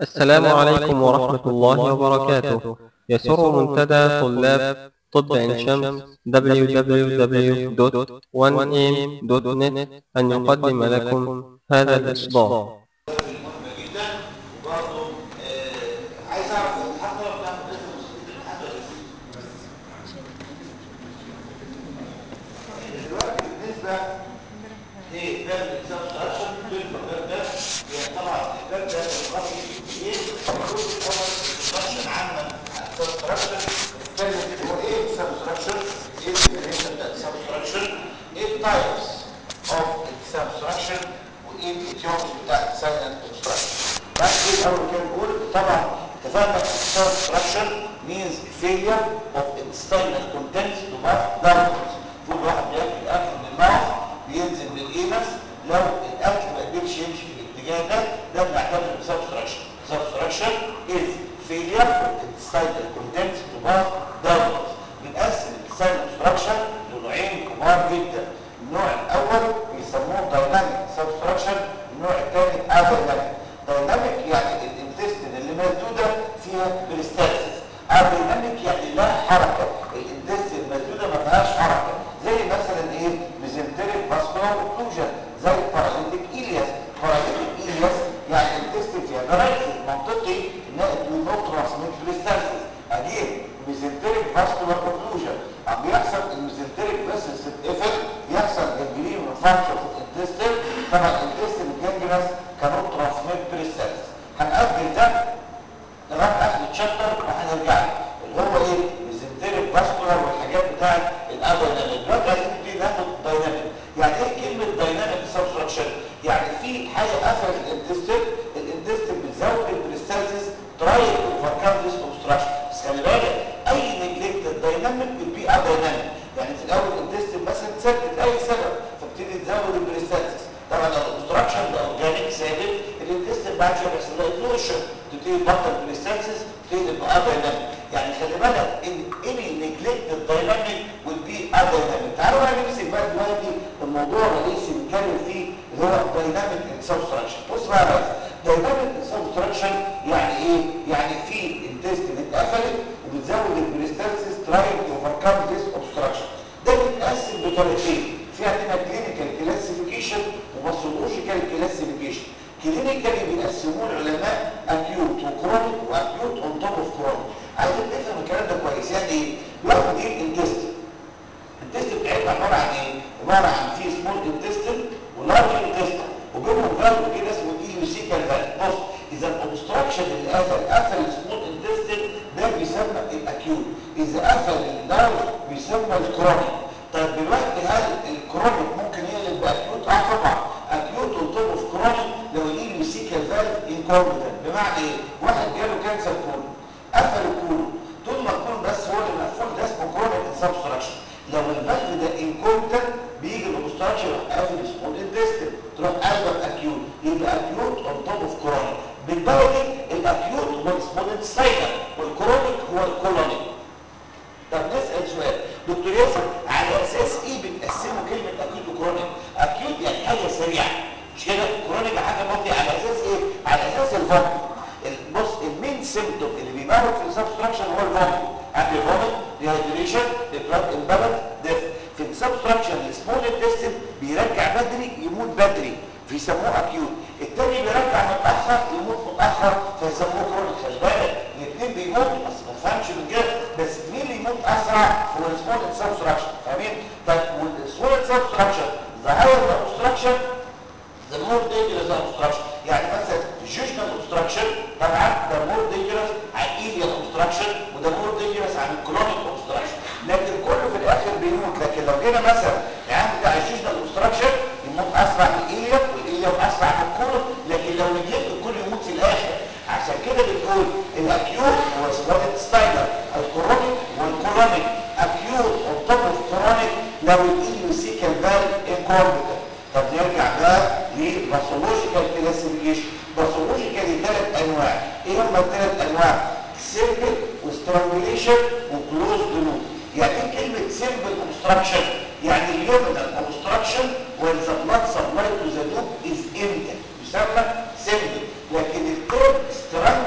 السلام عليكم ورحمة الله وبركاته يسر منتدى طلاب طب عين شمس www.1am.net أن يقدم لكم هذا الإصدار مهمة جدا وبرضه آه، عايز اعرف الحضره بتاعت الطفل الحضره دلوقتي بالنسبه لباب السبستراكشن بالباب ده يعني طبعا الباب ده الرقم ايه الجزء الاول السبستراكشن عامه عن السبستراكشن نتكلم هو ايه السبستراكشن ايه الديفينيشن بتاع السبستراكشن ايه التايبس اوف السبستراكشن وايه الايتيولوجي بتاع السايلنت اوبستراكشن بعد كده اول كده نقول طبعا اتفقنا السبستراكشن means failure of intestinal contents to pass downwards كل واحد بياكل اكل من الماوث بينزل من الايمس لو الاكل ما قدرش يمشي في الاتجاه ده ده بنعتبره سبستراكشن سبستراكشن is failure of intestinal contents to pass downwards بنقسم الانتستينال اوبستراكشن لنوعين كبار جدا النوع الاول بيسموه دايناميك سبستراكشن النوع الثاني ادايناميك دايناميك يعني الانتستين اللي مسدوده فيها بريستالسيس ادايناميك يعني لها حركه الانتستين المسدوده ما فيهاش حركه زي مثلا ايه ميزنتريك فاسكولار اوكلوجن زي باراليتيك ايلياس باراليتيك ايلياس يعني الانتستين فيها باراليسيس منطقي انها دو نوت ترانسميت بريستالسيس اجين ميزنتريك فاسكولار اوكلوجن عم بيحصل الميزنتريك فيسلز تتقفل بيحصل جنجرين وفانكشن في الانتستين طبعا الانتستين الجنجرس كانوا ترانسميت بريستالسيس هنأجل ده لغايه اخر الشابتر وهنرجع له اللي هو ايه ميزنتريك فاسكولار والحاجات بتاعت الادرينالين دلوقتي عايزين نبتدي ناخد دايناميك يعني ايه كلمه دايناميك سبستراكشن يعني في حاجه قفلت الانتستين الانتستين بتزود البريستالسيس ترايل اوفركم ذيس اوبستراكشن بس خلي بالك اي نجلكت الدايناميك بتبقى ادرينالين يعني في الاول الانتستين مثلا ثابت لاي سبب فبتبتدي تزود البريستالسيس طبعا لو الاوبستراكشن ده اورجانيك ثابت الانتستين بعد شويه بيحصل له ايفلوشن تبتدي تبطل بريستالسيس تبتدي تبقى ادرينالين يعني خلي بالك ان اني نجلكت الدايناميك will be ادرينالين تعالوا بقى نمسك بقى دلوقتي الموضوع الرئيسي بنتكلم فيه اللي هو دايناميك سبستراكشن بص بقى يا ريس دايناميك سبستراكشن يعني ايه يعني في انتستين اتقفلت وبتزود البريستالسيس تراينج تو اوفركم ذيس اوبستراكشن ده بيتقسم بطريقتين في عندنا كلينيكال كلاسيفيكيشن وباثولوجيكال كلاسيفيكيشن كلينيكالي بيقسموه العلماء اكيوت وكرونيك واكيوت اون توب اوف كرونيك عايزك تفهم الكلام ده كويس يعني ايه واحد ايه الانتستين الانتستين بتاعتنا عباره عن ايه عباره عن في سمول انتستين ولارج انتستين وبينهم فالف كده اسمه ايلوسيكال فالف بص اذا الاوبستراكشن اللي قفل قفل السمول انتستين ده بيسمى الاكيوت اذا قفل اللارج بيسمى الكرونيك طيب دلوقتي هل الكرونيك ممكن يقلب باكيوت اه طبعا اكيوت اون توب اوف كرونيك لو الايلوسيكال فالف انكومبتنت بمعنى ايه واحد جاله كانسر كولون قفل الكولون طول ما الكولون بس هو اللي مقفول ده اسمه كرونيك سبستراكشن لو الفالف ده انكومبتنت بيجي الاوبستراكشن يروح قافل سمول انتستين تروح قلبك اكيوت يبقى اكيوت اون توب اوف كرونيك بالبلدي الاكيوت هو السمول انتستين والكرونيك هو الكولونيك طب نسال سؤال دكتور ياسر على اساس ايه بتقسموا كلمه اكيوت وكرونيك اكيوت يعني حاجه سريعه مش كده كرونيك حاجه ماضيه على اساس ايه على اساس الفومت بص المين سيمبتوم اللي بيبان في السبستراكشن هو الفومت عندي فومت ديهايدريشن بلاد امبالانس ديث في السبستراكشن السمول انتستين بيرجع بدري يموت بدري فيسموه اكيوت التاني بيرجع متاخر يموت متاخر فيسموه كرونيك خلي بالك الاثنين بيموتوا بس ما تفهمش من كده بس مين اللي يموت اسرع هو السمول سبستراكشن فاهمين طيب والسمول سبستراكشن the higher the obstruction the more dangerous the obstruction يعني مثلا الجوجنال obstruction طبعا ده more dangerous عن الايليال obstruction وده more dangerous عن الكولونيك obstruction لكن كله في الاخر بيموت لكن لو جينا مثلا يعني بتاع الجوجنال obstruction يموت اسرع من الايليال والايليال اسرع من الكولون لكن لو نجيت الكل يموت في الاخر عشان كده بنقول الاكيوت هو سبوتد ستايلر الكرونيك والكولونيك اكيوت والطب كرونيك لو الايليوسيكال فالف انكومبتنت طب نرجع بقى للباثولوجيكال كلاسيفيكيشن باثولوجيكال ثلاث انواع ايه هم الثلاث انواع سيمبل وسترانجوليشن وكلوز لوب يعني ايه كلمه سيمبل اوبستراكشن يعني اليومينال اوبستراكشن when the blood supply to the loop is empty يسمى سيمبل لكن الثيرد سترانجوليشن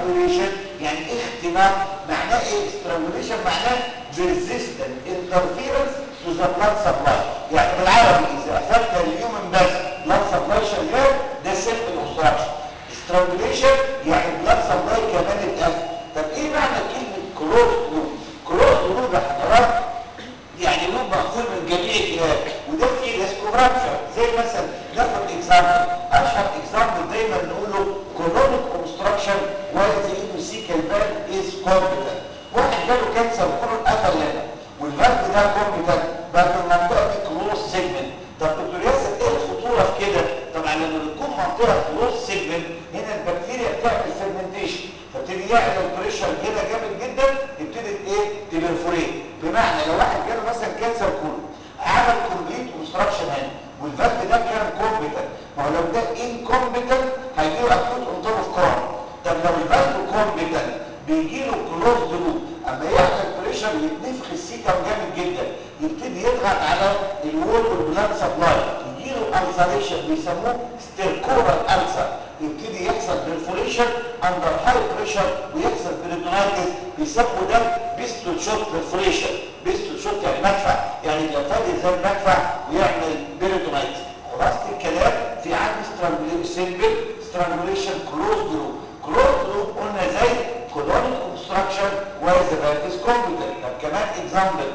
strangulation يعني اختناق معناه ايه strangulation معناه persistent interference to the blood supply يعني بالعربي اذا اخذنا اليومن بس blood supply شغال ده simple obstruction strangulation يعني blood supply كمان اتقفل طب ايه معنى كلمه closed loop closed loop يا حضرات يعني لوب مقفول من جميع الجهات وده فيه ريسك رابشر زي مثلا ناخد اكزامبل اشهر اكزامبل دايما نقوله كولونيك اوبستراكشن وايز انوسيكال فالف از كومبتنت واحد جاله كانسر كله قفل هنا والفالف ده كومبتنت بقى في المنطقه دي كلوز سيجمنت طب دكتور ياسر ايه الخطوره في كده؟ طبعا لما بتكون منطقه كلوز سيجمنت هنا البكتيريا بتعمل فيرمنتيشن فابتدي يعلى البريشر هنا جامد جدا يبتدي ايه؟ تبرفوريت بمعنى لو واحد جاله مثلا كانسر كله عمل كومبليت اوبستراكشن هنا والفالف ده كان كومبتنت ما هو لو ده انكومبتنت هيجي له اكيوت اونتوب اوف كرون طب لو الفالف كومبتنت بيجي له كلوز لوب اما يعمل بريشر يتنفخ السيكم جامد جدا يبتدي يضغط على الوول والبلاد سبلاي يجي له السريشن بيسموه ستيركورال السر يبتدي يحصل برفوريشن اندر هاي بريشر ويحصل بريتونايتس بيسموا ده بيستول شوت برفوريشن بيستول شوت يعني مدفع يعني ينفجر زي المدفع ويعمل بريتونايتس خلاصه الكلام في عندي سترانجوليشن سيمبل سترانجوليشن كلوز لوب كلوز لوب قلنا زي كولونيك اوبستراكشن وايز فالفيس كومبتنت طب كمان اكزامبل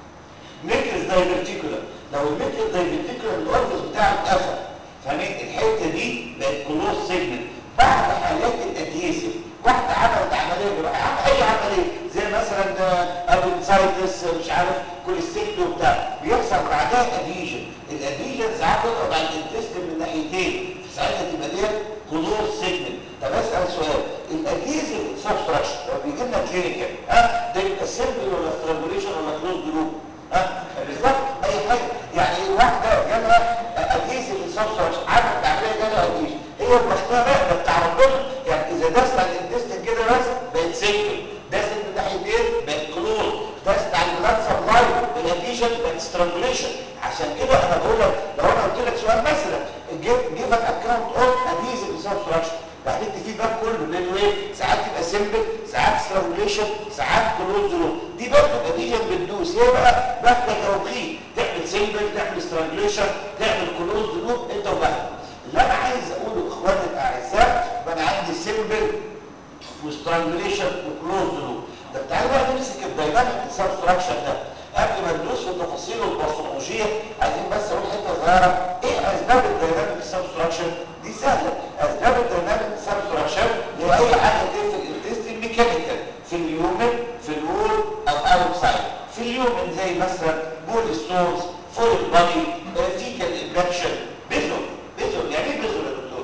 ميكلز دايفرتيكولا لو الميكلز دايفرتيكولا الاورفيس بتاعه اتقفل فاهمين الحته دي بقت كلوز سيجمنت بعض حالات الادهيسيف واحده عملت عمليه جراحيه عمل اي عمليه زي مثلا ابنسايتس مش عارف كوليستيكتو وبتاع بيحصل بعدها اديجن الاديجن ساعات تضغط على الانتستين من ناحيتين في ساعتها تبقى ديت كلوز سيجمنت طب اسال سؤال الادهيسيف سبستراكشن لو بيجي لنا كلينيكال ها ده يبقى سيمبل ولا سترانجوليشن ولا كلوز جروب ها بالظبط اي حاجه يعني واحده جالها ادهيسيف سبستراكشن عملت عمليه جالها ادهيسيف هي المختار ده بتاع ربنا يعني اذا دست على الانتستين كده بس بقت سيمبل دست من ناحيتين بقت كلوز دست على البلاد سبلاي بالاديشن بقت سترانجوليشن عشان كده انا بقول لك لو انا قلت لك سؤال مثلا جيفن اكونت اوف ادهيسيف سبستراكشن بعدين في باب كله بينه ايه ساعات تبقى سيمبل ساعات سترانجوليشن ساعات كلوز لوب دي برضه اديشن بتدوس هي بقى باخده توقيت تعمل سيمبل تعمل سترانجوليشن تعمل كلوز لوب انت وبحث اللي انا عايز اقوله اخواني الاعزاء يبقى انا عندي سيمبل وسترانجوليشن وكلوز لوب طب تعالوا بقى نمسك الدايناميك سبستراكشن ده قبل ما ندوس في تفاصيله الباثولوجيه عايزين بس اقول حته صغيره ايه اسباب الدايناميك سبستراكشن دي سهله اسباب الدايناميك سبستراكشن هي اي حاجه كده في الانتستين ميكانيكال في اليومن في الوول او اوتسايد في اليومن زي مثلا بول ستونز فول بادي فيكال انفكشن بيزل بيزل يعني ايه بيزل يا دكتور؟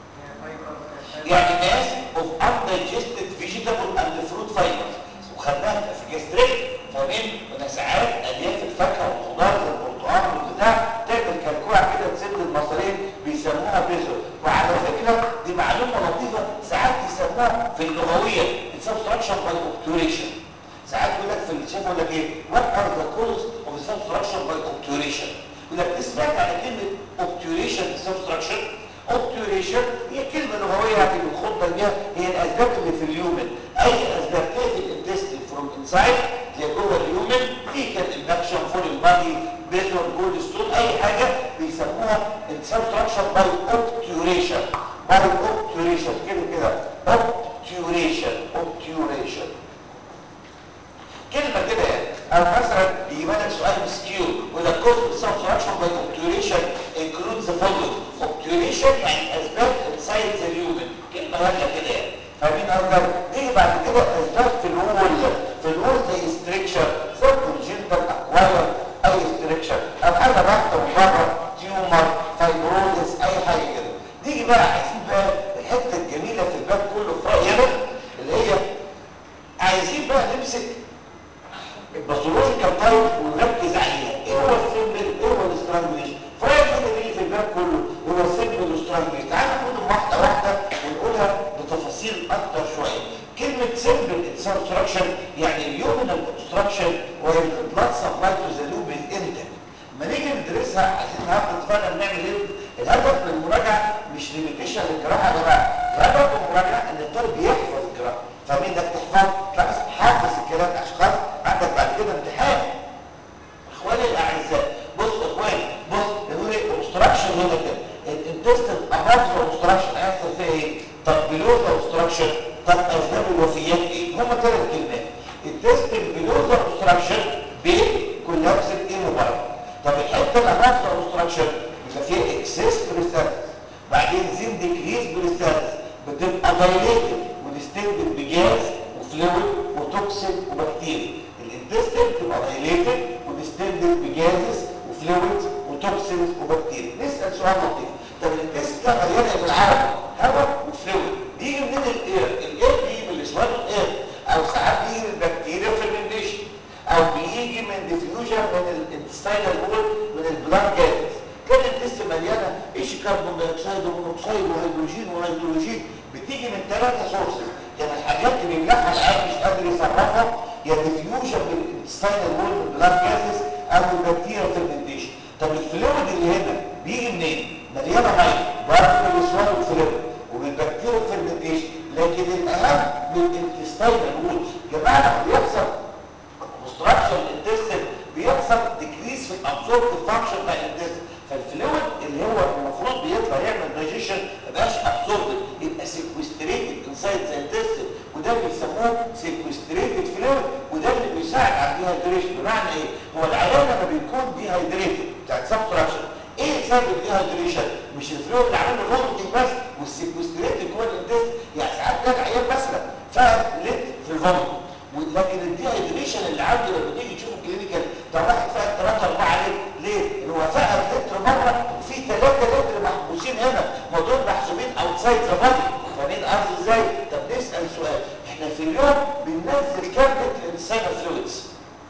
يعني ناس اوف undigested vegetable and fruit fibers وخدناها في جاستريك فاهمين؟ وده ساعات الياف الفاكهه والخضار زي البرتقال والبتاع تعمل كلكوع كده تسد المصارين بيسموها بيزل وعلى فكره دي معلومه لطيفه ساعات يسموها في اللغويه subtraction by obturation ساعات يقول لك في الشيف يقول لك ايه what are the causes of subtraction by obturation يقول لك سمعت على كلمه obturation subtraction obturation هي كلمه لغويه يعني بنخضها بيها هي الاسباب اللي في اليومن اي اسباب تقفل الانتستين فروم انسايد زي جوه اليومن فيكال انفكشن فول بادي بيزون جول ستون اي حاجه بيسموها subtraction by obturation by obturation كده كده obturation obturation كلمه كده يعني او مثلا يجيب لك سؤال مسكيو ولا كوز subtraction by obturation includes the following obturation يعني اسباب inside the human كلمه هاديه كده يعني فاهمين قصدي نيجي بعد كده اسباب في الوول في الوول زي ستريكشر زي كونجنتال اكواير اي ستريكشر او حاجه بحته من بره تيومر فايبروزس اي حاجه كده نيجي بقى عايزين بقى الحته الجميله في الباب كله في راينا اللي هي عايزين بقى نمسك الباثولوجيكال تايب ونركز عليها ايه هو السيمبل ايه هو الاسترانجوليشن فرايك كده دي في الباب كله هو السيمبل والاسترانجوليشن تعالى ناخدهم واحده واحده ونقولها بتفاصيل اكتر شويه كلمه سيمبل انستراكشن يعني اليومنال اوبستراكشن والبلاد سبلاي تو ذا لوب انتك لما نيجي ندرسها عايزين النهارده اتفقنا بنعمل ايه الهدف من المراجعه مش ليميتيشن للجراحه يا جماعه الهدف من المراجعه ان الطالب يحفظ فكره فاهمين انك تحفظ فبس حافظ الكلام ده عشان خاطر عندك بعد كده امتحان اخواني الاعزاء بص يا اخواني بص يقول ايه اوبستراكشن هنا كده الانتستين اباف اوبستراكشن هيحصل فيها ايه طب بلوز اوبستراكشن طب اسباب الوفيات ايه هم ثلاث كلمات الانتستين بلوز اوبستراكشن بين كولابس الايموبايل طب الحته الاباف اوبستراكشن بيبقى فيها اكسس بريستاتس بعدين زين ديكريز بريستاتس بتبقى دايليتد وديستندد بجاز وفلويد وتوكسين وبكتيريا الانتستين بتبقى دايليتد وديستندد بجازز وفلويدز وتوكسينز وبكتيريا نسال سؤال لطيف طب الانتستين ده مليان بالعربي هواء وفلويد بيجي منين الاير الاير بيجي من الاسود الاير او ساعات بيجي من البكتيريا فيرمنتيشن او بيجي من ديفيوجن من الانتستينال وول من البلاد جازز كان الانتستين مليانه ايش كربون دايوكسيد ومونوكسيد وهيدروجين وهيدروجين بتيجي من ثلاثه سورسز يعني الحاجات اللي بيملحها العين مش قادر يصرفها يا ديفيوجن من الانتستينال وول من البلاد جازز او البكتيريا فيرمنتيشن طب الفلويد اللي هنا بيجي منين مليانه ميه برضه من الاسوان والفلويد وبالبكتيريا فيرمنتيشن لكن الاهم من الانتستينال وول يا جماعه لما بيحصل اوبستراكشن الانتستين بيحصل ديكريس في الابسورب فانكشن بتاع الانتستين فالفلويد اللي هو المفروض بيطلع يعمل دايجيشن ما بقاش ابسورب يبقى سيكوستريتد انسايد ذا انتستين وده بيسموه سيكوستريتد فلويد وده اللي بيساعد على الديهايدريشن بمعنى ايه هو العيان لما بيكون ديهايدريتد بتاعت سبتراكشن ايه سبب الديهايدريشن مش الفلويد اللي عامل له فوميتنج بس والسيكوستريتد جوه الانتستين يعني ساعات ده العيان مثلا فاهم لت في الفوميت لكن الديهايدريشن اللي عنده لما تيجي تشوف الكلينيكال ده واحد فاهم 3 4 ليه؟ ليه؟ ان هو فقد لتر مره وفي 3 لتر محبوسين هنا ما دول محسوبين اوتسايد ذا بادي فاهمين قصدي ازاي؟ طب نسال سؤال احنا في اليوم بننزل كام لتر انسان فلويدز؟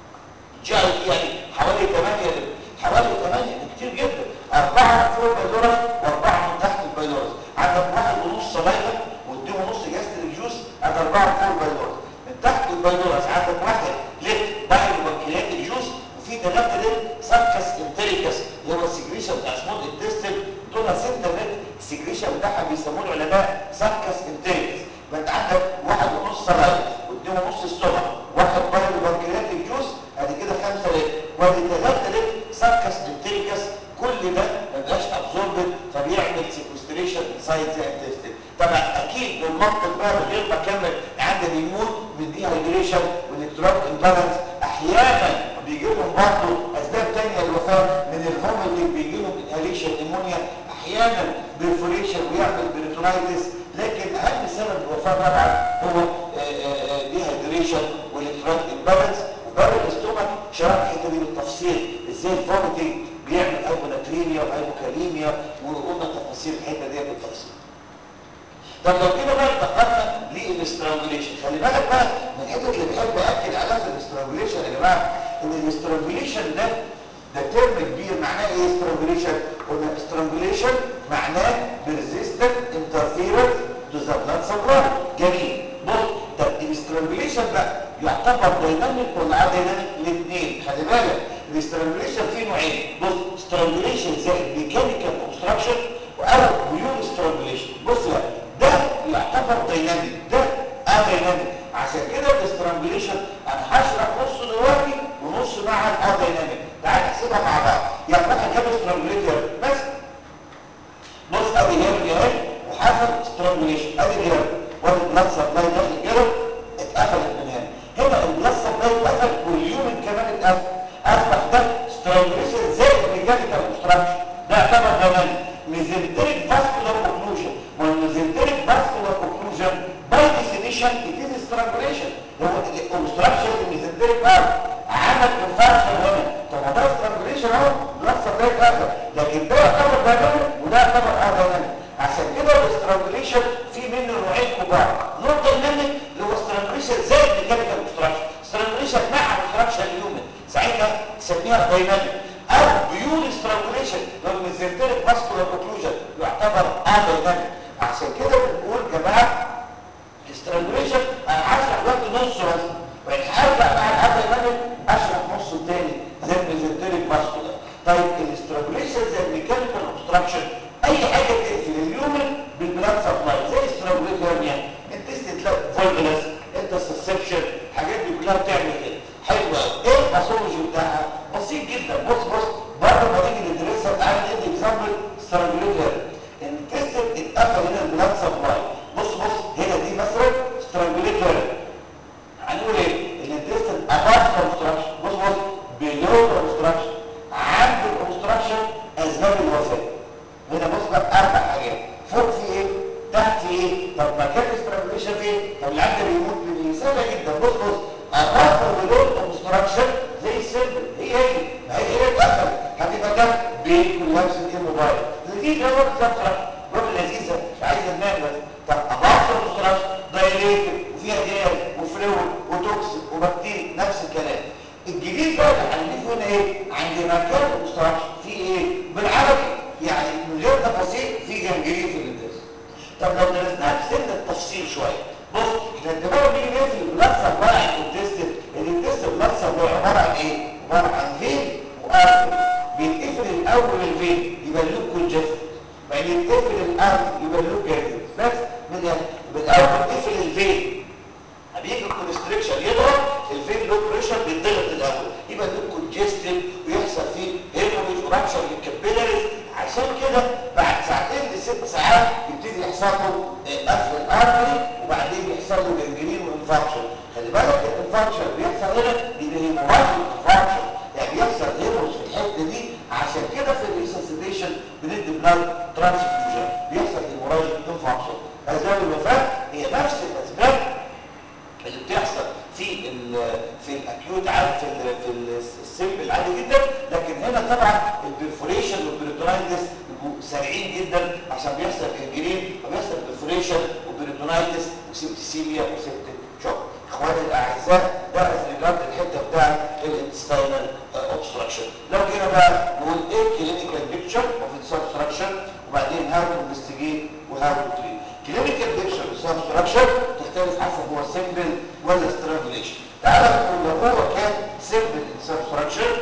جاي يعني حوالي 8 لتر حوالي 8 كتير جدا أربعة فوق البيلورس وأربعة من تحت البيلورس عندك واحد ونص صلايفة واديه ونص جاستريك جوز عندك أربعة فوق البيلورس من تحت البيلورس عندك واحد ليفت بايل وبنكرياتيك جوز وفي ثلاثة ليفت سبكس انتريكس اللي هو السكريشن بتاع سمول انتستين دول ستة ليفت السكريشن بتاعها بيسموه العلماء سبكس انتريكس يبقى انت عندك واحد ونص صلايفة واديه ونص السمك واحد بايل وبنكرياتيك جوز ادي كده خمسة ليفت وادي ثلاثة ليفت سبكس انتريكس كل ده ما بقاش ابزوربد فبيعمل سيكوستريشن انسايد ذا انتستين طبعا اكيد بالمنطق بقى من غير ما اكمل عند بيموت من ديهايدريشن والالكترون امبالانس احيانا بيجي لهم برضه اسباب ثانيه للوفاه من الفوميتنج بيجي لهم انهاليشن نيمونيا احيانا بيرفوريشن ويعمل بريتونايتس لكن اهم سبب الوفاه طبعا هو ديهايدريشن والالكترون امبالانس وبره الاستومك شرح الحته دي بالتفصيل ازاي الفوميتنج بيعمل هايبوناتريميا وهايبوكاليميا وقلنا تفاصيل الحته دي بالتفصيل طب لو كده بقى انتقلنا للاسترانجوليشن خلي بالك بقى من الحته اللي بحب اكد عليها في الاسترانجوليشن يا جماعه ان الاسترانجوليشن ده ده ترم كبير معناه ايه استرانجوليشن قلنا استرانجوليشن معناه بيرزيستنت انترفيرنس تو ذا بلاد سبلاي جميل بص طب الاسترانجوليشن بقى يعتبر دايناميك ولا دايناميك الاثنين خلي بالك الاسترانجوليشن فيه نوعين بص استرانجوليشن زائد ميكانيكال اوبستراكشن او بيور استرانجوليشن بص بقى ده يعتبر دايناميك ده ادايناميك عشان كده الاسترانجوليشن انا هشرح نص دلوقتي ونص مع الادايناميك تعال نحسبها مع بعض يعني واحد كام استرانجوليتر بس بص ادي هيرني اهي وحصل استرانجوليشن ادي هيرني وادي البلاد سبلاي داخل كده اتقفلت من هنا هنا البلاد سبلاي اتقفل واليومن كمان اتقفل اصبح ده سترانجوليشن زائد ميكانيكال اوبستراكشن ده يعتبر كمان ميزنتريك فاسكولار اوكلوجن والميزنتريك فاسكولار اوكلوجن باي ديفينيشن ات از سترانجوليشن هو الاوبستراكشن الميزنتريك فالف عمل انفاركشن هنا طب ده سترانجوليشن اهو بلاد سبلاي اتقفل لكن ده يعتبر دايناميك وده يعتبر ادايناميك عشان كده الاسترانجوليشن في منه نوعين كبار نوع دايناميك اللي هو استرانجوليشن زائد ميكانيكال اوبستراكشن استرانجوليشن مع اوبستراكشن اليومن ساعتها نسميها دايناميك او بيور استرانجوليشن لو الميزنتريك فاسكولار اوكلوجن يعتبر ادايناميك عشان كده بنقول يا جماعه استرانجوليشن انا هشرح دلوقتي نص بس وان هرجع مع الادايناميك اشرح نص تاني زي الميزنتريك فاسكولار طيب الاسترانجوليشن زي الميكانيكال اوبستراكشن اي حاجه تقفل اليومن بالبلاد سبلاي زي استرانجوليشن يعني انت تلاقي فولفل انها بتعمل كده حلو قوي ايه الباثولوجي بتاعها بسيط جدا بص بص برضه ما نيجي ندرسها تعالى ندي اكزامبل سترانجوليتر الانتستين اتقفل هنا البلاد سبلاي بص بص هنا دي مثلا سترانجوليتر هنقول ايه الانتستين اباف اوبستراكشن بص بص بيلو اوبستراكشن عند الاوبستراكشن اسباب الوفاه هنا بص بقى اربع حاجات فوق في ايه تحت في ايه طب مكان الاسترانجوليشن فين طب العبد بيموت من سهله جدا بص بص اباف بيلو اوبستراكشن زي السيمبل هي هي ما هي هي اتقفل هتبقى ده بين كولابس الموبايل دي اللي هو بالظبط روح لذيذه مش عايزه دماغ بس طب اباف اوبستراكشن دايليتد وفيها جاز وفلويد وتوكسين وبكتيريا نفس الكلام الجديد بقى اللي هنضيفه هنا ايه عند مكان الاوبستراكشن في ايه بالعربي يعني من غير تفاصيل في جنجرين في الانتاج طب لو درسناها بسن التفصيل شويه بص احنا الدماغ بيجي ايه في البلاد سبلاي عند التستل الانتستل بلاد سبلاي عباره عن ايه عباره عن فين وارض بيتقفل الاول الفين يبقى له كونجست بعدين يتقفل الارض يبقى له جاز بس من يعني بالاول تقفل الفين بيجي الكونستريكشن يضرب الفين لو بريشر بيتضغط الاول يبقى له كونجستد ويحصل فيه هيموريج ورابشر للكابيلاريز عشان كده بعد ساعتين لست ساعات يبتدي يحصل له قفل الارتري وبعدين يحصل له جنجرين وانفاركشن خلي بالك الانفاركشن بيحصل هنا بيبقى هيموراجيك انفاركشن يعني بيحصل هيموريج في الحته دي عشان كده في الريسسيتيشن بندي بلاد ترانسفيوجن بيحصل هيموراجيك انفاركشن اسباب الوفاه هي نفس الاسباب اللي بتحصل في ال في الاكيوت عادي في ال في السيمبل عادي جدا لكن هنا طبعا البرفوريشن والبريتونايتس بيبقوا سريعين جدا عشان بيحصل انجرين وبيحصل برفوريشن وبريتونايتس وسيبتيسيميا وسيبتيك شوك اخواني الاعزاء ده ريجارد الحته بتاعت الانتستينال اوبستراكشن لو جينا بقى نقول ايه كلينيكال بيكتشر اوف اوبستراكشن وبعدين هاو تو انفستيجيت وهاو تو تريت كلينيكال بيكتشر اوف اوبستراكشن تختلف حسب هو سيمبل ولا سترانجوليشن تعالى نقول لو هو كان سيمبل اوبستراكشن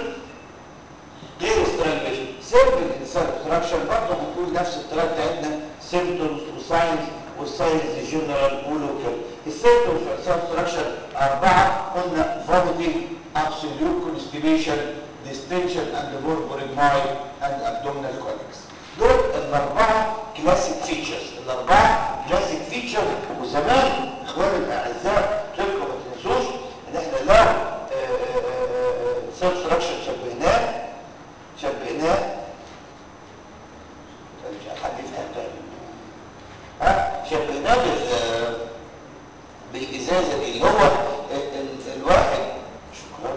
غير سترانجوليشن سيمبل اوبستراكشن برضه هنقول نفس الطريقه بتاعتنا سيمبتومز وساينز والساينز جنرال ولوكال السيمبتومز في اوبستراكشن اربعه قلنا فوميتنج absolute constipation distension and murmuring mind and abdominal colics دول الاربعه كلاسيك فيتشرز الاربعه كلاسيك فيتشر وزمان اخواني الاعزاء تلكم ما تنسوش ان احنا لو سبستراكشن شبهناه شبهناه مش حد يفتح تاني ها شبهناه بال بالازازه دي اللي هو ال الواحد شكرا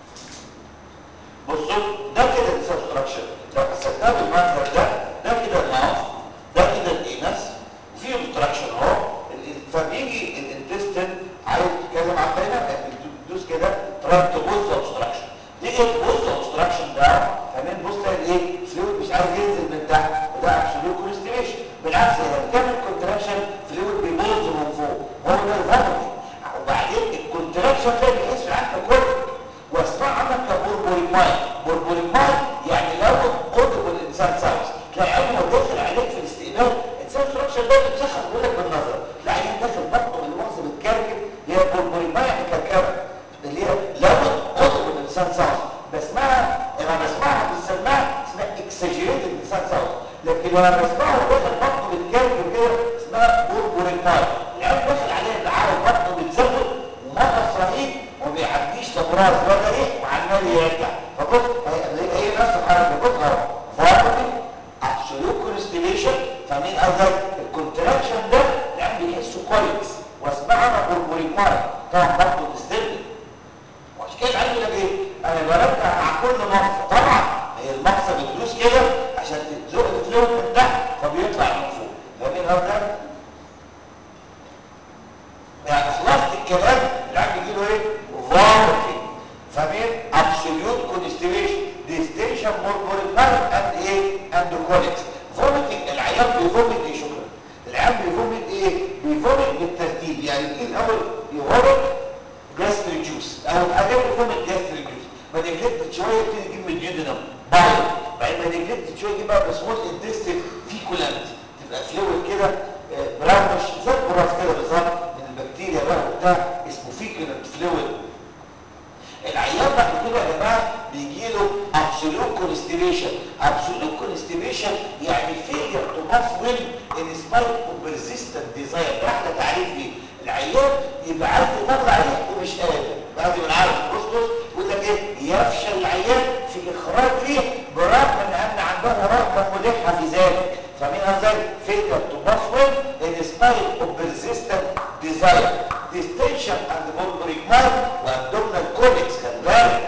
بصوا ده كده السبستراكشن لو حسبناه بالمنظر ده ده كده الماوس ده كده الانس وفي اوبستراكشن اهو فبيجي الانتستين عايز تتكلم عن بينها بتدوس كده تراك تبص اوبستراكشن تيجي تبص اوبستراكشن ده فمين بص تلاقي ايه فلويد مش عايز ينزل من تحت وده ابسوليوت كونستيبيشن بالعكس لما بتعمل كونتراكشن فلويد بيبوظ من فوق هو ده الفوميتنج وبعدين الكونتراكشن ده بيحس في العقل كله واسمع عنك كبوربوريماي بوربوريماي يعني لو قدر الانسان ساوس تلاقي عينه داخل عليك في الاستقبال الانسان ستراكشر ده بيتسخن بيقول لك بالنظر لا عينه داخل بطنه بالمؤاخذه بتكركب هي بوربوريماي يعني كركبه اللي هي لو قدر الانسان ساوس بسمعها لما بسمعها في السماعه اسمها اكسجريت الانسان ساوس لكن لما بسمعه داخل بطنه بتكركب كده اسمها بوربوريماي العين داخل عليها بالعرض بطنه بتزود ومغص رهيب وما بيعديش لا براز ولا ريح وعمال يرجع فبص هي هي نفس الحركه بص اهو فارمتنج ابسولوت كونستيليشن فاهمين قصدي الكونتراكشن ده العين بيحسه كويس واسمعها بوربوريماي طبعا برضه بتستخدم وعشان كده العين يقول لك ايه انا برجع مع كل مقصه طبعا هي المقصه بتدوس كده عشان تزق الفلويد من تحت فبيطلع من فوق فاهمين قصدي يعني خلاصة الكلام العين بيجي له ايه فوميتنج فاهمين ابسوليوت كونستيبيشن ديستنشن موربوريماي اند ايه اند كوليكس فوميتنج العيان بيفوميت ايه شكرا العيان بيفوميت ايه بيفوميت بالترتيب يعني بيجي الاول يفوميت جاستريك جوس اول حاجه بيفوميت جاستريك جوس ما نجلت شويه يبتدي يجيب من جيودنم بايل بعدين ما نجلت شويه يجيب بقى بسمول انتستين فيكولانت تبقى فلويد كده براونش زي البراز كده بالظبط من البكتيريا بقى وبتاع اسمه فيكولانت فلويد constipation absolute constipation يعني failure to perform in spite of persistent desire ده احلى تعريف ليه العيان يبقى عايز يطلع ريح ومش قادر بعد ما نعرف بص بص يقول لك ايه يفشل العيان في اخراج ريح برغم ان ان عنده رغبه ملحه في ذلك فمن هذا failure to perform in spite of persistent desire distension and pulmonary mark وabdominal colics خلي بالك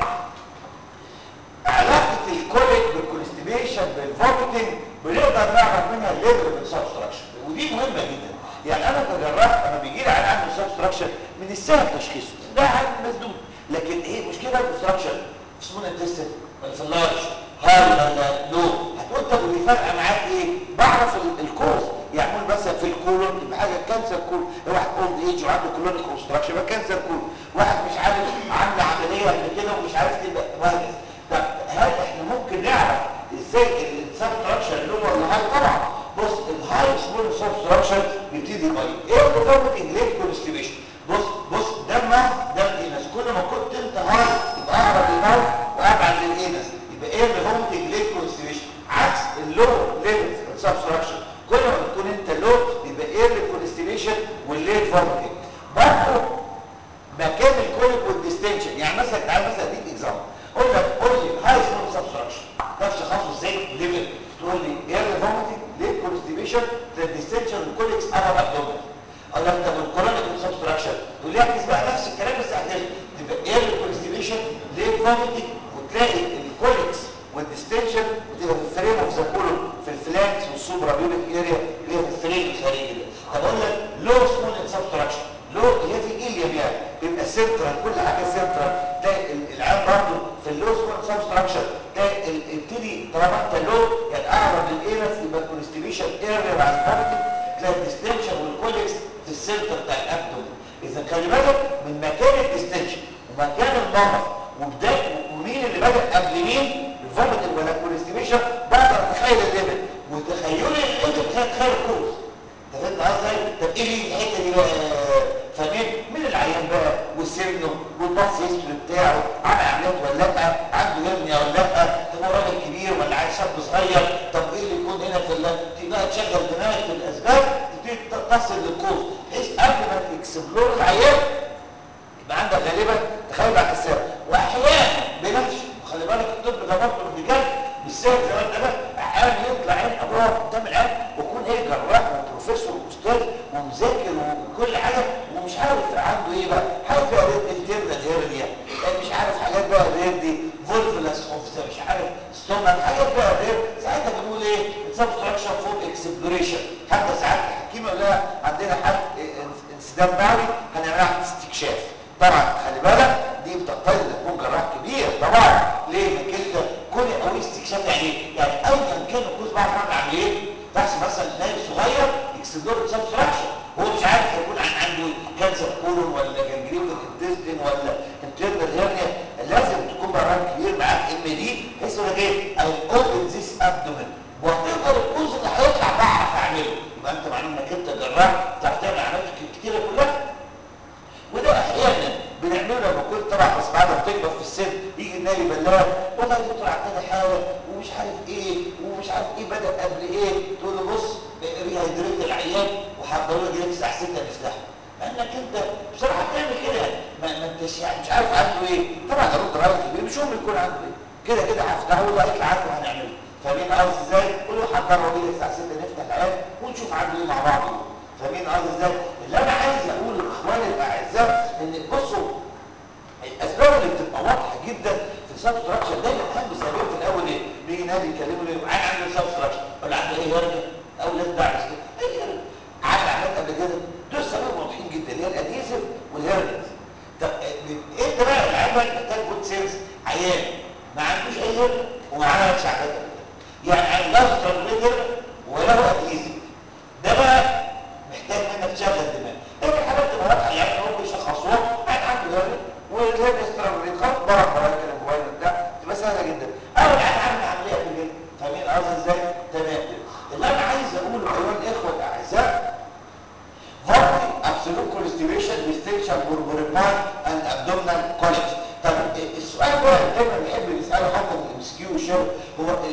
علاقة الكوليك بالكونستيبيشن بالفوميتنج بنقدر نعرف منها الليفل بالسبستراكشن ودي مهمة جدا يعني انا كجراح انا بيجي لي على عنده سبستراكشن من السهل تشخيصه ده عن مسدود لكن ايه مشكلة السبستراكشن في سمون الدستن ولا في اللارج هاي ولا لو هتقول طب واللي فارقه معاك ايه بعرف ال- الكوز يعني قول مثلا في الكولون يبقى حاجه كانسر كولون واحد اولد ايج وعنده كولونيك اوبستراكشن يبقى كانسر كولون واحد مش عارف عامله عمليه قبل كده ومش عارف تبقى وهكذا طب هل احنا ممكن نعرف ازاي السبستراكشن لو ولا هاي طبعا بص الهاي سمول سبستراكشن بيبتدي باي ايه الفورمتنج ليت كونستيبيشن بص بص ده الماوث ده الانس كل ما كنت انت هاي يبقى اقرب للماوث وابعد للانس يبقى ايه الفورمتنج ليت كونستيبيشن عكس اللو ليفل سبستراكشن كل ما تكون انت لو يبقى ايه الكونستيبيشن والليت فورمتنج برضه مكان الكوليك والديستنشن يعني مثلا تعال مثلا اديك اكزامبل اقول لك قول لي هاي سمول سبستراكشن ده تشخصه ازاي ليفل تقول لي ايه الفورمتنج ليه كونستيبيشن الديستنشن والكوليكس ابر ابدومين اقول لك طب الكولونيك سبستراكشن تقول لي اعكس بقى نفس الكلام بس احدث تبقى ايه الكونستيبيشن ليه فورمتنج وتلاقي الكوليكس والديستنشن بتبقى في الفريم اوف ذا كولون في الفلانكس والسوبرا بيوبيك اريا اللي هي في الفريم الخارجي ده طب اقول لك لو سمول سبستراكشن لو هي في ايليا يعني بيبقى سنترال كل حاجه سنترال تلاقي ال- العام برضه في اللو سمول سبستراكشن تلاقي ال- ابتدي طالما انت لو يعني اقرب للايرس يبقى الكونستيبيشن اريا مع الفورتي تلاقي الديستنشن والكوليكس في السنتر بتاع الابدومين اذا خلي بالك من مكان الديستنشن ومكان المرض وبدايه ومين اللي بدا قبل مين الفوميتنج ولا الكونستيبيشن بقدر اتخيل الليفل وتخيلي الليفل تخيل الكورس انت فهمت قصدي طب ايه اللي الحته دي بقى فاهمين مين العيان بقى وسنه والباص هيستوري بتاعه عمل عمليات ولا لا عنده هرنيا ولا لا طب هو راجل كبير ولا عيل شاب صغير طب ايه اللي يكون هنا في ال- تبقى تشغل دماغك في الاسباب تبتدي تصل للكوز بحيث قبل ما تكسبلور العيان يبقى عندك غالبا تخيل على الحساب واحيانا بنفسه وخلي بالك الطب ده برضه بجد مش سهل زي ما انت بقى احيانا يطلع عين ابوها قدام العين ويكون ايه جراح وبروفيسور واستاذ ومذاكر وكل حاجه ومش عارف عنده ايه بقى حاجه بقى ريد انترنال هيرنيا مش عارف حاجات بقى غير دي فولفلس اوف مش عارف ستومك حاجات بقى غير ساعتها بنقول ايه سبستراكشن فور اكسبلوريشن حتى ساعات الحكيمه لا عندنا حد انسدام بعدي هنعملها استكشاف طبعا خلي بالك دي بتقتضي ان تكون جراح كبير طبعا ليه انك انت كل قوي استكشاف يعني ايه؟ يعني ايا كان الكوز بعد ما اعمل عمليه تحصل مثلا نايم صغير اكسبلور سبستراكشن هو مش عارف هيكون عن- عنده كانسر كولون ولا جنجرين في الانتستين ولا انترنال هيرنيا لازم تكون جراح كبير معاك ام دي بحيث يقول لك ايه؟ اي اوبن ذيس ابدومين وهتقدر الكوز اللي هيطلع بعرف اعمله يبقى انت معلوم انك انت جراح تعرف تعمل عمليات كتيره كلها وده احيانا بنعمله لما كنت طبعا بس بعد ما تكبر في السن يجي النبي بلاغ والله يا دكتور عندنا حاله ومش عارف ايه ومش عارف ايه بدا قبل ايه تقول له بص ريهايدريت العيان وحضروا لك جريك الساعه 6 نفتحه مع انك انت بصراحه بتعمل كده ما, ما انتش يعني مش عارف عنده ايه طبعا ارد راجل كبير مش هم يكون عنده ايه كده كده هفتحه والله هيطلع عنده هنعمله فاهمين قصدي ازاي؟ قول له حضروا لي الساعه 6 نفتح العيان ونشوف عنده ايه مع بعض فاهمين قصدي ازاي؟ اللي انا عايز اقوله لاخواني الاعزاء ان بصوا الاسباب اللي بتبقى واضحه جدا في السبستراكشن دايما اهم سبب في الاول ايه؟ بيجي نادي يكلمه ليه؟ عين عنده سبستراكشن ولا عنده ايه هرجه او لازم دعس كده اي هرجه عامل عمليات قبل كده دول سبب واضحين جدا اللي هي الاديسيف والهرجه طب إيه- انت بقى العيان بقى محتاج جود سيلز عيان ما عندوش اي هرجه وما عملش عمليات قبل كده يعني عنده سترابليتر وله اديسيف ده بقى محتاج منك تشغل دماغ لكن الحاجات تبقى واضحه يعني هو بيشخصوها قاعد عنده هرجه والهرجه استرابليتر خلاص بره بره كده الموبايل بتاع تبقى سهله جدا اول قاعد عامل عمليه قبل كده فاهمين قصدي ازاي؟ تمام اللي انا عايز اقوله ايها الاخوه الاعزاء Vomiting, absolute constipation, distension, burburinal, and abdominal colics. طب السؤال بقى اللي دايما بيحب يساله حتى من الام اس كيو هو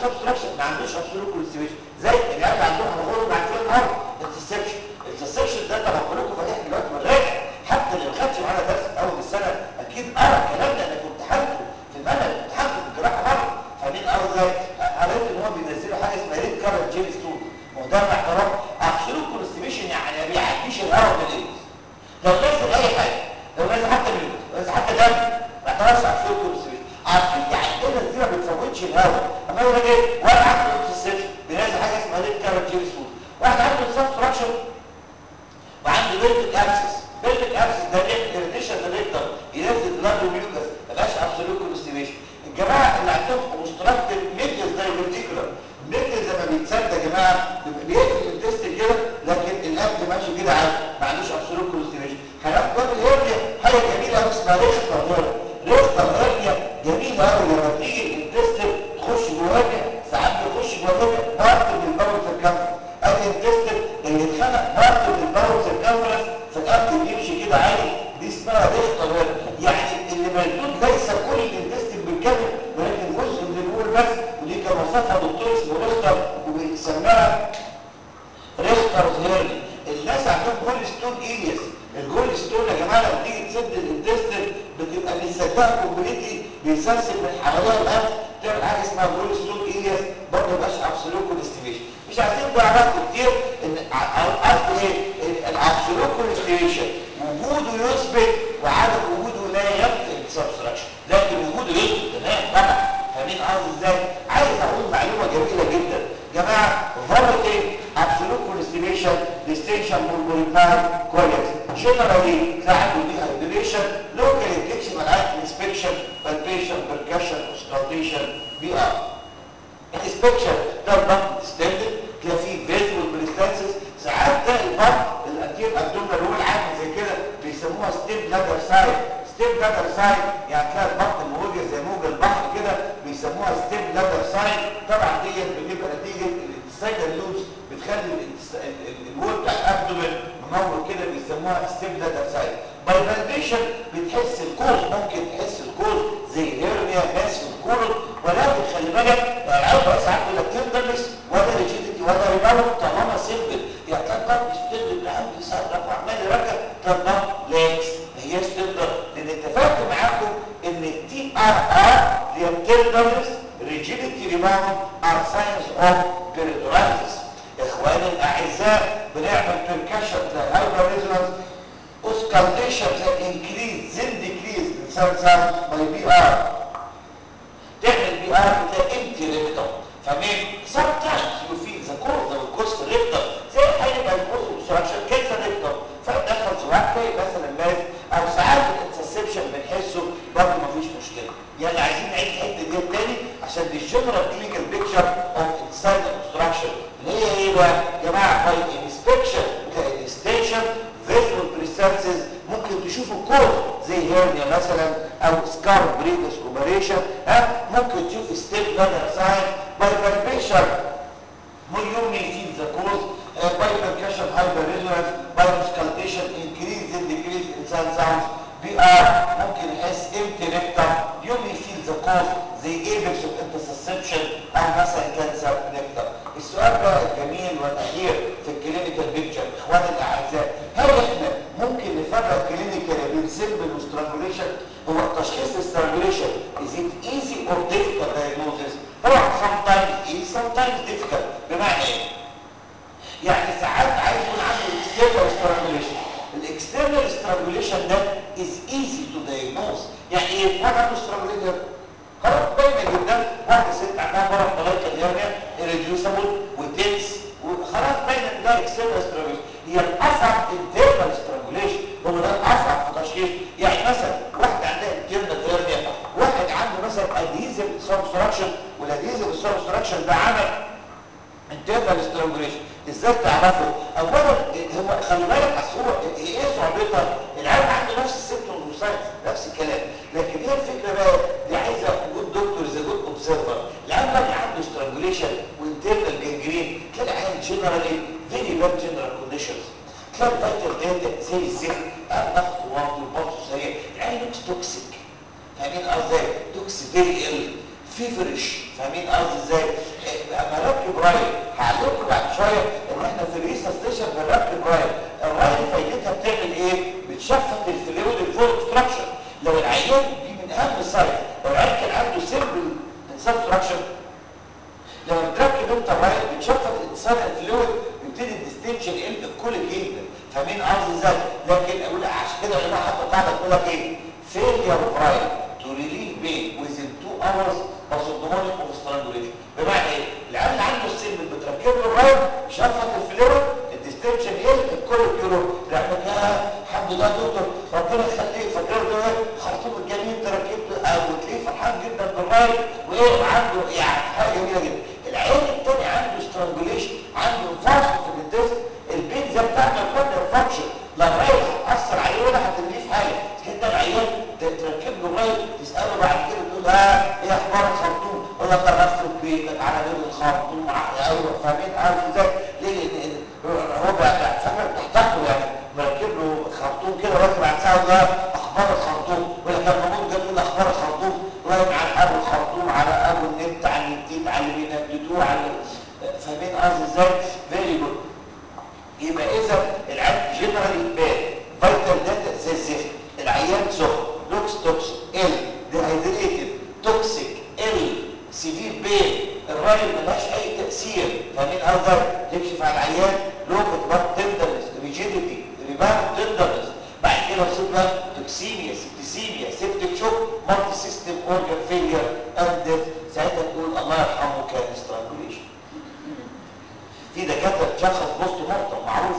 سبستراكشن ما عندوش ابسولوت كونستيبيشن زي العيال اللي عندهم هنقول بعد كده النهارده الانترسبشن الانترسبشن ده طبعا كلكم فاتحين دلوقتي بنراجع حتى اللي ما خدش معانا درس في اول السنه اكيد قرا الكلام ده انا كنت حالته في المنهج امتحانته في الجراحه مره فاهمين قصدي ازاي؟ قريت ان هو بينزلوا حاجه اسمها ريد كارت جيل ستون ما هو ده مع احترام ابسولوت كونستيبيشن يعني ما بيعديش الهواء من الايد لو نزل اي حاجه لو نزل حتى مليون لو نزل حتى دم ما اعتبرش ابسولوت كونستيبيشن عارفين يعني عندنا دي ما بتفوتش الهواء اما يقول لك ايه واحد عنده انترسبشن بينزل حاجه اسمها ريد كارت جيل ستون واحد عنده سبستراكشن وعنده بيلفيك ابسس بيلفيك ابسس ده بيعمل اريتيشن للريكتر ينزل بلاد وميوكس ما بقاش ابسولوت كونستيبيشن الجماعه اللي عندهم اوبستراكتيف ميديس دايفرتيكولار ميديس لما بيتسد يا جماعه بيقفل التست كده لكن الاكل ماشي كده عادي ما عندوش ابسولوت كونستيبيشن هناخد باب الهرنيا حاجه جميله قوي اسمها ريختر هرنيا ريختر هرنيا جميله قوي لما تيجي التست تخش جوه هرنيا ساعات بيخش جوه هرنيا بارت من الباور سيركمفرنس ادي التست اللي اتخنق بارت من الباور سيركمفرنس فالاكل بيمشي كده عادي دي اسمها ريختر هرنيا يعني اللي موجود ليس كل الانتستين بالكامل ولكن جزء من الجول بس ودي كان وصفها دكتور اسمه ريختر وبيسميها ريختر هيرني الناس عندهم جول ستون ايليس الجول ستون يا جماعه لما تيجي تسد الانتستين بتبقى بتسدها كومبليتلي بيسلسل من حواليها الاكل تعمل حاجه اسمها جول ستون ايليس برضه ما يبقاش ابسولوت كونستيبيشن مش عايزين نعرف كتير ان قصد ايه الابسولوت كونستيبيشن وجوده يثبت وعدم وجوده لا ينفي السبستراكشن لكن وجوده يثبت تمام طبعا فاهمين قصدي ازاي عايز اقول معلومه جميله جدا جماعه vomiting absolute constipation distinction pulmonary colic generally ساعات dehydration local infection ملعب inspection palpation percussion auscultation بي ار الانسبكشن ده الضغط ديستندد تلاقي فيه فيزوال بريستانسز ساعات تلاقي الضغط الانتير ابدومينال رول عامل زي كده بيسموها ستيب لادر سايد ستيب لادر سايد يعني تلاقي الضغط الموجه زي موج البحر كده بيسموها ستيب لادر سايد طبعا ديت بتبقى نتيجه الانتستاينال لوبس بتخلي الوول بتاع الابدومين منور كده بيسموها ستيب لادر سايد باي بالبيشن بتحس الكوز ممكن تحس الكوز زي هيرنيا ماس في الكولون ولكن خلي بالك العيال بقى ساعات يقول لك تندرنس ولا ريجيديتي ولا ريباوند طالما سيمبل يعني كان ضغط يستند العيال بيصرف وعمال يركب كان ضغط لاكس ما هياش تندر لان اتفقت معاكم ان التي ار ار هي تندرنس ريجيديتي ريباوند ار ساينز اوف بيريدورايتس اخواني الاعزاء بنعمل بيركشن زي الهايبر ريزونانس اوسكالتيشن زي انكريز زين ديكريز بنسمي ساوند باي بي ار تعمل بي ار بتلاقي امتي ريكتم فاهمين sometimes you feel the cause of الكوست ريكتم زي هيبقى الكوست اوبستراكشن كانسر ريكتم فدخل سواء تلاقي مثلا ماس او ساعات الانترسبشن بنحسه برضه مفيش مشكله يعني عايزين نعيد الحته دي تاني عشان دي الجنرال كلينيكال بيكتشر اوف انسايد اوبستراكشن اللي هي ايه بقى يا جماعه باي انسبكشن كاكستنشن فيزوال بريسيرسز ممكن تشوفوا كود زي هيرنيا مثلا او سكار بريدس اوبريشن ها ممكن تشوف ستيب لادر ساين باي بالبيشن you may feel the cause uh, by percussion hyperresonance by auscultation increase in decrease in sound sounds BR ممكن يحس empty rectum you may feel the cause زي apex of interception او مثلا كانسر rectum السؤال بقى الجميل والاخير في الكلينيكال بيكتشر اخواني الاعزاء هل احنا ممكن نفرق كلينيكال بين سيمبل وسترانجوليشن هو تشخيص السترانجوليشن is it easy or difficult diagnosis طبعا sometimes easy sometimes difficult بمعنى ايه يعني ساعات عايز يكون عنده external strangulation الاكسترنال strangulation ده is easy to diagnose يعني ايه واحد عنده strangulation خلاص باينه جدا واحده ست عندها مرض طلاق الهرنيا irreducible وتنس وخلاص باينه ان ده اكسترنال strangulation هي الاصعب internal strangulation هو ده الاصعب في تشخيص يعني مثلا واحد عندها internal hernia واحد عنده مثلا adhesive substruction والadhesive substruction ده عمل internal strangulation ازاي تعرفه اولا هو خلي بالك اصل هو ايه صعوبتها العيال عنده نفس السيمتومز والساينس نفس الكلام لكن هي الفكره بقى دي عايزه جود دكتور زي جود اوبزرفر العيال بقى اللي عنده strangulation وانترنال جنجرين تلاقي عيال جنرالي فيري باد جنرال كونديشنز تلاقي الفايتال داتا زي الزفت قاعد ضغط واطي وبطه سريع العيال لوكس توكسيك فاهمين قصدي توكس فيري ال فيفرش فاهمين قصدي ازاي اما اركب رايل هعلمكم بعد شويه ان احنا في الريسستيشن بنركب رايل الرايل فايدتها بتعمل ايه بتشفط الفلويد الفول اوبستراكشن لو العيان دي من اهم السايد لو العيان كان عنده سيمبل سبستراكشن لما بتركب انت الرايل بتشفط انسان الفلويد يبتدي الديستنشن يقل كل جدا فاهمين قصدي ازاي لكن اقول عشان كده يا جماعه حتى قاعده تقول لك ايه failure of right to relieve pain within 2 hours باثوجنومونيك اوف strangulation بمعنى ايه العيال اللي عنده السيمبل بتركب له الرايل شفط الفلويد الديستنشن يقل الكل كيلو لانك يا الحمد لله يا دكتور ربنا يخليك فاكر ده خرطوم الجميل تركبته او تلاقيه فرحان جدا بالرايل وايه عنده يعني حاجه جميله جدا العيان الثاني عنده سترانجوليشن عنده انفاركت في الانتست البيتزا بتاعته كل فانكشن لا الرايل هتاثر عليه ولا هتديه في حاجه كده العيان تركب له رايل تساله بعد كده تقول ها ايه اخبار الخرطوم يقول لك انا في بيتك على بيت الخرطوم ايوه فاهمين عارف ازاي ليه هو بقى فاكر تحتقه يعني مركب له خرطوم كده راكب على ساعه ده اخبار الخرطوم ولا كان موجود جنب اخبار الخرطوم راكب على ابو الخرطوم على ابو النت على النتيت على اللي بينبتوه على فاهمين قصدي ازاي فيري جود يبقى اذا العيان جنرالي باد فيتال داتا زي الزفت العيان سخن لوكس توكس ال ديهايدريتد توكسيك ال سيفير بين الراجل ملهاش اي تاثير فاهمين قصدي تكشف على العيان لوكت بقى تندرنس ريجيديتي ريباوند تندرنس بعد كده وصلت بقى توكسيميا سيبتيسيميا سيبتيك شوك مالتي سيستم اورجان فيلير اند ساعتها تقول الله يرحمه كان سترانجوليشن في دكاتره تشخص بوست مورتم معروف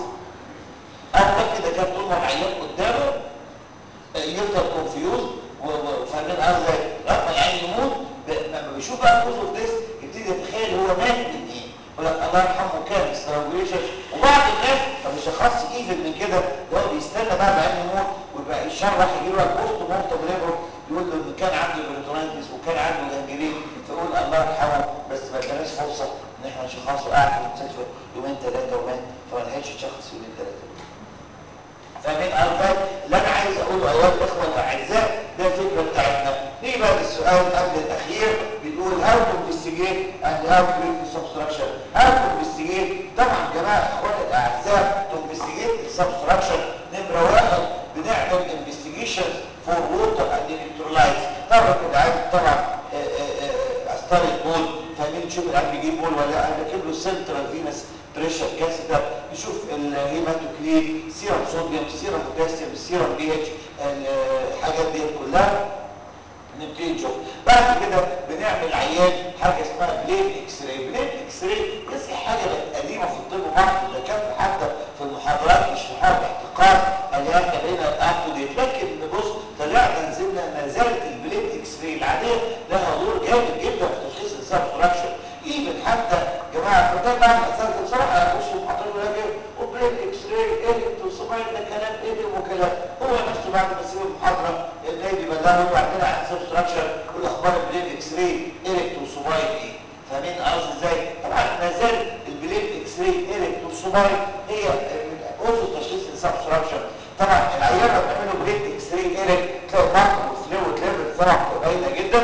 او في دكاتره طول ما العيان قدامه يفضل كونفيوز وفاهمين قصدي لما العيان يموت لما بيشوف بقى كوز اوف ديس يبتدي يتخيل هو مات من ايه يقول لك الله يرحمه كان سترانجوليشن وبعض الناس ما بيشخصش ايفن من كده ده هو بيستنى بقى العيان يموت ويبقى يشرح يجي له بوست مورتم ليبر يقول له ان كان عنده بريتونايتس وكان عنده جنجرين فيقول الله يرحمه بس ما اداناش فرصه ان احنا نشخصه قاعد في المستشفى يومين ثلاثه ومات فما لحقش يشخص يومين ثلاثه فاهمين قصدي اللي انا عايز اقوله ايها الاخوه الاعزاء ده الفكره بتاعتنا نيجي بقى للسؤال قبل الاخير بيقول هاو تو انفستيجيت اند هاو تو بريك سبستراكشن هاو تو انفستيجيت طبعا يا جماعه اخواني الاعزاء تو انفستيجيت السبستراكشن نمره واحد بنعمل انفستيجيشن فور ووتر اند الكترولايتس طبعا كده عايز طبعا استار البول فاهمين نشوف العيال بيجيب بول ولا لا بجيب له سنترال فينس بريشر كاسيتر نشوف الهيماتوكريت سيرم صوديوم سيرم بوتاسيوم سيرم بي اتش الحاجات دي كلها نبتدي نشوف بعد كده بنعمل عيان حاجه اسمها بلين اكس راي بلين اكس راي دي حاجه بقت قديمه في الطب وبعض الدكاتره حتى في المحاضرات يشرحوها باحتقار اليوم بقينا اب تو ديت لكن بص طلعنا نزلنا ما زالت البلين اكس راي العاديه لها دور جامد جدا في تشخيص السبستراكشن ايفن حتى يا جماعه فده بعد ما اسالت بصراحه اخش المحاضره ولا اجي وبريك اكس راي ايه وصبايا ده كلام ايه وكلام هو نفسه بعد ما يسيب المحاضره النادي بلغه وعندنا عن سبستراكشن والاخبار البلين اكس راي ايركت وصبايا ايه فاهمين قصدي ازاي طبعا ما زال البلين اكس راي ايركت وصبايا هي من اسس تشخيص السبستراكشن طبعا العيان لما بيعملوا بلين اكس راي ايركت تلاقي الضغط والفلويد ليفل طبعا باينه جدا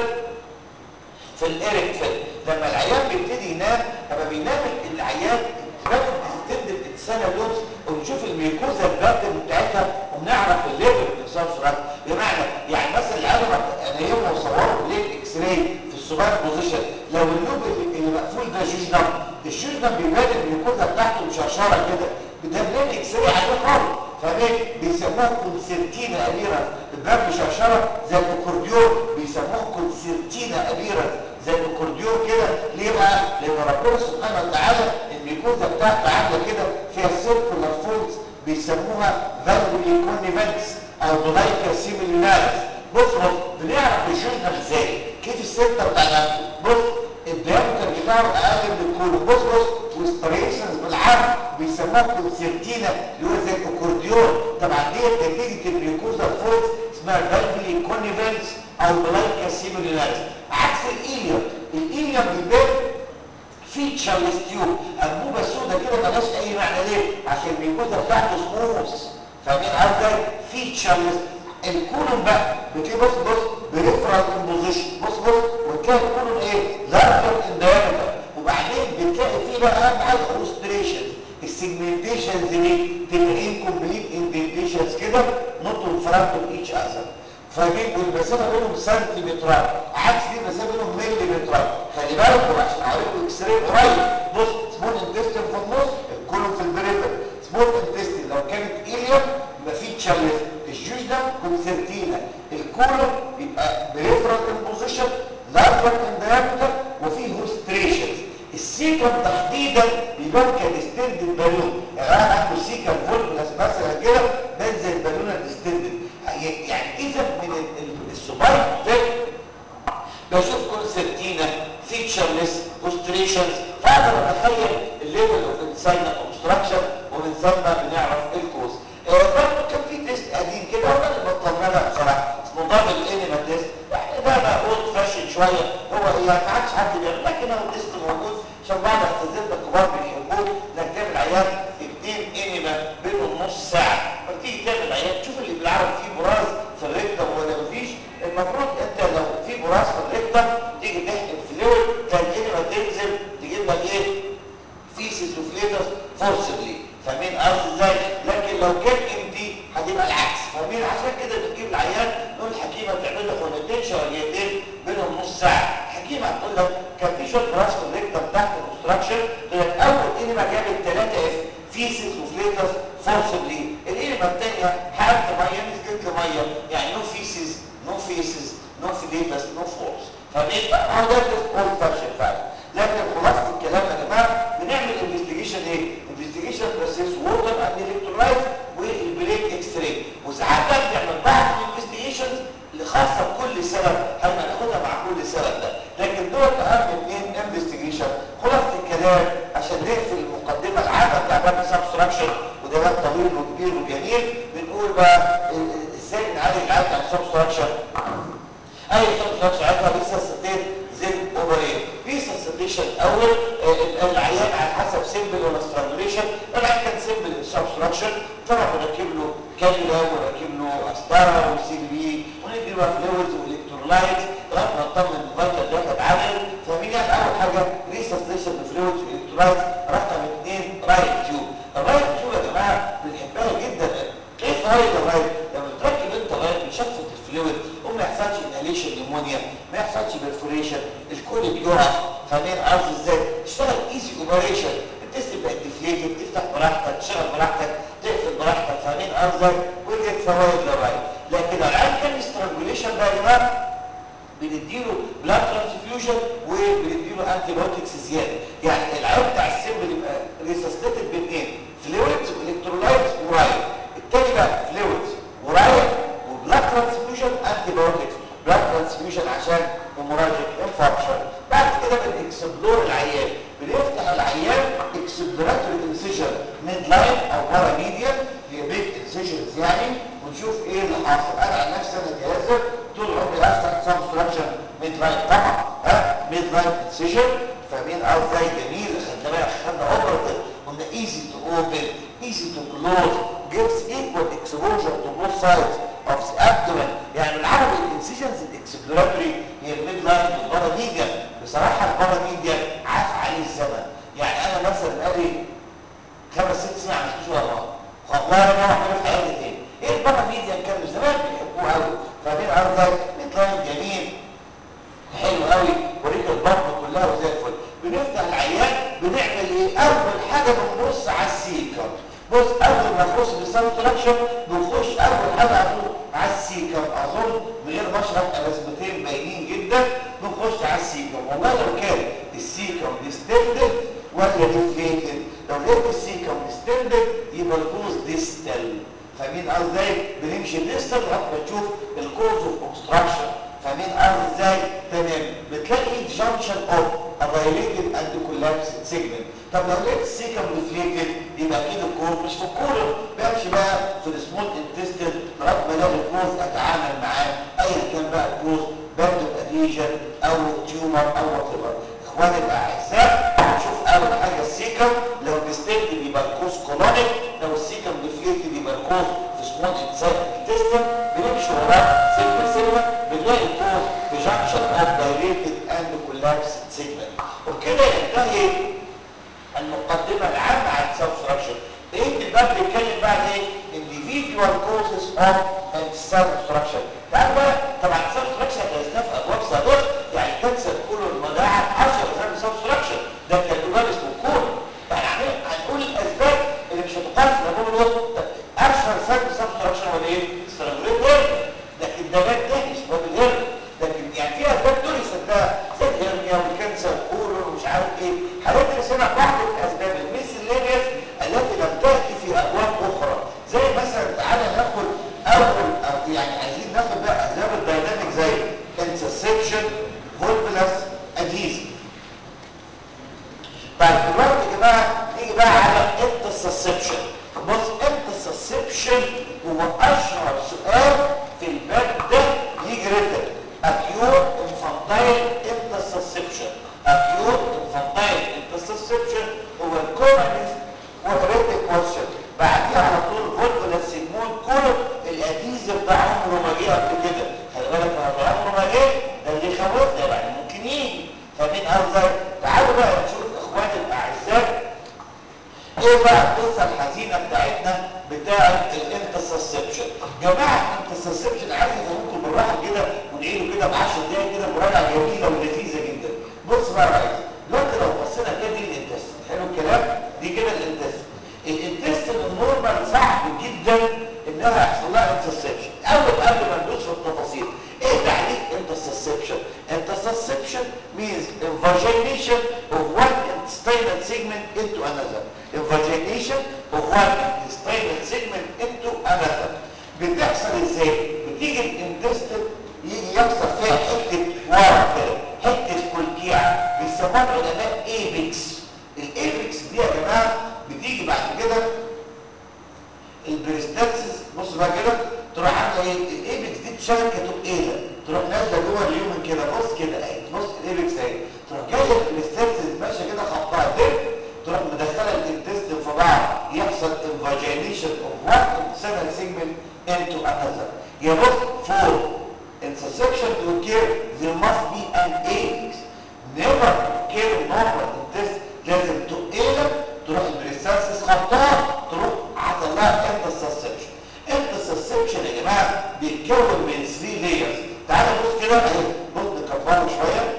في الايركت فيلم لما العيان بيبتدي ينام لما بينام العيان بياخد تبدا تتسنى لوز ونشوف الميكوزا الباتن بتاعتها وبنعرف الليفل بتاع سرعه بمعنى يعني مثلا العيان انا يوم وصوروا ليه اكس راي في السوبر بوزيشن لو اللوب اللي مقفول ده جوجنم الجوجنم بيبان الميكوزا بتاعته مشرشره كده ده بلين اكس راي عليه خالص فاهمين بيسموها كونسرتينا ابيرا الباب مشرشره زي الاكورديون بيسموها كونسرتينا ابيرا زي الاكورديون كده ليه بقى؟ لان ربنا سبحانه وتعالى الميكوزا بتاعته عامله كده فيها سيركولار فولز بيسموها فالفولي كونيفنتس او دولايكا سيميلاريس بص بص بنعرف الجورنال ازاي كيف السنتر بتاع الانف بص الديامتر بتاعه اقل من الكولون بص بص والستريشنز بالعرض بيسموها كونسرتينا اللي هو زي الاكورديون طبعا ديت نتيجه الميكوزا فولز اسمها فالفولي كونيفنتس او دولايكا سيميلاريس عكس الايليوم الايليوم بيبان فيتشرلس تيوب انبوبه سوداء كده مالهاش اي معنى ليه عشان الميكوزا بتاعته سموث فاهمين قصدي فيتشرلس الكولون بقى بتلاقي بص بص بريفرال امبوزيشن بص بص وتلاقي الكولون ايه مثلا فاهمين والمسافه بينهم سنتيمترات عكس دي المسافه بينهم مليمترات خلي بالكم عشان اوريكم اكس راي قريب بص سمول انتستين في النص الكولون في البريفر سمول انتستين لو كانت اليوم يبقى فيه تشالس الجوجنم كونسرتينا الكولون يبقى بريفرال امبوزيشن لارجر ان دايمتر وفيه هوستريشنز السيكم تحديدا بيبان كديستندد بالون يعني انا عنده سيكم فولبلس مثلا كده بنزل بالونه ديستندد يعني اذا من السوبايت ده بشوف كونسرتينا فيتشرلس اوستريشنز فاقدر اتخيل الليفل اوف انساينا اوبستراكشن ومن ثم بنعرف الكوز برضه كان في تيست قديم كده وانا اللي بطلنا لها بصراحه اسمه دبل انيما تيست يعني ده بقى اولد فاشن شويه هو يعني ما عادش حد بيعمل لكن هو تيست موجود عشان بعض اساتذتنا الكبار بيحبوه انك تعمل عيان اثنين انيما بينهم نص ساعه فتيجي تعمل عيان تشوف اللي بالعربي فيه براز في الريكتم ولا مفيش المفروض انت لو في براز في الريكتم تيجي تحقن فلويد كان انيما تنزل تجيب لك ايه فيسز وفليتس فورسبلي فاهمين قصدي ازاي لكن لو كان ام دي هتبقى العكس فاهمين عشان كده بتجيب العيان نقول الحكيمه تعمل له خونتين شويتين بينهم نص ساعه الحكيمه هتقول لك كان في شويه براس في الريكتم تحت الاوبستراكشن تقول لك اول انيما جابت 3 اف فيسز وفليتس فورسبلي الانيما الثانيه حرقت ميه نزلت له ميه يعني نو فيسز نو فيسز نو فليتس نو فورس فاهمين هو ده اولد فاشن فعلا لكن خلاصه الكلام يا جماعه بنعمل انفستيجيشن ايه انفستيجيشن بروسيس ووتر اند الكترولايت والبريك اكس راي وساعات بقى بنعمل بعض الانفستيجيشنز اللي خاصه بكل سبب هناخدها مع كل سبب ده لكن دول اهم اثنين انفستيجيشن خلاصه الكلام عشان نقفل المقدمه العامه بتاع باب سبستراكشن وده باب طويل وكبير وجميل بنقول بقى ازاي نعالج العيال بتاع السبستراكشن اي سبستراكشن عارفها ريسسيتيت زين اوفرين ريسسيتيشن اول العيان على حسب سيمبل ولا سترانجوليشن العيان كان سيمبل سبستراكشن طبعا بنركب له كانيولا ونركب له قسطره وسي بي وندي له فلويدز والكترولايتس لغايه ما نطمن الفيتال داتا اتعمل فاهمين يعني اول حاجه ريسسيتيشن بفلويدز والكترولايتس رقم اثنين رايت تيوب الرايت تيوب يا جماعه بنحبها جدا ايه فوائد الرايت لما بتركب انت رايت بيشفط الفلويد وما يحصلش انهاليشن نيمونيا ما يحصلش برفوريشن الكل بيقع فاهمين قصدي ازاي تشتغل ايزي اوبريشن التست بقت ديفليتد تفتح براحتك تشتغل براحتك تقفل براحتك فاهمين قصدي كل دي فوائد للرايت لكن الان كان سترانجوليشن بقى يا جماعه بنديله بلاد ترانسفيوجن وبنديله انتي بايوتكس زياده يعني العيب بتاع السم يبقى ريسستيتد باثنين فلويدز والكترولايتس ورايت التاني بقى فلويدز ورايت وبلاد ترانسفيوجن انتي بايوتكس بلاد ترانسفيوجن عشان هيموراجيك انفاركشن بعد كده بنكسبلور العيان بنفتح العيان اكسبلوراتوري انسيجن ميد لاين او ورا ميديا هي بيج انسيجنز يعني ونشوف ايه اللي حاصل انا عن نفسي انا كياسر طول عمري افتح سبستراكشن ميد لاين طبعا ها ميد لاين انسيجن فاهمين ازاي جميل خدنا بقى خدنا اوبرتيف قلنا ايزي تو اوبن ايزي تو كلوز gives equal exposure to both sides of the abdomen يعني بالعربي الانسيجنز الاكسبلوراتوري هي الميد لاين والباراميديا بصراحه الباراميديا عاف عليه الزمن يعني انا مثلا بقالي خمس ست سنين ما عملتوش ولا مره والله انا ما بعمله في حياتي تاني ايه الباراميديا كان من زمان بيحبوه قوي فاهمين قصدي ميد لاين جميل حلو قوي وريك البطن كلها وزي الفل بنفتح العيان بنعمل ايه اول حاجه بنبص على السيكر بص اول ما نخش بالسبتراكشن بنخش اول حاجه اقول على السيكر اظن من غير ما اشرح رسمتين باينين جدا بنخش على السيكر والله لو كان السيكر ديستندد ولا ديفليتد لو لقيت السيكر ديستندد يبقى الكوز ديستال فاهمين ازاي بنمشي ديستال لغايه ما نشوف الكوز اوف اوبستراكشن فاهمين قصدي ازاي تمام بتلاقي جانكشن اوف dilated and collapsed segment طب لو لقيت السيكم ديفليتد يبقى اكيد الكور مش في الكور بمشي بقى في السمول انتستين لغايه ما الاقي الكوز اتعامل معاه ايا كان بقى الكوز باند اديجن او تيومر او وات ايفر اخواني الاعزاء نشوف اول حاجه السيكم لو ديستنتد يبقى الكوز كولونيك لو السيكم ديفليتد يبقى الكوز في سمول انتستين بنمشي وراه سيجمنت سيجمنت بنلاقي الكوز في جانكشن اوف dilated and collapsed segment وبكده ينتهي المقدمة العامة عن self structure بقيت الباب بيتكلم بقى ايه individual causes of انتستال اوبستراكشن تعالوا بقى طبعا الانتستال اوبستراكشن درسناه في ابواب سابقه يعني كانسر كله المجاعه 10 اسباب الانتستال اوبستراكشن ده كان له اسمه كون يعني هنقول- هنقول الاسباب اللي مش هتقاس لما بقول له اشهر سبب الانتستال اوبستراكشن هو ايه؟ سترانجوليت لكن ده باب تاني اسمه باب الهرم لكن يعني في اسباب درست بقى زي الهرنيا والكانسر والكولون ومش عارف ايه هندرس هنا بعض الاسباب الميسلينيوس التي لم تاتي في ابواب اخرى زي مثلا تعالى ناخد اول أو يعني عايزين ناخد بقى اسباب الدايناميك زي انترسبشن فولفلس اديزم طيب دلوقتي يا جماعه نيجي بقى على انترسبشن بص انترسبشن هو اشهر سؤال في الباب ده يجي ريتن acute infantile interception acute infantile interception هو الكومنست وهريتك كويشن بعديها على طول فولفولا سيجمون كولو الاديز بتاع عمره ما جه قبل كده خلي بالك هو عمره ما جه ده اللي خوفنا يعني ممكن يجي فاهمين قصدي تعالوا بقى نشوف اخواني الاعزاء ايه بقى القصه الحزينه بتاعتنا بتاعه الانترسبشن جماعه الانترسبشن عايز افهمكم بالراحه كده ونعيده كده ب 10 دقايق كده مراجعه جميله ولذيذه جدا بص بقى يا ريس دلوقتي لو بصينا كده دي الانتست حلو الكلام دي كده الانتست الانتست النورمال صعب جدا انها يحصل لها انترسبشن اول قبل ما ندوس في التفاصيل ايه تعريف interception interception means invagination of one intestinal segment into another invagination of one intestinal segment into another بتحصل ازاي بتيجي الانتستين يجي يحصل فيها حته ورم كده حته كلكيعه بيسموها العلماء ايبكس الايبكس دي يا جماعه بتيجي بعد كده البريستاتسس بص بقى كده تروح عامله ايه الايبكس دي تشارك كتقيله تروح نازله جوه اليومن كده بص كده اهي بص الايبكس اهي تروح جايه البريستاتسس ماشيه كده خبطها دب تروح مدخله الانتستين في بعض يحصل انفاجينيشن اوف وان انتستينال سيجمنت انتو انذر يا بص فور intersection to occur there must be an apex never occur normal intestine لازم تقيلك تروح البريستاتسس خبطها تروح حصل لها انترسبشن انترسبشن يا جماعه بيتكون من 3 لايرز تعالى بص كده اهي بص نكبره شويه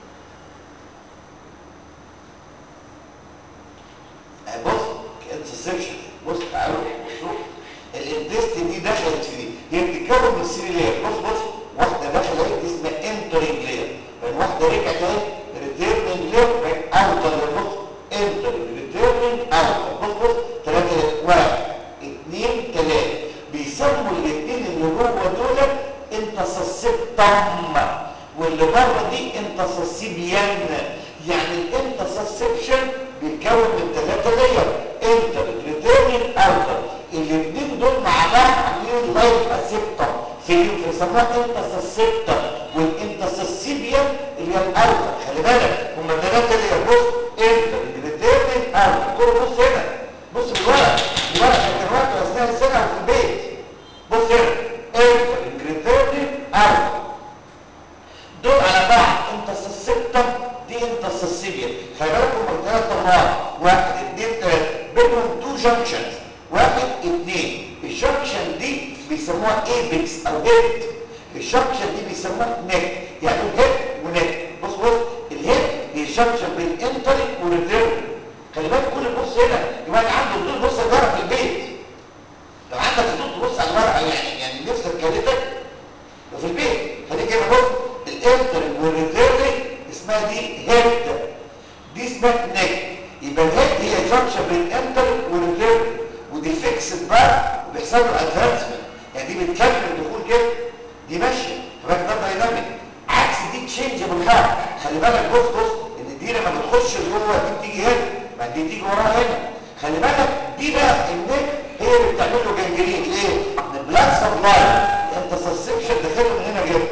اهي بص انترسبشن بص تعالوا بصوا الانتستين دي دخلت في دي هي بتتكون من 3 لاير بص بص واحده داخله اهي دي اسمها انترنج لاير بعدين واحده رجعت اهي ريتيرنج لاير بعدين اوتر بص انترنج ريتيرنج اوتر بص بص ثلاثه واحد اثنين ثلاثه بيسموا الاثنين اللي جوه دول انتسسبتم واللي بره دي انتسسبيان يعني الانتسسبشن بيتكون من ثلاثه لاير انتر ريتيرنج اوتر الاثنين دول مع بعض عاملين لايف اسيبتم في بيسموها انتسسبتم والانتسسبيان اللي هي الاوتر خلي بالك هم الثلاثه اللي بص انتر ريتيرنج اوتر كل بص هنا بص بالورق الورق كان وقت اثناء السنه وفي البيت بص هنا انتر ريتيرنج اوتر دول على بعض انتسسبتم دي انتسسبيان خلي بالكم من ثلاث مرات واحد اثنين ثلاثه بينهم تو جنكشنز واحد اثنين الجنكشن دي بيسموها ايبكس او هيد الجنكشن دي بيسموها نيك يعني هيد ونيك بص بص الهيد هي جنكشن بين انتري وريتيرن خلي بالك كل بص هنا يبقى اللي عنده فضول بص على الورقه في البيت لو عندك فضول تبص على الورقه يعني يعني نفسك كلتك في البيت خليك هنا بص الانتري والريتيرن اسمها دي هيد دي اسمها نيك يبقى الهيد هي جنكشن بين انتري وريتيرن ودي فيكسد بقى وبيحصل له ادفانسمنت يعني دي بتكمل دخول كده دي ماشيه فبقى ده دايناميك عكس دي تشينجبل بقى خلي بالك بص بص ان دي لما بتخش جوه دي بتيجي هنا ما دي تيجي وراها هنا خلي بالك دي بقى النك هي اللي بتعمل له جنجرين ليه؟ ان البلاد سبلاي انت سسبشن داخله من هنا كده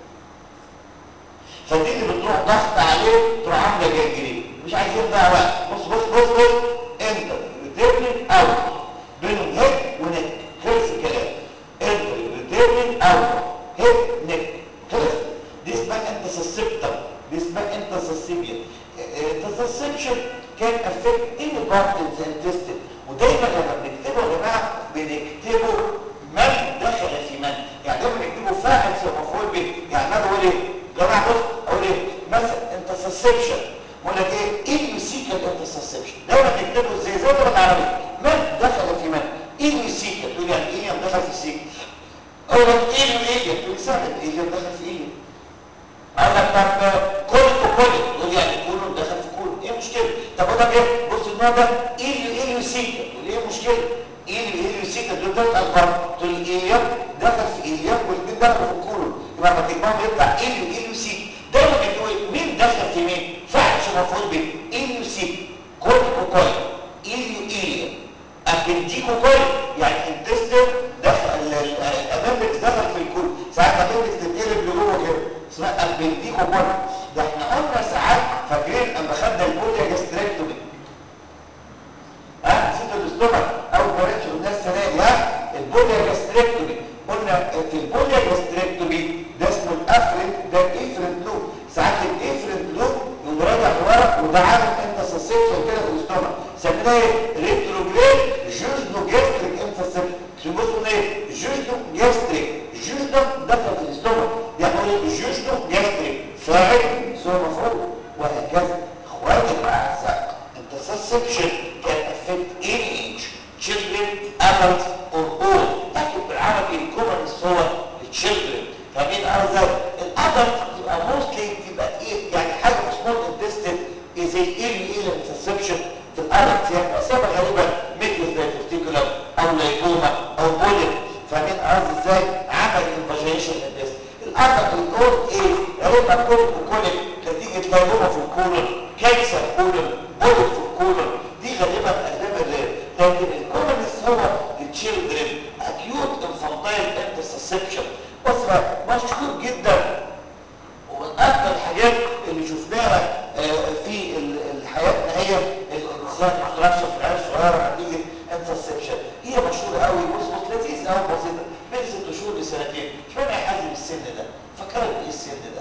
فدي اللي بتروح ضغط عليه تروح عامله جنجرين مش عايزين نضيع وقت بص بص بص بص انت ريتيرنينج اوت بينهم هيد ونك خلص الكلام انت ريتيرنينج اوت هيد نك خلص دي اسمها انتسسبتم دي اسمها انتسسيبيا انتسسبشن كان افكت اني بارت ان ذا ودايما لما بنكتبه يا جماعه بنكتبه من دخل في من ايه جماعه بص اقول ايه مثلا انت سسبشن بقول لك ايه ايه يسيك انت سسبشن دايما تكتبه ازاي زي اللغه العربيه من دخل في من ايه يسيك تقول يعني ايه دخل في السيك اقول لك ايه ايه تقول سهل ايه دخل في ايه اقول لك طب كل كل تقول يعني كله دخل في كله ايه المشكله طب اقول لك ايه بص النوع ده ايه ايه يسيك تقول ايه المشكله ايه ايه يسيك دول ده الفرق تقول ايه دخل في ايه والاثنين دخلوا في الكولون يبقى لما تجمعهم يطلع ايه ايه يسيك دايما بتقول مين دخل في مين فعل شو مفعول به ايه يسيك كل كل ايه ايه ابنديكو كل يعني انتستر دخل الامامكس دخل في الكل ساعات الامامكس تتقلب لجوه كده اسمها ابنديكو كل ده احنا قلنا ساعات فاكرين اما خدنا البوليا جاستريكتومي ها نسيت الاستومك اول ما رحت قلنا السنه دي ها البوليا جاستريكتومي قلنا في البوليا جاستريكتومي ده اسمه الافرنت ده الافرنت لوب ساعات الافرنت لوب يقوم راجع لورا وده عامل انت سسيشن كده في الاستومك سميناه ايه ريتروجريد جوزنو جاستريك انفاسيشن بصوا ايه جوزنو جاستريك جوزنو دخل في الاستومك يعني ايه جوزنو جاستريك فاعل سوى مفعول وهكذا اخواتي الاعزاء انت سسيشن can affect any age children adults or old لكن بالعربي الكومن هو الchildren فمين ارزق الادلت تبقى موستلي تبقى ايه يعني حاجه سمول انتستين زي ايه ايه الانترسبشن في الادلت يعني اسباب غالبا مثل زي تفتيكولم او لايبوما او بوليب فمين ارز ازاي عمل انفاجيشن للناس الادلت الاولد ايه غالبا كوليك وكوليك نتيجه لايبوما في الكولون كانسر كولون بوليب في الكولون دي غالبا اسباب الرير لكن الكومنس هو التشيلدرن اكيوت انفانتايل انترسبشن بصرة مشهور جدا ومن اكثر الحاجات اللي شفناها في حياتنا هي الكونستراكشن في العيال الصغيره نتيجه انترسبشن هي مشهوره قوي بص بص لذيذ قوي بسيطه بين ست شهور لسنتين مش معنى يحزم السن ده فكرت ايه السن ده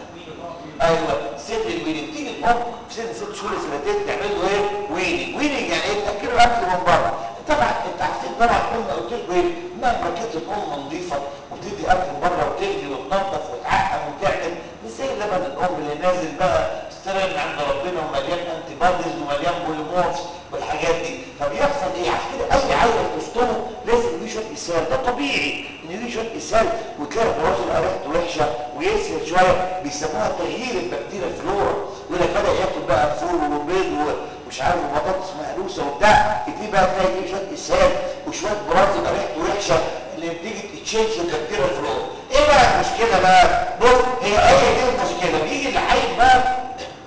ايوه سن الويننج تيجي الام في سن ست شهور لسنتين تعمل له ايه ويننج ويننج يعني ايه تاكله اكل من بره طبعا انت عارفين طبعا كنا قلت لكم ايه مهما كانت الام نظيفه وبتدي اكل من بره وتغلي وتنظف وتعقم وتعمل مش زي لبن الام اللي نازل بقى ستيرن عند ربنا ومليان انتي باديز ومليان بوليمورفز والحاجات دي فبيحصل ايه عشان كده اي عيل تشطبه لازم يجي شويه اسهال ده طبيعي ان يجي شويه اسهال وتلاقي الراس يبقى ريحته وحشه ويسهل شويه بيسموها تغيير البكتيريا الفلورا يقول لك بدا ياكل بقى فول وبيض ومش عارف وبطاطس مهروسه وبتاع تبتدي بقى تلاقي يجي شويه اسهال وشويه براز يبقى ريحته وحشه اللي بتيجي تشينج البكتيريا الفلورا ايه بقى المشكله بقى بص هي ايه دي المشكله بيجي العيل بقى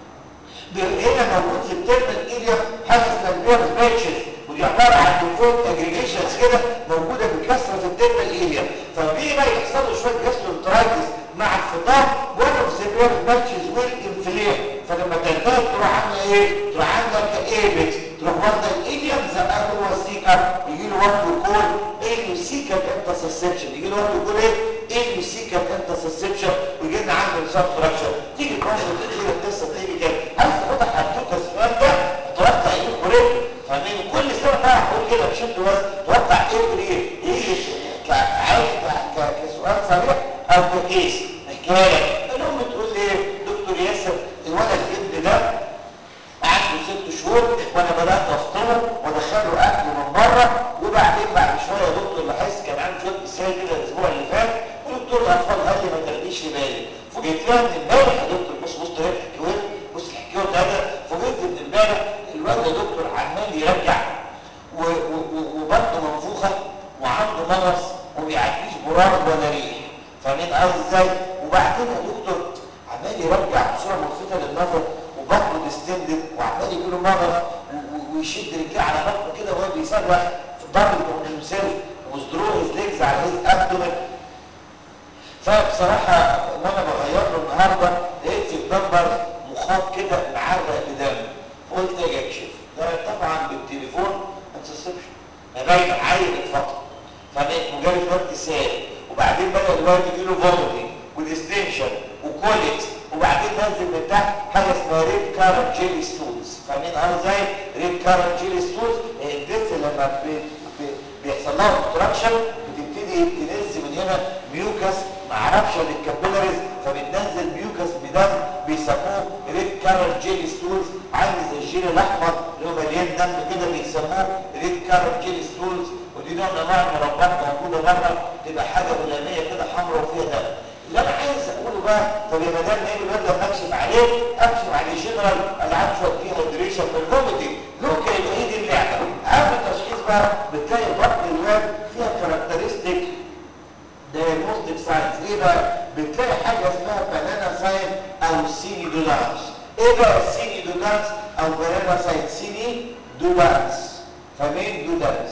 هنا موجود في الترمال ايريا حاجه اسمها البيرز باتشز ودي عباره عن ديفولت اجريجيشنز كده موجوده بكثره في الترمال ايريا فبيجي بقى يحصل له شويه جاسترونترايتس مع الفطار وانا في البيرز باتشز والانفلير فلما تنتهي تروح عامله ايه؟ تروح عامله كايبكس تروح واخده الايديم زقها جوه السيكا يجي له وقت يقول ايه السيكا انترسبشن يجي له وقت يقول ايه؟ ايه السيكا انترسبشن ويجي لنا عامل سبستراكشن تيجي تنظر تيجي القصه تيجي كده عايز تاخدها حدوته السؤال ده توقع ايه قريب فاهمين كل سنه بقى هقول كده مش انتوا بس توقع ايه قريب يجي عايز كسؤال صريح او ككيس حكايه الام تقول لي دكتور ياسر الولد الابن ده عنده ست شهور وانا بدات افطره وادخله اكل من بره وبعدين بعد شويه يا دكتور لاحظت كان عنده شويه اسهال كده الاسبوع اللي فات ودكتور الاطفال قال لي ما تاخديش في بالي فوجئت لها من امبارح يا دكتور بص بص طريقه الحكايه بص الحكايه ده فوجئت من امبارح الواد يا دكتور عمال يرجع وبطنه منفوخه وعنده مغص وما بيعديش براغ ولا ريح فاهمين قصدي ازاي؟ وبعدين يا دكتور عمال يرجع بصوره ملفته للنظر وبطنه ديستندد وعمال يجي له مغص ويشد رجليه على بطنه كده وهو بيصرخ في ضرب himself وذرو هيز ليجز على هيز ابدومن فبصراحه وانا بغير له النهارده لقيت في البمبر مخاط كده معرق بدم قلت اجي اكشف ده طبعا بالتليفون انترسبشن باين عيل اتفطر فمجرد وقت سال وبعدين بدا الوقت يجي له فوميتنج والاستنشن وكوليكس وبعدين نزل من تحت حاجه اسمها ريد كارن جيلي ستولز فاهمين انا ازاي ريد كارن جيلي ستولز الدس لما بي بي بيحصل لها اوبستراكشن بتبتدي تنزل من هنا ميوكس ما اعرفش الكابيلاريز فبتنزل ميوكس ميوكس بدم بيسموه ريد كارل جيلي ستولز عامل زي الجيل الاحمر اللي هو مليان دم كده بيسموه ريد كارل جيلي ستولز ودي نوع من انواع المربات موجوده بره تبقى حاجه غلاميه كده حمراء وفيها دم اللي انا عايز اقوله بقى طب يا مدام نايم الواد لما اكشف عليه اكشف عليه جنرال العاب شويه فيه هيدريشن من الفوميتنج ممكن يبقى هي دي اللعبه اهم تشخيص بقى بتلاقي بطن الواد فيها كاركترستيك دايجنوستيك ساينس ايه بقى بتلاقي حاجه اسمها بانانا ساين او سيني دولانس ايه بقى السيني دولانس او بانانا ساين سيني دولانس فمين دولانس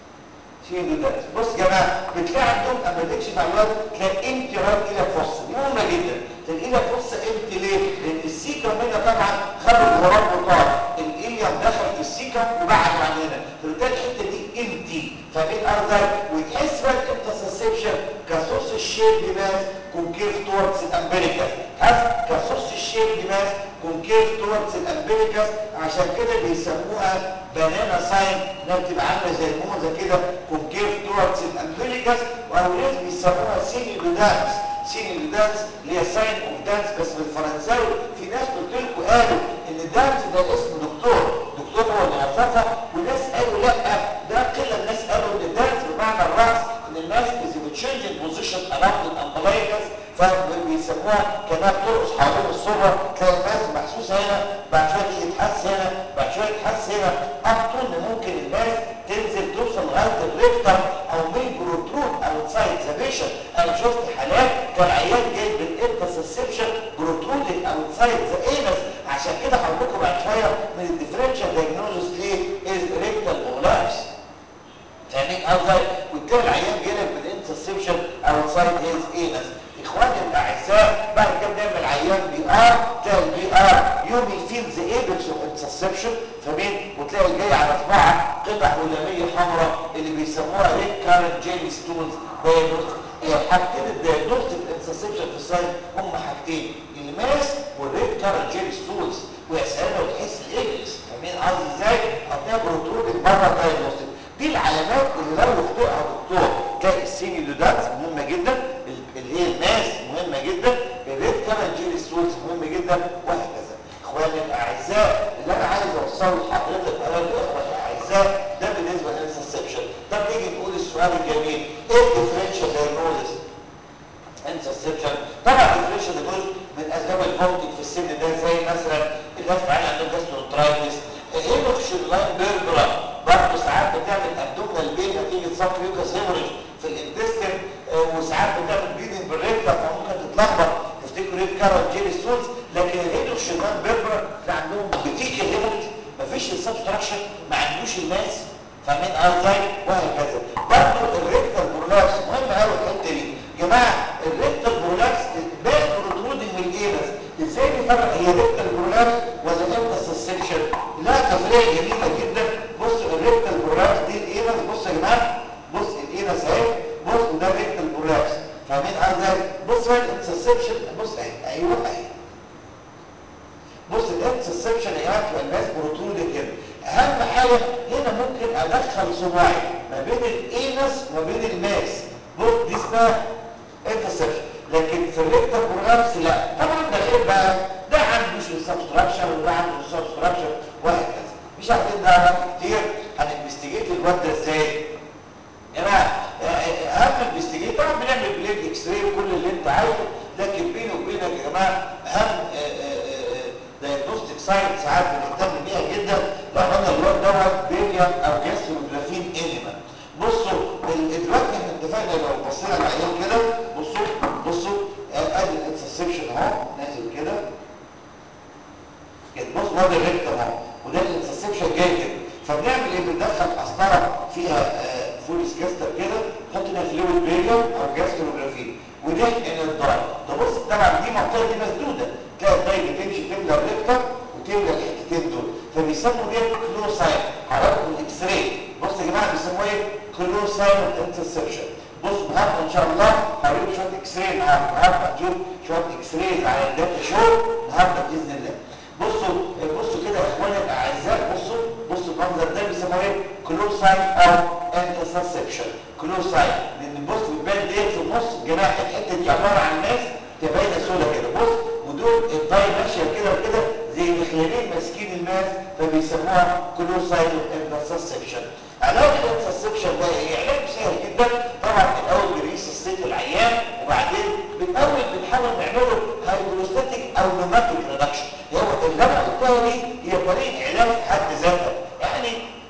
سيني دولانس بص يا جماعه بتلاقي عندهم اما تكشف على الواد تلاقي امتي رايت الى فص دي مهمه جدا تلاقي الى فص امتي ليه لان السيكم هنا طبعا خد الغراب وطار الاليم دخل في السيكم وبعد عن هنا فبالتالي الحته دي امتي فمين ارضك وتحس بقى الانترسبشن كسورس الشيب دماغ كونكيف توركس الامبليكاس هاز كسورس الشيب دماغ كونكيف توركس الامبليكاس عشان كده بيسموها بانانا ساين انها بتبقى عامله زي الموزه كده كونكيف توركس الامبليكاس او ناس بيسموها سيني دودانس سيني دودانس اللي هي ساين اوف دانس بس بالفرنساوي في ناس قلت لكم قالوا ان الدانس ده اسم دكتور دكتور هو اللي وصفها وناس قالوا لا ده قله الناس قالوا ان الدانس بمعنى الرقص ان الناس is changing position around the umbilicus فبيسموها كانها بترقص حوالين الصوره تلاقي الناس محسوسه هنا بعد شويه تيجي تحس هنا بعد شويه تحس هنا ابطل ان ممكن الناس تنزل توصل لغايه الريكتر او مين بروترود او سايد سبيشن انا شفت حالات كان عيان جاي بالانترسبشن بروترودنج او سايد ذا اينس عشان كده هقول لكم بعد شويه من الديفرنشال دايجنوزس ليه از ريكتال اولابس فاهمين قصدي وبالتالي العيان جالك بالانترسبشن او سايد هيز اينس اخواني الاعزاء بعد كده بنعمل عيان بي ار تلاقي البي ار يومي فيل ذا ايبكس اوف انترسبشن فاهمين وتلاقي جاي على صباعك قطع هلاميه حمراء اللي بيسموها ريد كارنت جيلي ستونز دايجنوستيك حاجتين الدايجنوستيك انترسبشن في السايد هم حاجتين الماس والريد كارنت جيلي ستونز ويا سلام لو تحس الايبكس فاهمين قصدي ازاي؟ هتلاقي بروترود بره دايجنوستيك دي العلامات اللي لو اخترعها دكتور تلاقي السيني دودانس مهمه جدا اللي هي الماس مهمه جدا الريد كارنت جيلي ستونز مهمه جدا وهكذا اخواني الاعزاء اللي انا عايز اوصله لحضرتك انا الاخوه الاعزاء ده بالنسبه للانسسبشن طب نيجي نقول السؤال الجميل ايه الديفرنشال دايجنوزس انسسبشن طبعا الديفرنشال دايجنوزس من اسباب الفومتنج في السن ده زي مثلا الناس معانا عندهم جاستروترايتس هيموكشن لاين بيربرا برضه ساعات بتعمل ابدومينال بين نتيجه صف يوكاس هيموريج في الانتستين وساعات بتعمل بليدنج بالريكتا فممكن تتلخبط تفتكروا ريد كارل جيلي ستونز لكن الهيموكشن لاين بيربرا اللي عندهم بتيجي هيموريج مفيش السبستراكشن ما عندوش الماس فاهمين ازاي وهكذا برضه الريكتال برولابس مهم قوي الحته دي يا جماعه الريكتال برولابس باين بروترودنج من الاينس ازاي نفرق هي ريكتال برولابس ولا انترسبشن لا تفريق جميله جدا بص الريكتال برولابس دي الاينس بص يا جماعه بص الاينس اهي بص وده الريكتال برولابس فاهمين ازاي بص بقى الانترسبشن بص اهي ايوه اهي بص الانترسبشن يا جماعه تبقى الناس بروترودنج كده اهم حاجه هنا ممكن ادخل صباعي ما بين الاينس وما بين الماس بص دي اسمها انترسبشن لكن في الريكتال برولابس لا طبعا ده غير بقى ده عنده سبستراكشن وده عنده سبستراكشن وهكذا مش عايزين نعرف كتير هننفستيجيت الواد ده ازاي يا جماعه اهم انفستيجيت طبعا بنعمل بليد اكس راي وكل اللي انت عايزه لكن بيني وبينك يا جماعه اهم دايجنوستيك ساينس ساعات بنهتم بيها جدا لو عملنا الواد دوت بيليان او جاستروجرافين انيما بصوا دلوقتي احنا اتفقنا لو بصينا على العيان كده بصوا بصوا ادي الانسسبشن اهو نازل كده كده بص وادي الريكتم اهو وده الانسسبشن جاي كده فبنعمل ايه بندخل قسطره فيها فوليس جاستر كده نحط فيها فلويد بيليان او جاستروجرافين ونحقن الضاي ده بص طبعا دي منطقه دي مسدوده تلاقي الضاي بتمشي تملى الريكتم وتملى الحتتين دول فبيسموا دي كلوساين حضراتكم الاكس راي بص يا جماعه بيسموها ايه كلوساين انترسبشن بص النهارده ان شاء الله هوريكم شويه اكس راي النهارده النهارده هنشوف شويه اكس رايز على الداتا شو النهارده باذن الله بصوا بصوا كده يا اخواني الاعزاء بصوا بصوا المنظر ده بيسموه ايه كلوساين او انترسبشن كلوساين لان بص بتبان ديت في النص الجناح الحته دي عباره عن ناس تبين سودا كده بص ودول الماس فبيسموها كلوسايد انترسبشن علاج الانترسبشن ده ايه علاج سهل جدا طبعا الاول بنريسستيت العيان وبعدين بالاول بنحاول نعمله هايدروستاتيك او نوماتيك ريدكشن هو اللي انا قلتها دي هي طريقه علاج في حد ذاتها يعني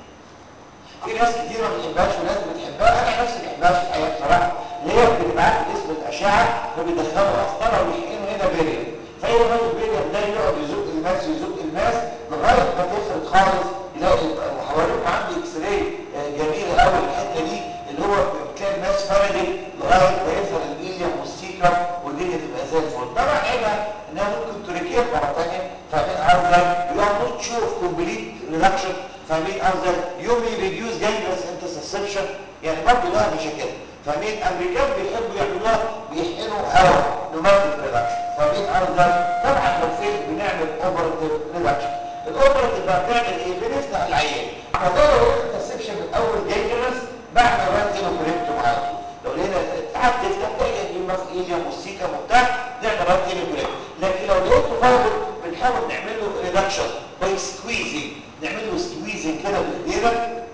في ناس كتير ما بتحبهاش وناس بتحبها انا نفسي ما بحبهاش الحقيقه بصراحه اللي هي بتبعت اسم الاشعه فبيدخلوا قسطره ويحقنوا هنا بيريم فاي راجل بيريم ده يقعد يزق الماس يزق الماس لغايه ما تفرد خالص يلاقي وحواليكم عندي اكس راي جميله قوي الحته دي اللي هو بتلاقي الماس فردت لغايه ما يظهر الايليوم والسيكم والدنيا تبقى زي الفل طبعا عيبها انها ممكن تريكير مره ثانيه فاهمين قصدي يو ار نوت شور كومبليت ريدكشن فاهمين قصدي يومي ريديوس جانجلس انترسبشن يعني برضه لها مشاكل فاهمين امريكان بيحبوا يعملوها بيحقنوا هواء نوماتيك ريدكشن فاهمين قصدي طبعا لو فين بنعمل اوبرتيف ريدكشن الاوبرتيف بقى بنعمل ايه بنفتح العيان فده لو الانترسبشن من اول جانجلس بعمل رانتين وكريبتوم على طول لو لقينا قعدت تفتح تلاقي الدماغ ايليوم والسيكم وبتاع نعمل رانتين وكريبتوم لكن لو لقيته فاضل بنحاول نعمل له ريدكشن باي سكويزنج نعمل له سكويزنج كده بايدينا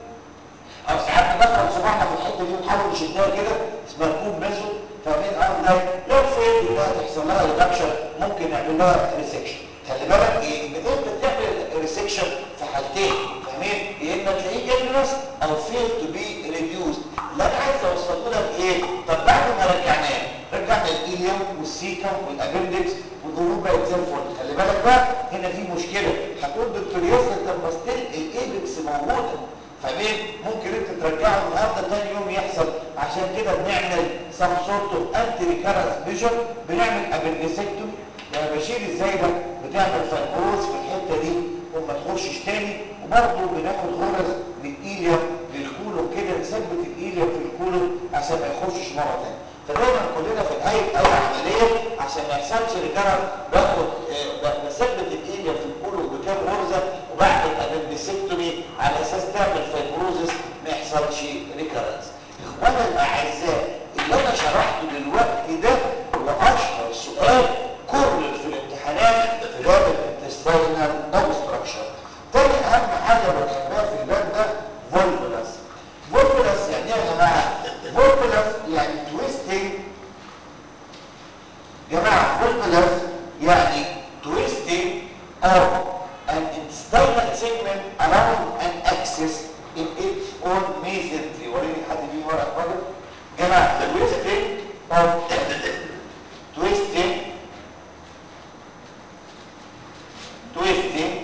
او ساعات ندخل صباعنا في الحته دي ونحاول نشدها كده اسمها كوب ميزو فاهمين ازاي لو فين انها تحصل لها ريدكشن ممكن نعمل لها ريسكشن خلي بالك ايه ان انت تعمل ريسكشن في حالتين فاهمين يا اما تلاقيه جنرس او فيل تو بي ريديوسد اللي انا عايز اوصل لك ايه طب بعد ما رجعناه رجعنا الايليوم والسيكم والابندكس والقلوب بقت زي الفل خلي بالك بقى هنا في مشكله هتقول دكتور ياسر طب ما ستيل الايبكس موجوده فاهمين ممكن انت ترجعه النهارده تاني يوم يحصل عشان كده بنعمل سم سورت اوف انتي ريكارنس فيجن بنعمل ابندسكتومي لما بشيل ازاي ده بتعمل فايبروز في الحته دي وما تخشش تاني وبرضه بناخد غرز من الايليوم للكولوم كده نثبت الايليوم في الكولوم عشان ما يخشش مره ثانيه فدايما كلنا في نهايه اي عمليه عشان ما يحصلش ريكارنس باخد آه بثبت الايليوم في الكولوم بكام غرزه وبعمل ابندسكتومي على اساس تعمل فايبروزس ما يحصلش ريكارنس اخوانا الاعزاء اللي انا شرحته دلوقتي ده هو اشهر سؤال كرر في الامتحانات في باب الانتستينال اوبستراكشن تاني اهم حاجه بنحبها في الباب ده فولفولس فولفولس يعني ايه يا جماعه فولفولس يعني تويستنج جماعه فولفولس يعني تويستنج او an intestinal segment around an axis in its own mesentery وريني حد بيه ورق راجل جماعه twisting of twisting twisting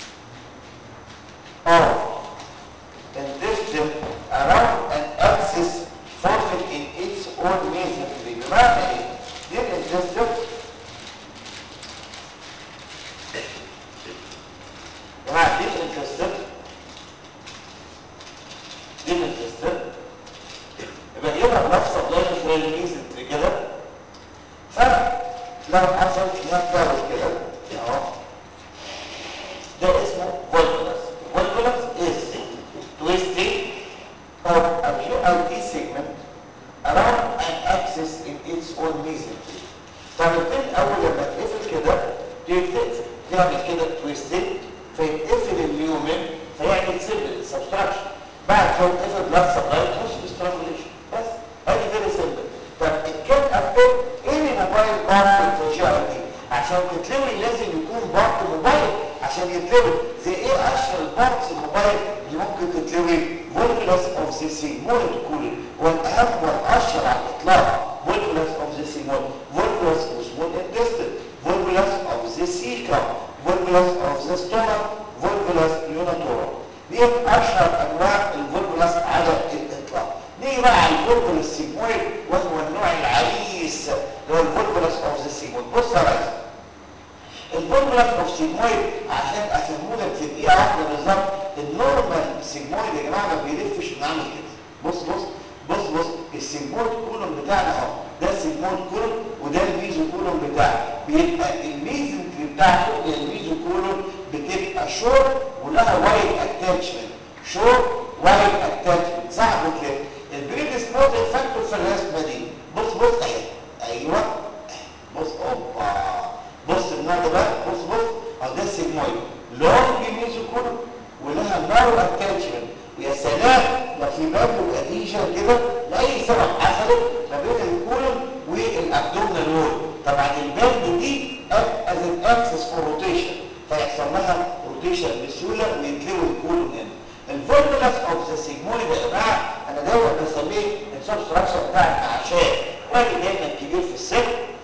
of intestine around an axis formed in its own mesentery بمعنى ايه؟ دي الانتستين جماعه دي الانتستين دي الانتستين يبقى يبقى بنفس الله خلال الميزنتري كده فلو حصل انها تعمل كده اهو ده اسمه فولفولس فولفولس is twisting of a ULT segment around an axis in its own mesentery طريقتين الاول لما تقفل كده تقفل تعمل كده تويستنج فيتقفل اليومن فيعمل سيمبل سبستراكشن بعد كده يتقفل بلاد سبلاي تخش في سترانجوليشن بس ادي فيري سيمبل طب الكان افكت ايه موبايل بارت في الجي ار دي عشان تتلوي لازم يكون بارت موبايل عشان يتلوي زي ايه اشهر البارتس الموبايل اللي ممكن تتلوي فولفلس اوف ذا سيجمويد كولين والاهم والاشهر على الاطلاق فولفلس اوف ذا سيجمويد فولفلس اوف سمول انتستين فولفلس اوف ذا سيكا فولفلس اوف ذا ستومك فولفلس يوناتورا دي اشهر انواع الفولفلس على الاطلاق نيجي بقى على الفولفلس سيجمويد وهو النوع العريس اللي هو الفولفلس اوف ذا سيجمويد بص يا ريس الفولفلس اوف سيجمويد عشان افهمهولك في دقيقه واحده بالظبط النورمال سيجمويد يا جماعه ما بيلفش من عامل كده بص بص بص بص السيجمويد كولوم بتاعنا اهو ده السيجمويد كولوم وده الميزو كولوم بتاعه بيبقى الميزنتري بتاعته هي الميزو كولوم بتبقى شورت ولها وايد اتاتشمنت شورت وايد اتاتشمنت صعب كده البريدسبوزنج فاكتور في الرسمه دي بص بص اهي ايوه بص اوبا بص النوع ده بقى بص بص اهو ده السيجمويد لونج ميزو نارو اتاتشمنت ويا سلام لو في باب الاديشن كده لاي سبب حصلت ما بين الكولون والابدومينال وول طبعا الباب دي از ان اكسس فور روتيشن فيحصل لها روتيشن بسهوله ويتلوي الكولون هنا الفورمولاس اوف ذا سيجمويد يا جماعه انا دايما بسميه السبستراكشر بتاع الاعشاب راجل دايما كبير في السن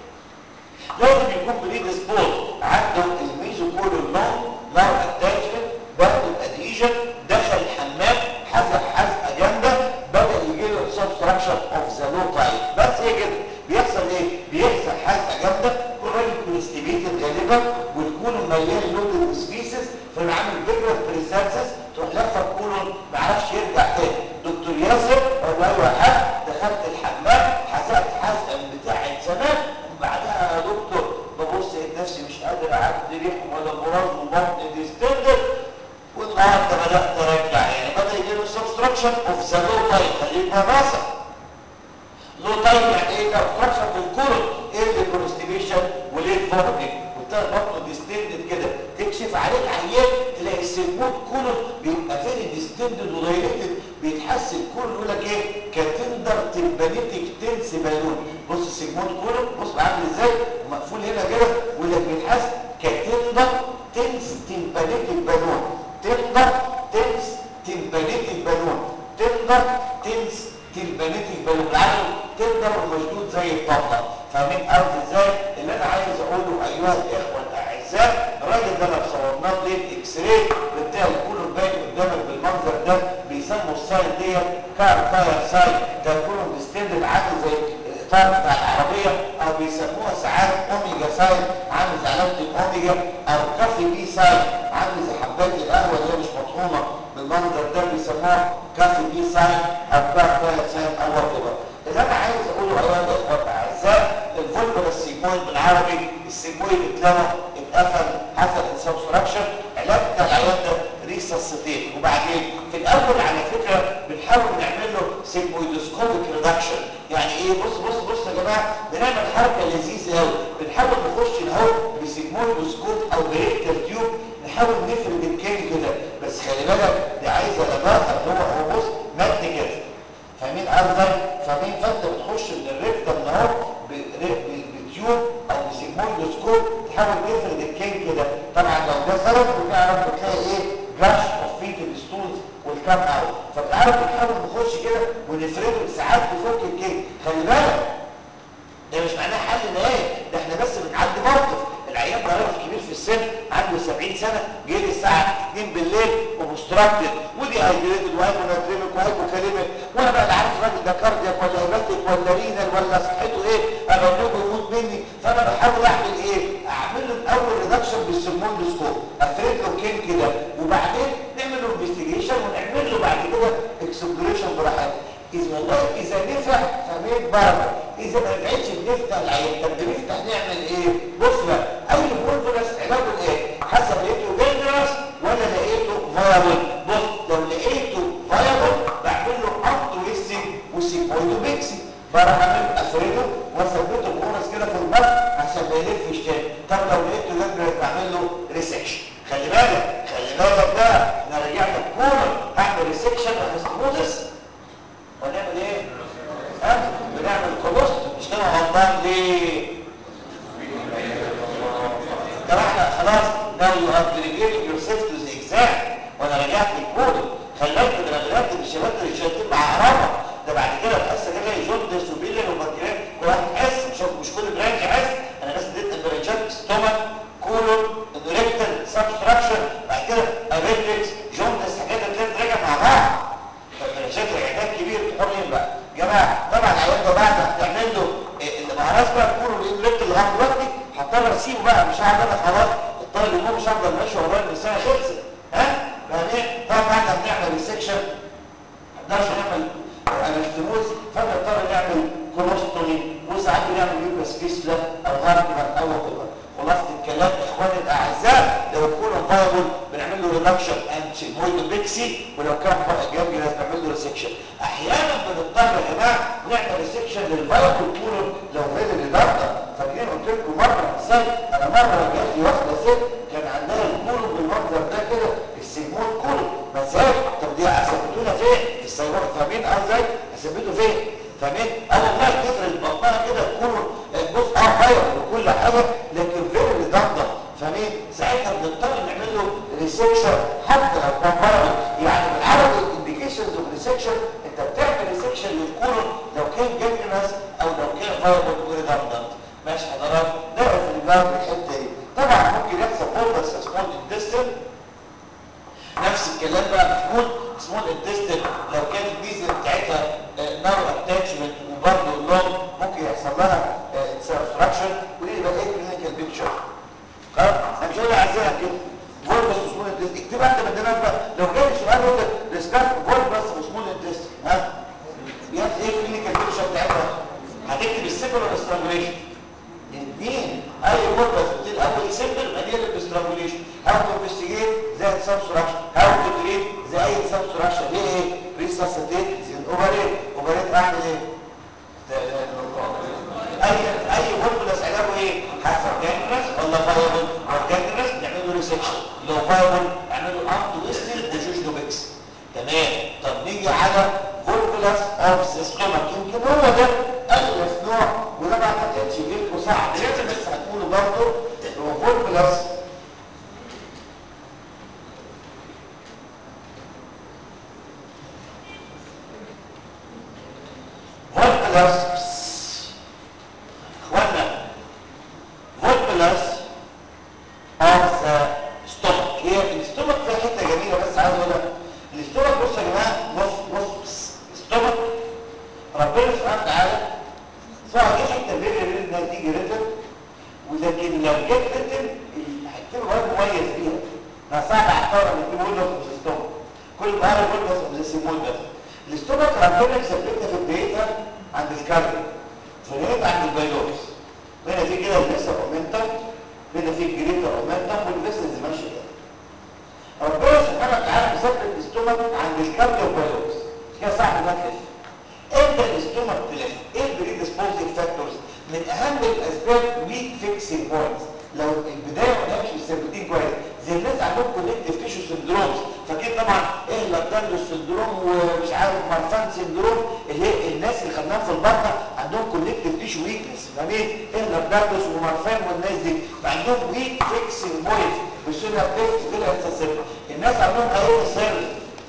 لازم يكون بريدسبوز عنده الميزوكولون لون نار اتاتشمنت باخد ادهيجن دخل الحمام حزق حزقه جامده بدا يجي له سبستراكشن اوف ذا لو تايب بس هي كده بيحصل ايه؟ بيحصل حزقه جامده كل راجل كونستيبيتد غالبا والكولون مليان لودد سبيسيس فيبقى عامل فيجوال بريسابسس تروح لفه الكولون ما عرفش يرجع تاني دكتور ياسر قال له ايوه يا حاج دخلت الحمام حزقت حزقه من بتاعه زمان وبعدها يا دكتور ببص لقيت نفسي مش قادر اعدي ريح ولا مرض وبطني ديستندد والنهارده بدات ارجع يعني بدا يجي له سبستراكشن اوف ذا لو تايب خليك مباسه لو تايب يعني ايه سبستراكشن في الكولون ايه اللي كونستيبيشن وليه فومتنج وبتاع بطنه ديستندد كده تكشف عليه العيان تلاقي السيجموت كولون بيبقى فيري ديستندد ودايركتد بيتحسن كولون يقول لك ايه كاتندر تمبانيتك تنس بالون بص السيجموت كولون بص عامل ازاي ومقفول هنا كده يقول لك بيتحسن كاتندر تنس تمبانيتك بالون تندر تنس تمبانيتك بالون تندر تنس تمبانيتك بالون بالعربي تندر ومشدود زي الطبله فاهمين قصدي ازاي اللي انا عايز اقوله ايها الاخوه الاعزاء الراجل ده لو صورناه ليه اكس راي بتلاقي الكولون باين قدامك بالمنظر ده بيسموا الساين ديت كار تاير ساين ده الكولون بيستند عامل زي الاطار بتاع العربيه او بيسموها ساعات اوميجا ساين عامل زي علامه الاوميجا او كافي بي ساين عامل زي حبات القهوه اللي هي مش مطحونه بالمنظر ده بيسموها كافي بي ساين او كار تاير ساين او وات اللي انا عايز اقوله ايها الاخوه الاعزاء الفولفر السيجمويد بالعربي السيجمويد اتلغى اتقفل حصل انسبستراكشن علاج بتاع العيان ده ريسسيتيت وبعدين في الاول على فكره بنحاول نعمل له سيجمويدوسكوبيك ريدكشن يعني ايه بص بص بص يا جماعه بنعمل حركه لذيذه قوي بنحاول نخش اهو بسيجمويدوسكوب او بريكتال تيوب نحاول نفرد الكين كده بس خلي بالك دي عايزه لباقه هو هو بص مد كده فاهمين قصدي فاهمين فانت بتخش من الريكتال اهو بتيوب او بسيجمويدوسكوب تحاول تفرد الكين كده طبعا لو ده سبب بتعرف بتلاقي ايه جاش اوف فيت الستولز والكام اوت فبتعرف بنحاول نخش كده ونفرده ساعات بفك الكين خلي بالك ده مش معناه حل نهائي ده احنا بس بنعدي موقف العيان ده راجل كبير في السن عنده 70 سنه جه لي الساعه 2 بالليل ومستراكتد ودي هايدريتد وهايبوناتريمك وهايبوكاليميك وانا بقى لا عارف الراجل ده كاردياك ولا هيباتيك ولا رينال ولا صحته ايه ابنوه يموت مني فانا بحاول اعمل ايه؟ اعمل له الاول ريدكشن بالسيجموندوسكوب افرد له كين كده وبعدين نعمل له انفستيجيشن ونعمل له بعد كده اكسبلوريشن براحته اذا والله اذا نفع فمين بركه اذا ما نفعتش بنفتح العين طب بنفتح نعمل ايه بص بقى اي فولفرس علاجه ايه حسب لقيته دينجرس ولا لقيته فايبل بص لو لقيته فايبل بعمل له اب تويستنج وسيبويدو بيكسي بروح اعمل افرده واثبته بونس كده في البطن عشان ما يلفش تاني طب لو لقيته دينجرس بعمل له ريسكشن خلي بالك خلي بالك بقى انا رجعت الكوره هعمل ريسكشن وهستموزس ونعمل ايه؟ ها؟ بنعمل كولوست مش كده غلطان ليه؟ طب احنا خلاص now you have delegated yourself to the exam وانا رجعت للكود خليت من رجعت بالشباب اللي شايفين مع قرابه ده بعد كده تحس كده زي جوندس وبيلر وبنكرياس كل واحد يحس مش مش كل برانش يحس انا بس اديت البرانشات ستومك كولون ريكتال سبستراكشن بعد كده ابيتكس جوندس حاجات اللي راجع مع بعض فالبرانشات رجعتات كبير تحرين بقى جماعه طبعا العيان ده بعد هتعمل له اللي مع ناس بقى تكونوا الانتلكت لغايه دلوقتي هضطر اسيبه بقى مش هقعد انا خلاص الطالب النوم مش هفضل ماشي ورايا السنه خلصت ها فاهمين طبعا بعد ما بنعمل السكشن ما نقدرش نعمل انستموز فبنضطر نعمل كولوستومي وساعات بنعمل يوكس فيسلا او هارتمان او وات خلاصه الكلام اخواني الاعزاء لو يكون فايبل بنعمل له ريدكشن اند سيجمويد بيكسي ولو كان جنبي لازم نعمل له ريسكشن احيانا بنضطر يا جماعه نعمل ريسكشن للفايبل كولون لو غير الريدكتر فاكرين قلت لكم مره ازاي انا مره جات لي واحده ست كان عندها الكولون بالمنظر ده كده السيجمويد كولون بس فاهمين اه والله تفرد بطنها كده تكون بص اه فاير وكل حاجه لكن فيري ريدندنت فاهمين ساعتها بنضطر نعمل له ريسكشن حتى لو كان فاير يعني بالعربي الانديكيشنز اوف ريسكشن انت بتعمل ريسكشن للكولون لو كان جنجنس او لو كان فايبل وريدندنت ماشي حضرتك ده في الجواب الحته دي طبعا ممكن يحصل بولبس سمول انتستين نفس الكلام بقى محمود سمول انتستين لو كانت الميزه بتاعتها نارو اتاتشمنت وبرضه اللون ممكن يحصل لها سبستراكشن ودي يبقى ايه كلينيكال بيكتشر خلاص انا مش هقول عايزاها كده فولبس وسمول انتستين اكتبها انت من دماغك بقى لو جالي سؤال يقول لك ديسكاس فولبس وسمول انتستين ها يعني ايه الكلينيكال بيكتشر بتاعتها هتكتب السيبل ولا السترانجوليشن الاثنين اي فولبس بتبتدي اول سيبل بعدين الاسترانجوليشن هاو تو انفستيجيت زي السبستراكشن هاو تو تريت زي اي سبستراكشن ليه ايه ريساسيتيت زي اوبريت اوبريت اعمل ايه اي اي فولبس علاجه ايه حسب جانجرس ولا فايبل والجانجرس نعمل له ريسكشن لو فايبل اعمل له ارت ويستل وجوجنوبكس تمام طب نيجي على فولبلس اوف سيستمك يمكن هو ده اغلس نوع وده ما اعتقدش جيلكم صعب لازم بس هتقولوا برضه هو فولبلس فولبلس اخوانا فولبلس اوف ذا ستومك هي الستومك فيها حته جميله بس عايز اقول لك الستومك بصوا يا جماعه بص بص الستومك ربنا سبحانه وتعالى سواء جه حته بين الريل انها تيجي ريتم ولكن لو جت ريتم هتكون غير مميز بيها ما صعب على الطاوله اللي تجيب ويندوز اوف الستومك كل بقى ويندوز اوف ذا سيمول بس الستومك ربنا مثبتها في بدايتها عند الكارديو في نهايتها عند البايلوس هنا في كده الفيسر اومنتم هنا في الجريتر اومنتم والفيسرز ماشيه كده ربنا سبحانه وتعالى مثبت الاستومك عند الكارديو بايلوس كده صعب انها تلف امتى الاستومك تلف ايه البريدسبوزنج فاكتورز من اهم الاسباب ويك فيكسنج بوينتس لو البدايه ما كانش مثبتين كويس زي الناس عندهم كونكتيف تيشو سندرومز فاكيد طبعا ايه لاردانلو سندروم ومش عارف مارفان سندروم اللي هي الناس اللي خدناهم في البطنه عندهم كونكتيف تيشو ويكنس فاهمين ايه لاردانلوس ومارفان والناس دي فعندهم ويك فيكسنج بوينتس بيسموها بليفت غير انسسبل الناس عندهم ايه سيرفي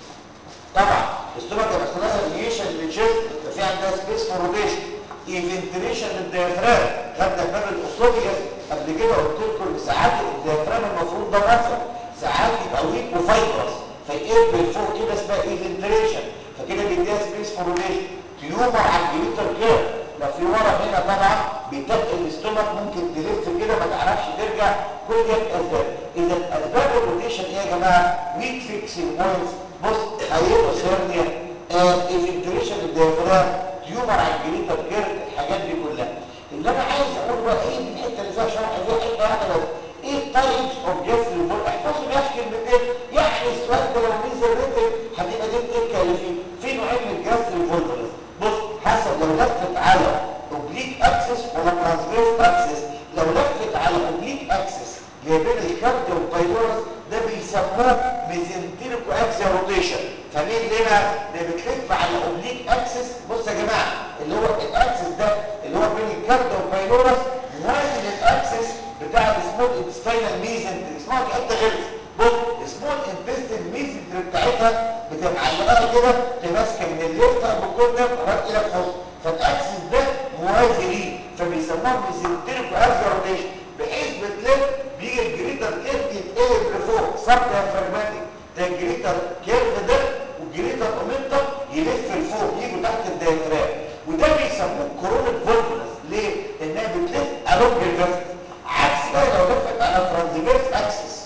طبعا الاستومك لما يحصل لها ريليشن للشيست في عندها سبيس فور روتيشن ايفنتريشن للديافرام خدنا باب الاسوفيجاس قبل كده قلت لكم ان ساعات الديافرام المفروض ده مثلا ساعات يبقى ويك وفايبرس فيقب فوق كده اسمها ايفنتريشن فكده بيديها سبيس فور روتيشن تيومر على الجليتر كير لو في ورم هنا طبعا بيتقل الاستومك ممكن تلف كده ما تعرفش ترجع كل دي اسباب اذا اسباب الروتيشن ايه يا جماعه ويك فيكسنج بوينتس بص هيبقى سيرنيا ايفنتريشن الديافرام تيومر على الجليتر كير الحاجات دي كلها اللي انا عايز اقول بقى ايه الحته اللي فيها شرح فيها حته واحده بس ايه التايبس اوف جسر البول احفظوا بيها كلمتين يعني السؤال ده لو نزل ريتم هتبقى دي التكه اللي فيه في نوعين من الجسر البول بص حسب لو لفت على اوبليك اكسس ولا ترانسفيرس اكسس لو لفت على اوبليك اكسس اللي بين الكارديو والبايلورس ده بيسموه ميزنتيريكو اكسيا روتيشن فمين ليه بقى؟ ده بتلف على اوبليك اكسس بص يا جماعه اللي هو الاكسس ده اللي هو بين الكارديو والبايلورس موازي للاكسس بتاع السمول انتستينال ميزنتري اسمها حته غلط بص السمول انتستين ميزنتري بتاعتها بتبقى معلقه كده تماسكه من الليفت بكل ده لغايه الى الحصن فالاكسس ده موازي ليه فبيسموه ميزنتريكو اكسيا روتيشن بحيث بتلف بيجي الجريتر كيرف يتقلب لفوق سب ديافراجماتيك ده الجريتر كيرف ده والجريتر اومنتم يلف لفوق يجوا تحت الديافرام وده بيسموه كورونيك فولفولس ليه؟ لانها بتلف الونج الفيست عكس بقى لو لفت على ترانزفيرس اكسس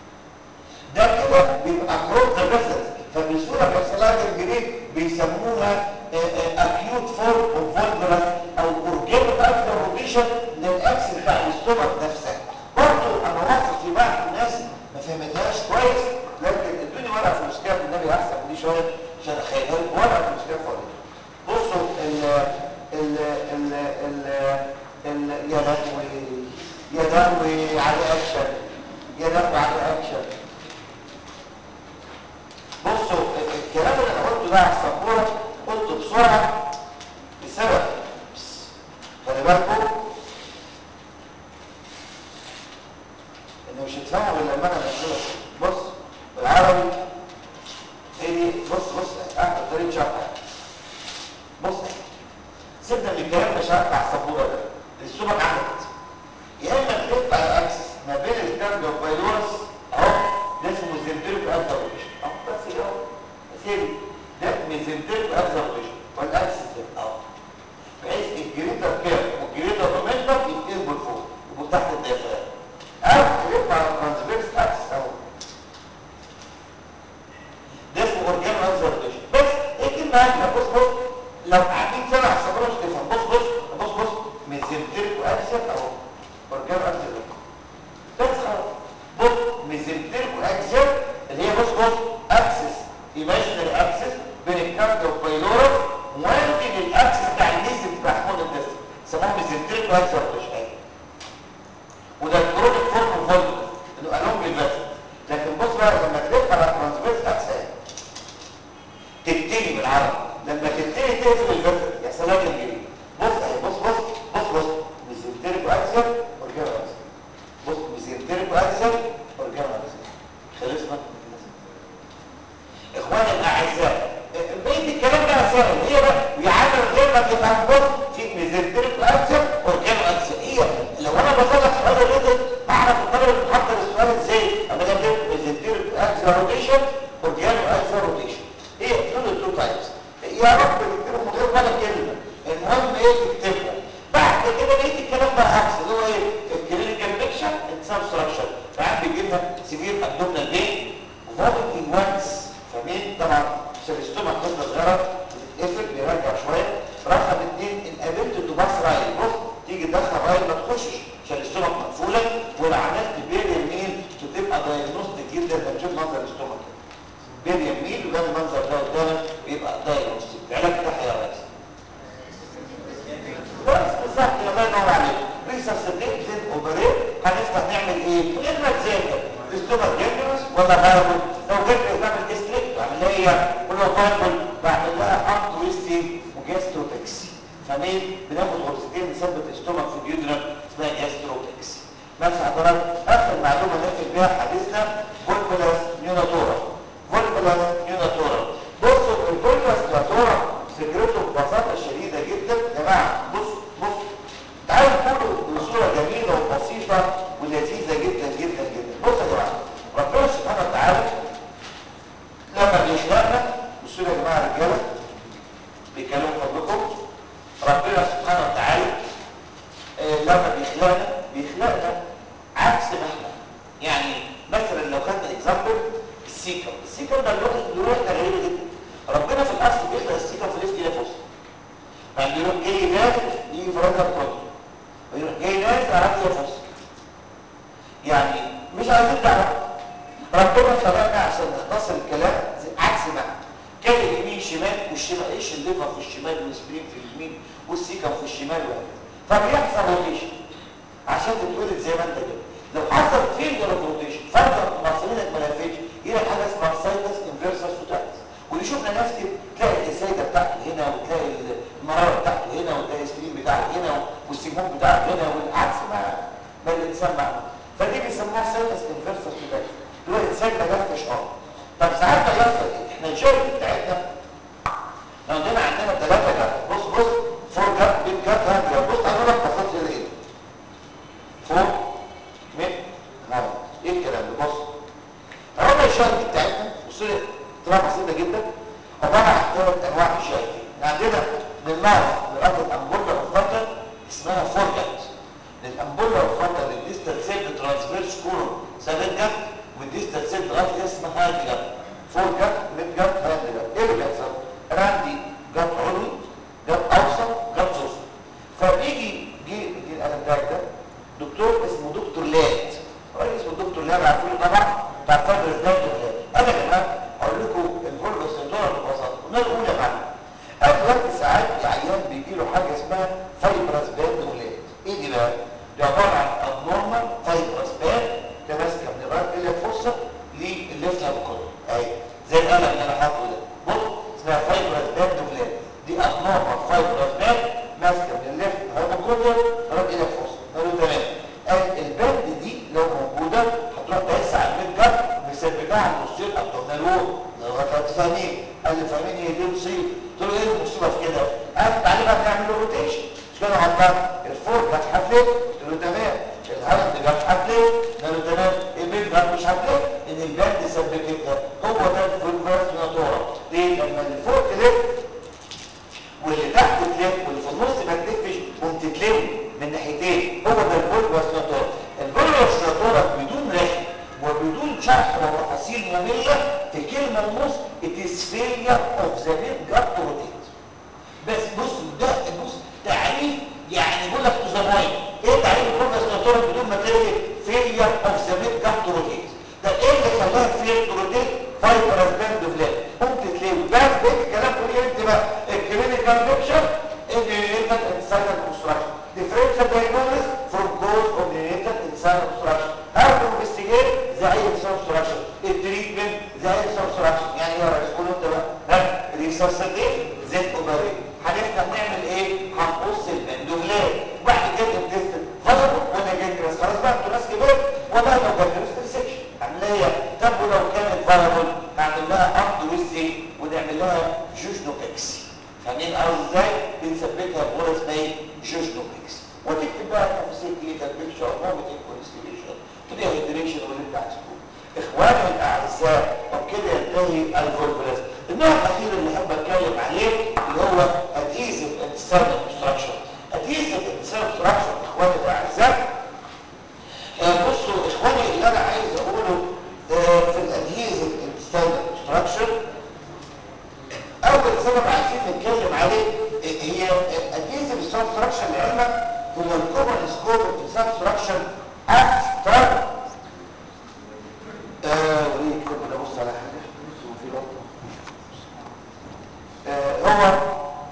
ده كده بيبقى كروز ذا فيسلز فبسهوله بيحصل لها جنجرين بيسموها اكيوت فورم اوف فولفولس او اورجانيك اكتر روتيشن للاكس بتاع الاستومك نفسها برضه انا واثق في بعض الناس ما فهمتهاش كويس لكن ادوني ورقه في الاسكاب النبي احسن من دي شويه عشان اخيلها لكم ورقه في الاسكاب فاضيه بصوا ال ال ال ال ال يا لهوي يا لهوي على اكشن يا لهوي على اكشن بصوا الكلام اللي انا قلته ده على السبوره قلته بسرعه بسبب انه مش هتفهموا غير لما انا بقول بص بالعربي هي دي بص بص احمد طريق شرح بص سيبنا من الكلام ده شرح على السبوره ده السمك عملت يا اما تلف على الاكسس ما بين الكارد والبايلورس اهو ده اسمه ميزنتريك ابزرفيشن اهو بس كده اهو سيدي ده ميزنتريك ابزرفيشن والاكسس ده اهو بحيث الجريتر كير والجريتر مومنتم يتقلبوا لفوق يبقوا تحت الدافع او تلف على الترانسفيرس اكسس اهو ده اسمه اورجان ابزرفيشن بس ايه كلمه هنا بص بص لو قاعدين سنه على السبوره مش تفهم بص بص بص بص ميزنتريك واكسس اهو اورجان ابزرفيشن بس خلاص بص ميزنتريك واكسس اللي هي بص بص اكسس ايماجينري اكسس بين الكارد والبايلورا موازي للاكسس بتاع الميزن بتاع حمض الدسم سموه ميزنتريك واكسس وده الكرونيك فورم فولت انه الونج الفاسل لكن بص بقى لما تلف على الترانسفيرس اكسس تبتدي بالعربي لما تبتدي تقفل الفاسل يحصل لها تنجيل بص اهي بص بص بص بص ميزنتريك واكسس اورجان اكسس بص ميزنتريك واكسس اورجان اكسس خلصنا اخواني الاعزاء بقيه الكلام ده سهل هي بقى ويعمل غير ما تفهم بص في ميزنتريك واكسس اورجان اكسس هي لو انا بسالك سؤال الريتم اعرف الطالب محضر السؤال ازاي انا جبت ميزنتريك اكسس روتيشن اورجان اكسس روتيشن هي دول التو تايبس يا رب تكتبهم من غير ولا كلمه المهم ايه تكتبهم بعد كده بقيه الكلام بقى عكس اللي هو ايه الكلينيكال بيكشر سبستراكشر ساعات بيجي لنا سيفير ابدومينال بين فوميتنج وانس فمين طبعا عشان الاستومك طفله صغيره بتتقفل بيرجع شويه رقم اثنين ان قابلت تباص رايل بص تيجي تدخل رايل ما تخشش عشان الاستومك مقفوله ولو عملت بير يمين بتبقى دايجنوستيك جدا لما تشوف منظر الاستومك بير يمين وده المنظر ده قدامك بيبقى دايجنوستيك العلاج بتاعها يا ريس بس بالظبط الله ينور عليك ريسرسبيتد اوبريت هنفتح نعمل ايه؟ اما تذاكر الاستومك جنرس ولا فايبل لو جنرس بعمل ديستريكت بعمل ايه ولو فايبل بعمل لها اب تويستنج وجاستروبكس فمين بناخد غرفتين نثبت الاستومك في اليودرم اسمها جاستروبكس ماشي حضرتك اخر معلومه نقفل بيها حديثنا فولفولاس نيوناتورا فولفولاس نيوناتورا بصوا الفولفولاس نيوناتورا فكرته ببساطه شديده جدا يا جماعه بص بص تعالوا نقوله بصوره جميله وبسيطه ولذيذه جدا جدا جدا بصوا يا جماعه ربنا سبحانه وتعالى لما بيخلقنا بصوا يا جماعه رجاله بيتكلموا فضلكم ربنا سبحانه وتعالى آه لما بيخلقنا بيخلقنا عكس ما احنا يعني مثلا لو خدنا اكزامبل السيكم السيكم ده له وحده غريبه جدا ربنا في الاصل بيخلق السيكم في ليفت الى فوسط يعني بيروح جاي نازل يجي في رجل كله ويروح جاي نازل على رجل فوسط يعني مش عايزين تعرف ربنا خلقنا عشان نختصر الكلام عكس ما كان اليمين شمال والشمال ايش الليفر في الشمال والسبرين في اليمين والسيكم في الشمال وهكذا فبيحصل روتيشن عشان تتولد زي ما انت كده لو حصل فيلير اوف روتيشن فرض مصرينك ما لفتش يجي حاجه اسمها سايتس انفيرسس توتاليس ودي شفنا ناس كده تلاقي السيده بتاعته هنا وتلاقي المراره بتاعته هنا وتلاقي السكرين بتاعته هنا والسيمون بتاعته هنا والعكس ما ما الانسان معه فدي بيسموها سايتس انفيرسس توتاليس اللي هو الانسان ما لفتش اه طب ساعات ما يحصل ايه؟ احنا الجيرم بتاعتنا لو عندنا عندنا ثلاثه جاب بص بص فور جاب بيت جاب هاند جاب بص تعالوا لك بسيط كده ايه؟ فور من هاند ايه الكلام ده بص هقول الشهر بتاعتنا وصلت طلع بسيطه جدا عباره عن ثلاث انواع من الشهر عندنا من المعرض لغايه الامبولا والفضل اسمها فورجات للامبولا والفضل للديستال سيل ترانسفيرس كورون سابت جاب والديستال سيل لغايه اسمها هاند جاب فورجات ميد جاب هاند جاب ايه اللي بيحصل؟ انا عندي جاب علوي جاب اوسط جاب سفلي فبيجي جه جه القلم بتاعك ده دكتور اسمه دكتور لاد راجل اسمه دكتور لاد عارفينه طبعا بتاع فدرس ده دكتور انا يا جماعه هقول لكم الفولفا سنتورا ببساطه قلنا الاولى يا معلم قبل وقت ساعات العيان بيجي له حاجه اسمها فايبرس باد ولاد ايه دي بقى؟ دي عباره عن ابنورمال فايبرس باد ده ماسكه من الراس الى الفصه للليفت هاب كله اهي زي القلم اللي انا حاطه ده بص وتروح تقيس على الميد جت مسببها على المصير ابدومينال وول لغايه فاهمين قال لي فاهمين هي دي مصيبه قلت له ايه المصيبه في كده قال تعالى بقى نعمل له روتيشن مش كده غلطان الفور جت حفلت قلت له تمام الهاند جت حفلت قال له تمام الميد جت مش حفلت ان البند سببتها هو ده الفولفرس ناتورا ليه لما الفوق تلف واللي تحت تلف واللي في النص ما تلفش قمت تلم من ناحيتين هو ده الفولفرس ناتورا الفولفرس ناتورا بدون رحم وبدون شرح وتفاصيل مملة في كلمة ونص it is failure of the mid gut to rotate بس بص ده بص تعريف يعني بيقول لك تو ذا بوينت ايه تعريف الفولفرس ناتورا بدون ما تلغي failure of the mid gut to rotate ده ايه اللي خلاها fail to rotate fibrous band of leg قمت تلاقي بس بيت الكلام تقول ايه انت بقى الكلينيكال بيكشر النيونيتال انساينال اوبستراكشن differential diagnosis from cause of neonatal inside obstruction how to investigate the inside obstruction التريتمنت the inside obstruction يعني ايه يا ريس قول انت بقى ها ريسرسيتيف زيت اوبريت هنفتح نعمل ايه هنقص البندوفلات وبعد كده نتست فضل ولا جنجرس خلاص بقى انتوا ناس كبار ولا لو جنجرس ريسكشن عمليه طب ولو كانت فاربل هعمل لها اب ويزي ونعمل لها جوجنوبكس فاهمين قصدي ازاي بنثبتها بغرز اسمها جوجنوبكس وتكتب بقى تفاصيل كلينيكال بيكتشر مومنت كونستيبيشن تدي هيدريشن واللي انت عايزه اخواني الاعزاء وبكده ينتهي الفولفلس النوع الاخير اللي احب اتكلم عليه اللي هو ادهيزيف انتسال اوبستراكشن ادهيزيف انتسال اوبستراكشن اخواني الاعزاء آه بصوا اخواني اللي انا عايز اقوله آه في الادهيزيف انتسال اوبستراكشن اول سبب عايزين نتكلم عليه هي adhesive substruction لعلمك هو الكومن سكوب of substruction after آه وليه كنت ببص على حاجه هو في غلطه آه هو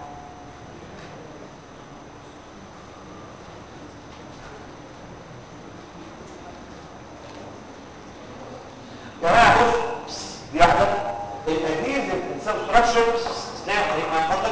يا جماعه بص دي واحده الادهيزيف substruction اسمها قريب من فضلك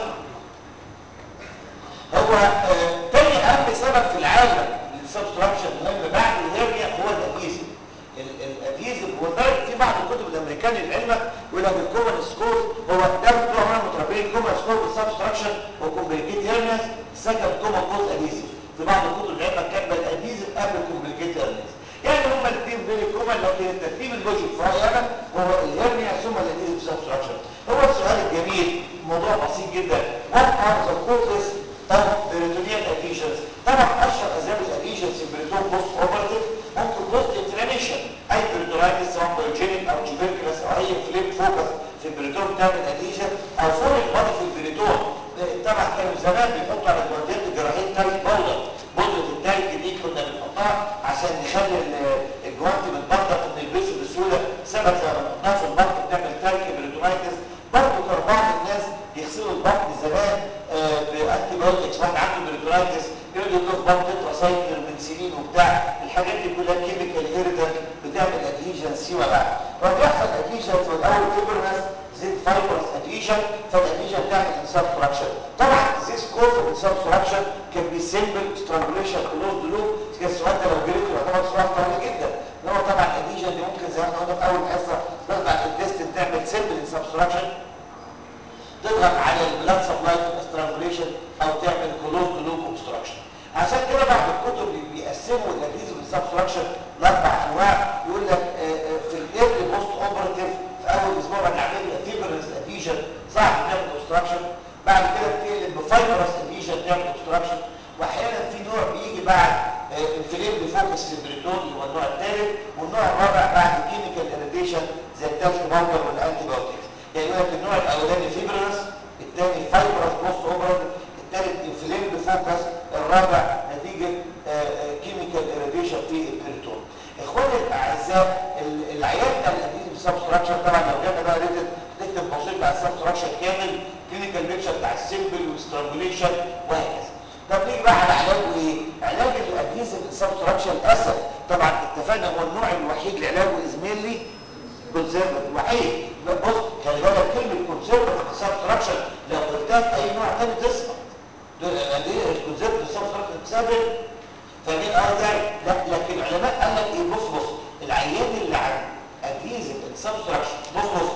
هو آه، تاني اهم سبب في العالم للسبستراكشن مهم بعد الهرنيا هو الادهيزيف الادهيزيف هو ده في بعض الكتب الامريكاني لعلمك يقول لك الكومن سكور هو ده بتوع عمر متربيين كومن سكور بالسبستراكشن وكومبليكيت هيرنيس سكند كومن كوز ادهيزيف في بعض الكتب لعلمك كاتبه الادهيزيف قبل الكومبليكيت هيرنيس يعني هما الاثنين فيري كومن لكن الترتيب اللوجيك في رايي انا هو الهرنيا ثم الادهيزيف سبستراكشن هو السؤال الجميل موضوع بسيط جدا what are the causes of peritoneal adhesions طبعا اشهر اسباب الادهيشنز في البريتون بوست اوبرتيف ممكن بوست انفلاميشن اي بريتونايتس سواء بيوجينيك او تيوبركلس او اي فليب فوكس في البريتون بتعمل ادهيشن او فورين بادي في البريتون طبعا كانوا زمان بيحطوا على الجوانتيات الجراحيه تلج بودر بودره التلج دي كنا بنحطها عشان نخلي الجوانت متبطط ونلبسه بسهوله سبب لما نحطها في البطن بتعمل تلج بريتونايتس برضه كان بعض الناس يغسلوا البطن زمان آه بانتي بايوتكس واحد عنده بريتونايتس يقعد يقول له بطن تتراسايكل من سنين وبتاع الحاجات دي كلها كيميكال هيريدنت بتعمل ادهيجن سيما بعد فبيحصل ادهيجن في الاول فيبرنس زيت فايبرس ادهيجن فالادهيجن بتعمل انساب فراكشن طبعا زيس كوز اوف انساب فراكشن كان بي سيمبل سترانجوليشن كلوز لوب السؤال ده لو جريته يعتبر سؤال طويل جدا ان هو طبعا الادهيجن دي ممكن زي ما احنا قلنا في اول حصه تضغط على الانتستين تعمل سيمبل انساب فراكشن تضغط على البلاد سبلاي استرانجوليشن او تعمل كلوز لوب اوبستراكشن عشان كده بعض الكتب اللي بيقسموا الادهيزيف سبستراكشن لاربع انواع يقول لك في الايرلي بوست اوبراتيف في اول اسبوع بعد العمليه فيبرس ادهيجن صعب تعمل اوبستراكشن بعد كده بتقلب بفايبرس ادهيجن تعمل اوبستراكشن واحيانا في نوع بيجي بعد انفليم فوكس في البريتون اللي هو النوع الثالث والنوع الرابع بعد كيميكال اريتيشن زي التلك باودر والانتي بايوتكس يعني يقول لك النوع الاولاني فيبرس الثاني فايبرس بوست اوبراتيف الثالث انفليم فوكس الرابع نتيجه كيميكال اريتيشن في البريتون اخواني الاعزاء العيان بتاع الاديزيف سبستراكشر طبعا لو جانا بقى ريتد نكتب بسيط على السبستراكشر كامل كلينيكال بيكشر بتاع السيمبل والسترانجوليشن وهكذا طب نيجي بقى على علاجه ايه؟ علاج الاديزيف سبستراكشر اسهل طبعا اتفقنا هو النوع الوحيد لعلاجه ازميلي كونسيرفر الوحيد بص خلي بالك كلمه كونسيرفر سبستراكشر لو قلتها في اي نوع تاني تسمع دول دي كونسيرفر سبستراكشر تسافر فمين اه لا لكن العلماء قال لك ايه بص بص العيان سبستراكشن بص بص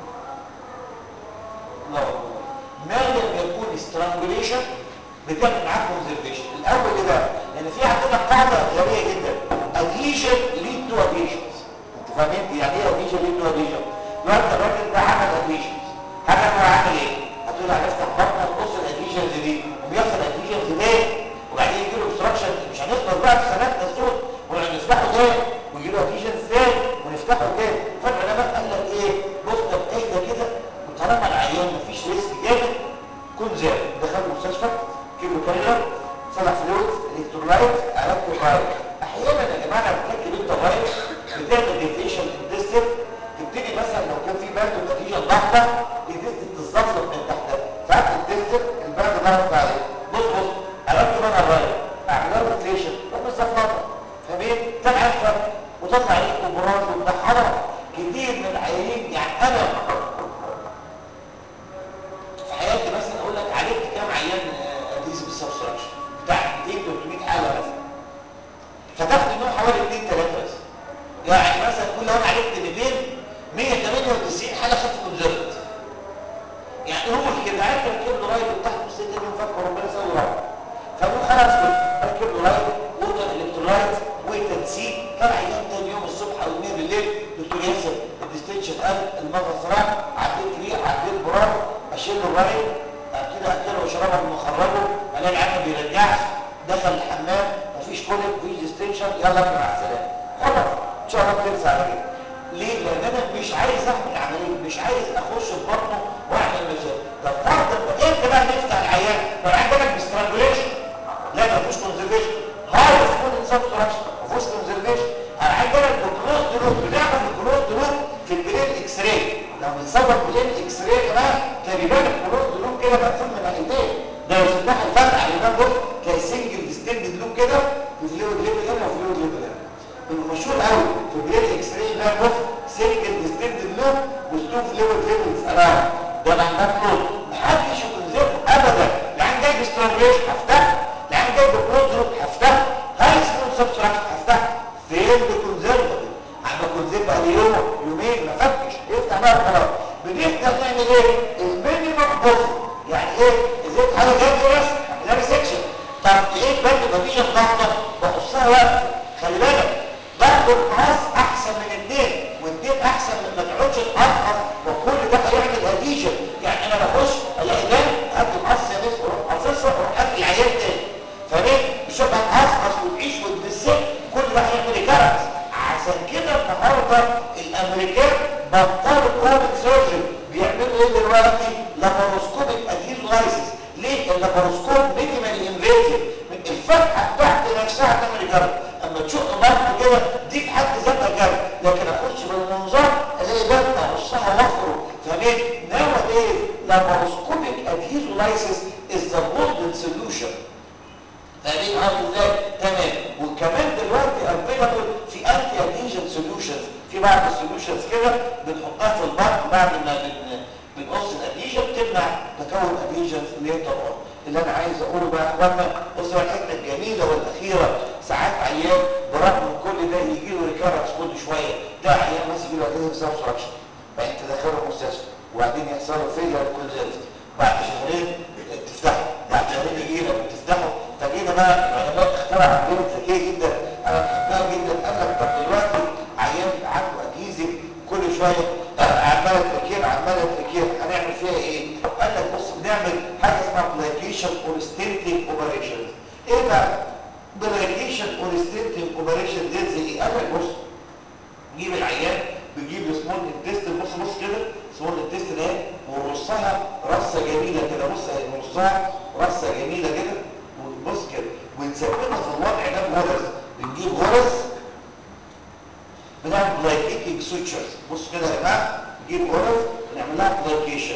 لا ما لم يكون سترانجوليشن بتعمل معاك كونزرفيشن الاول ايه بقى لان في عندنا قاعده غبيه جدا ادهيشن ليد تو ادهيشنز انتوا فاهمين يعني ايه ادهيشن ليد تو ادهيشن دلوقتي الراجل ده عمل ادهيشنز حاجه هو عامل ايه هتقول هنفتح بطنه نقص الادهيشنز دي وبيحصل ادهيشنز تاني وبعدين يجي له obstruction مش هنخلص بقى في سنتنا السود ونفتحه تاني ويجي له ادهيشنز تاني ونفتحه تاني فالعلماء قال لك ايه بص طب اهدى كده وطالما العيان مفيش ريسك جامد كن زي دخل المستشفى كيلو كارير صلح فلويد الكترولايت علاج الرايت احيانا يا جماعه لما بتركب انت الرايت بتعمل ديفيشن انتستين تبتدي مثلا لو كان في برد ونتيجه ضغطه الانتستين تتزفلط من تحت ساعات الانتستين البرد ضغط عليه بص بص اركب انا الرايت اعمل له روتيشن وبالزفلطه فاهمين؟ تبع الفرق وتطلع عليك وبراز وتدحرها كتير من العيانين يعني انا في حياتي مثلا اقول لك عالجت كام عيان اديزيف سبستراكشن بتاع 200 300 حاله مثلا فتاخد منهم حوالي 2 3 بس يعني مثلا كل انا عالجت 200 198 حاله خدت كونزرت يعني هو كده عارف ركب له رايد تحت نص اليوم فك وربنا يسوي رايد فهو خلاص كده ركب له رايد ووتر الكترولايت وتنسيق كان عيان تاني يوم الصبح او 100 بالليل دكتور ياسر الديستنشن قال المغص راح عديت ريق عديت براق اشيل له الرايد كده اكله وشربه من مخرجه الاقي العيان ما بيرجعش دخل الحمام مفيش كوليك مفيش ديستنشن يلا مع السلامه خلاص ان شاء الله تنسى على كده ليه؟ لان انا مش عايز اعمل عمليه مش عايز اخش في بطنه واعمل مشاكل طب فرضا امتى بقى نفتح العيان؟ لو العيان جالك بسترانجوليشن لا ما فيهوش كونزرفيشن خالص فول سبستراكشن ما فيهوش كونزرفيشن العيان جالك بكلوز دروب بنعمل الكلوز دروب في البلين اكس راي لو بنصور بلين اكس راي يا جماعه كان يبان الكلوز دروب كده مقفول من ناحيتين ده لو فتح الفتح على الباب بص تلاقي سنجل ديستند لوب كده في فلويد ليفل هنا وفلويد ليفل هنا بيبقى مشهور قوي في البلين اكس راي ده بص سنجل ديستند لوب وستو فلويد ليفلز اراوند ده معناه كلوز محدش يكون زيرو ابدا العين جاي بسترانجيشن هفتحه العين جاي بكلوز دروب هفتحه هاي سمول سبستراكشن هفتحه فين بكونزرفاتيف عم كونزرف بقى يوم يومين ما فكش يفتح بقى خلاص بنبدا نعمل ايه المينيمم بوز يعني ايه ازاي حاجه جايه ده سكشن طب ايه برضه مفيش ضغطه بقصها وقت خلي بالك ضغط القاص احسن من الاثنين والاثنين احسن من ما تقعدش تقطع وكل ده هيعمل اديشن يعني انا بخش الاقي ده هات القص يا بس اروح قصصها واروح هات العيان تاني فليه مش هبقى تقصقص وتعيش وتبسك كل ده هيعمل كارثه عشان كده النهارده الامريكان بطلوا كومن سيرجري بيعملوا ايه دلوقتي لاباروسكوبيك ادهيزولايسيس ليه اللاباروسكوب مينيمال انفيزيف الفتحه بتاعت نفسها تعمل جرد اما تشق بطنه كده دي في حد ذاتها جرد لكن اخش بالمنظار الاقي ده اقصها وافره فاهمين nowadays laparoscopic adhesolysis is the golden solution فاهمين عامل ازاي تمام وكمان دلوقتي افيلابل في انتي اديشن سوليوشنز في بعض السوليوشنز كده بنحطها في البطن بعد ما بن بنقص الاديشن تمنع تكون اديشنز ليتر اون اللي انا عايز اقوله بقى يا اخوانا بصوا الحته الجميله والاخيره ساعات عيان برغم من كل ده يجي له ريكارنس كل شويه ده عيان مثلا يجي له اديشن سبستراكشن بعدين تدخله المستشفى وبعدين يحصل له فيلر كونزرفت بعد شهرين تفتحه بعد شهرين يجي لك وتفتحه فجينا بقى العلماء اخترع عمليه ذكيه جدا انا بحبها جدا قال لك طب دلوقتي عيان عنده ادهيزم كل شويه عماله تركير عماله تركير هنعمل فيها ايه؟ قال لك بص بنعمل حاجه اسمها بلايكيشن اور ستنتنج اوبريشن ايه بقى؟ بلايكيشن اور ستنتنج اوبريشن دي زي ايه؟ قال لك بص نجيب العيان بنجيب السمول انتستين بص بص كده سمول انتستين اهي ونرصها رصه جميله كده بص اهي نرصها رصه جميله كده ونبص كده ونثبتها في الوضع ده بغرز بنجيب غرز بنعمل بلايكيتنج سويتشرز بص كده يا جماعه نجيب غرز ونعمل لها بلايكيشن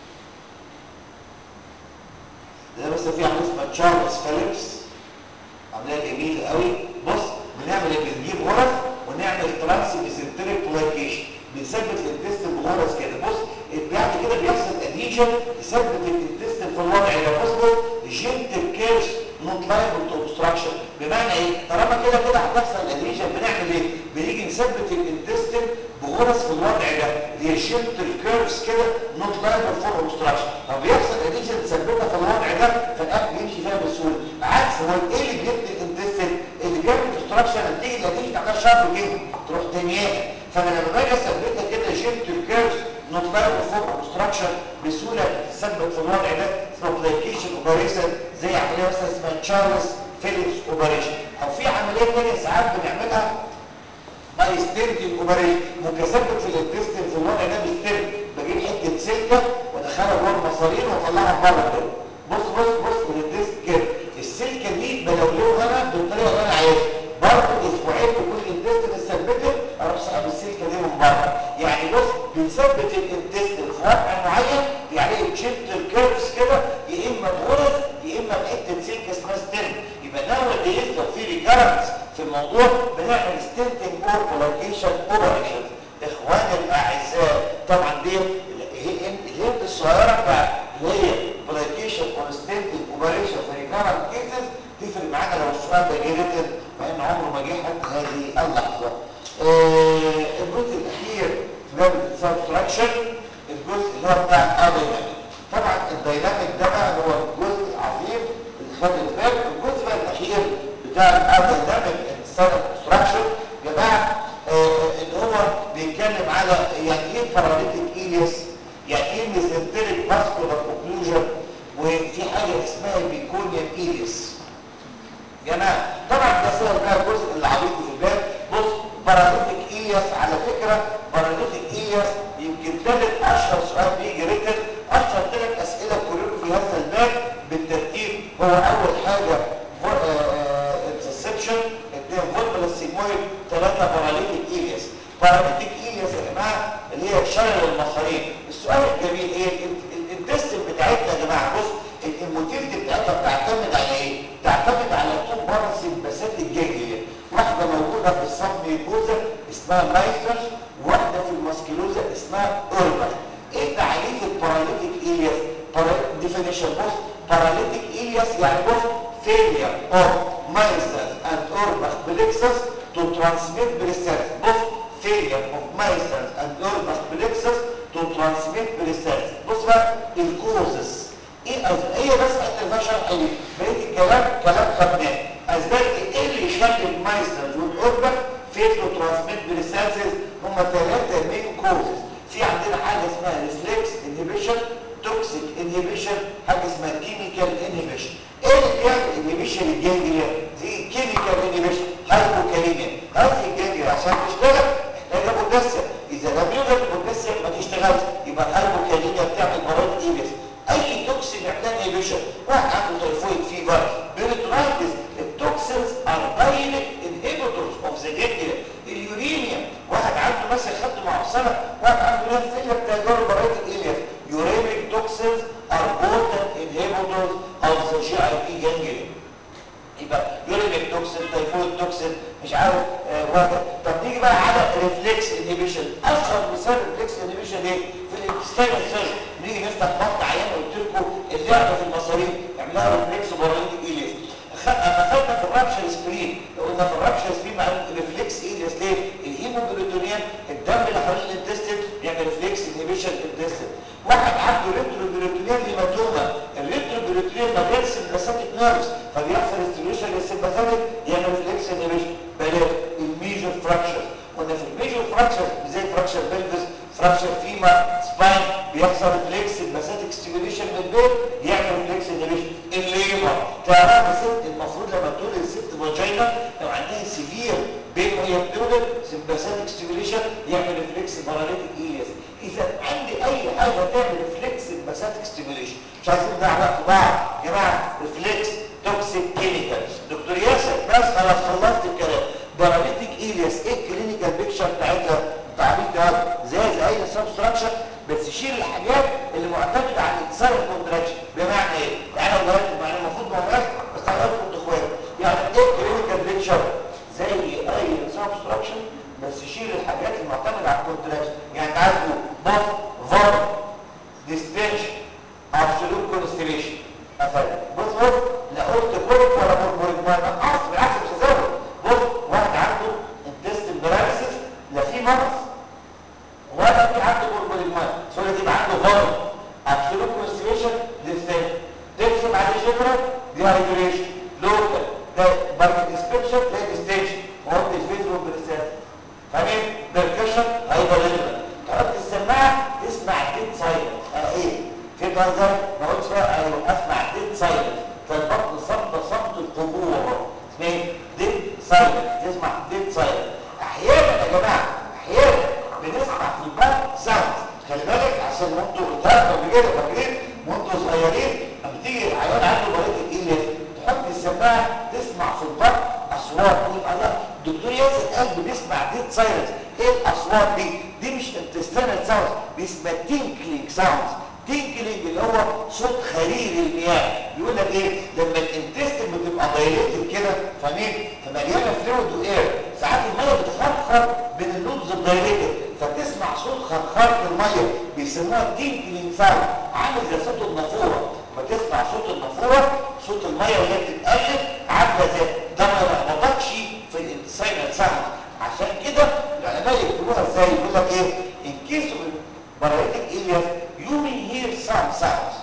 ده مثلا في عمليه اسمها تشارلز فيليبس عمليه جميله قوي بص بنعمل ايه بنجيب غرز ونعمل ترانس ميزنتريك بلايكيشن بنثبت الانتستين بغرز كده بص بعد كده بيحصل اديشن يثبت الانتستين في الوضع ده بص جنتل كيرس نوت لايبل تو اوبستراكشن بمعنى ايه طالما كده كده هتحصل اديشن بنعمل ايه بنيجي نثبت الانتستين بغرز في الوضع ده اللي هي شيفت الكيرفز كده نوت لايبل فور اوبستراكشن طب بيحصل اديشن نثبتها في الوضع ده فالاكل يمشي فيها بسهوله عكس هو ايه اللي بيبني الانتستين اللي بيعمل اوبستراكشن نتيجه الاديشن عمال شرط كده تروح تانيها فانا لما باجي اثبتها كده شيفت الكيرفز نوت لايبل فور اوبستراكشن بسهوله تثبت في الوضع ده اسمه بلايكيشن اوبريشن زي عمليه مثلا اسمها تشارلز فيليبس اوبريشن او في عمليه ثانيه ساعات بنعملها باي ستيرتنج اوبريشن مكثفه في الانتستين في الوضع ده بالستيرت بجيب حته سلكه وادخلها جوه المصارين واطلعها بره كده بص بص بص من الديسك كده السلكه دي بلولوها انا بالطريقه اللي انا عايزها برضه اسبوعين تكون الانتستين اتثبتت اروح سحب السلكه دي من بره يعني بص بنثبت الانتستين في وضع معين يعني تشيفت الكيرفز كده يا اما بغرز يا اما بحته سلكه اسمها ستيرت يبقى ناوي ديز لو في ريكارنس في الموضوع بنعمل ستنتنج اور بلايكيشن اوبريشن اخواني الاعزاء طبعا دي الهند الصغيره بتاعت اللي هي بلايكيشن اور ستنتنج اوبريشن في ريكارنت كيسز تفرق معانا لو السؤال ده جه ريتن مع ان عمره ما جه حتى هذه اللحظه آه الجزء الاخير في باب السبستراكشن الجزء اللي هو بتاع الدايناميك طبعا الدايناميك ده بقى هو الجزء العظيم اللي خد الباب الجزء بقى الاخير بتاع الدايناميك انسان كونستراكشن يا جماعه اللي هو بيتكلم على يعني ايه باراليتيك ايليس يعني ايه ميزنتريك فاسكولار اوكلوجن وفي حاجه اسمها بيكونيوم ايليس يا جماعه طبعا ده سهل بقى الجزء اللي عبيط في الباب بص باراليتيك ايليس على فكره باراليتيك ايليس يمكن ثالث اشهر سؤال بيجي ريتن اشهر ثلاث اسئله كلهم في هذا الباب بالترتيب هو اول حاجه انترسبشن اثنين فولبل سيجمويد ثلاثه باراليتيك ايليس باراليتيك ايليس يا جماعه اللي هي شلل المصارين السؤال الجميل ايه الانتستين بتاعتنا يا جماعه بص الموتيلتي بتاعتها بتعتمد على ايه بتعتمد على تو بارس البسات الجانجليه واحده موجوده في السبميكوزا اسمها مايسترز وواحده في الماسكيلوزا اسمها اوربا ايه تعريف الباراليتيك ايليس ديفينيشن بص باراليتيك ايليس يعني بص failure of mycel and Orbach plexus to transmit breast بص failure of mycel and Orbach plexus to transmit breast بص بقى الكوزس ايه أز... هي بس حتى ما شرح لي بقيه الكلام كلام خدناه اسباب ايه اللي يخلي المايسترز والاوربك فيل تو ترانسميت بريسالسز هم ثلاثه مين كوزز في عندنا حاجه اسمها ريفلكس انهبيشن توكسيك انهبيشن حاجه اسمها كيميكال انهبيشن ايه اللي بيعمل انهبيشن الجنجليا زي كيميكال انهبيشن هايبوكاليميا هذه الجنجليا عشان تشتغل محتاجه بوتاسيوم اذا لم يوجد بوتاسيوم ما تشتغلش يبقى الهايبوكاليميا بتعمل مرض ايبس اي توكسين يعمل انهبيشن واحد عنده تايفويد فيفر بيريتونايتس التوكسينز ار دايركت انهبيتورز اوف ذا جنجليا اليورينيا واحد عنده مثلا خدته مع سنه واحد عنده ناس فيلر تجارب برايت الالياس uremic toxins are potent inhibitors of the GIP ganglion يبقى uremic toxin typhoid toxin مش عارف آه واحد طب نيجي بقى على ريفلكس انهبيشن اشهر مثال ريفلكس انهبيشن ايه في الانتستينال سيرجن نيجي نفتح بطن عيان قلت لكم اللعبه في المصارين يعملها ريفلكس باراليتيك ايليس اما خدنا في الرابشر سكرين لو قلنا في الرابشر سكرين مع ريفلكس ايليس ليه الهيموجلوتونيان الدم اللي حوالين الانتستين يعمل ريفلكس انهبيشن الانتستين واحد عنده ريتروبيروتونيان هيماتوما الريتروبيروتونيان ما بيرسم باساتيك نيرفز فبيحصل ستيميوليشن للسمباثيك يعمل ريفلكس انهبيشن بلاش الميجور فراكشر قلنا في الميجور فراكشر زي فراكشر بلفس فراكشر فيما سباين بيحصل ريفلكس الباساتيك ستيميوليشن من البيت يعمل ريفلكس انهبيشن الليبر تعرف الست المفروض لما تولد الست فاجينا لو عندها سيفير بين وهي بتولد سمباثيك ستيميوليشن يعمل ريفلكس باراليتيك ايليس اذا عندي اي حاجه تعمل ريفلكس الباساتيك ستيميوليشن مش عايزين نضيع وقت بعض يا جماعه ريفلكس توكسيك كيميكال دكتور ياسر بس خلاص خلصت الكلام باراليتيك ايليس ايه الكلينيكال بيكشر بتاعتها تعبيط ده زي زي اي سبستراكشر بس شيل الحاجات اللي معتمده على الاتصال الكونتراكشن بمعنى ايه؟ يعني لو قلت يعني المفروض ما بس انا قلت كنت اخوات يعني ايه الكلينيكال بيكشر زي اي سبستراكشن بس شيل الحاجات المعتمده على الكونتراكشن يعني انت عايز بوث فور ديستنشن ابسولوت كونستريشن مثلا بص بص لا قلت كل سوري تبقى عنده فارم ابسولوت كونستيبيشن ديستنشن تكسب بعد جنرال ديهايدريشن لوكال ده ماركت انسبكشن ده ديستنشن مواد الفيز والبريسات فاهمين بيركشن هيبقى ليبرال تحط السماعه تسمع ديد سايلنت اه ايه في منظر ما قلتش بقى ايوه اسمع ديد سايلنت فالبطن صمت صمت القبور اسمه ديد سايلنت تسمع ديد سايلنت احيانا يا جماعه احيانا بنسمع في البطن ساوند خلي بالك عشان وانتوا قدام قبل كده فاكرين وانتوا صغيرين لما تيجي العيان عنده مريض الايليس تحط السماعه تسمع في البطن اصوات تقول الله دكتور ياسر قال بنسمع ديد سايلنس ايه الاصوات دي دي مش انتستينال ساوند دي اسمها تينكلينج ساوند تينكلينج اللي هو صوت خرير المياه بيقول لك ايه لما الانتستين بتبقى دايليتد كده فاهمين فمليانه فلويد واير ساعات الميه بتخرخر بين اللوبز الدايليتد فتسمع صوت خرخره الميه بيسموها تينكلينج ساوند عامل زي صوت النافوره لما تسمع صوت النافوره صوت الميه وهي بتتقلب عامله زي ده ما لخبطكش في الانتستينال ساوند عشان كده العلماء يكتبوها ازاي يقول لك ايه in case of paralytic ileus you may hear some sounds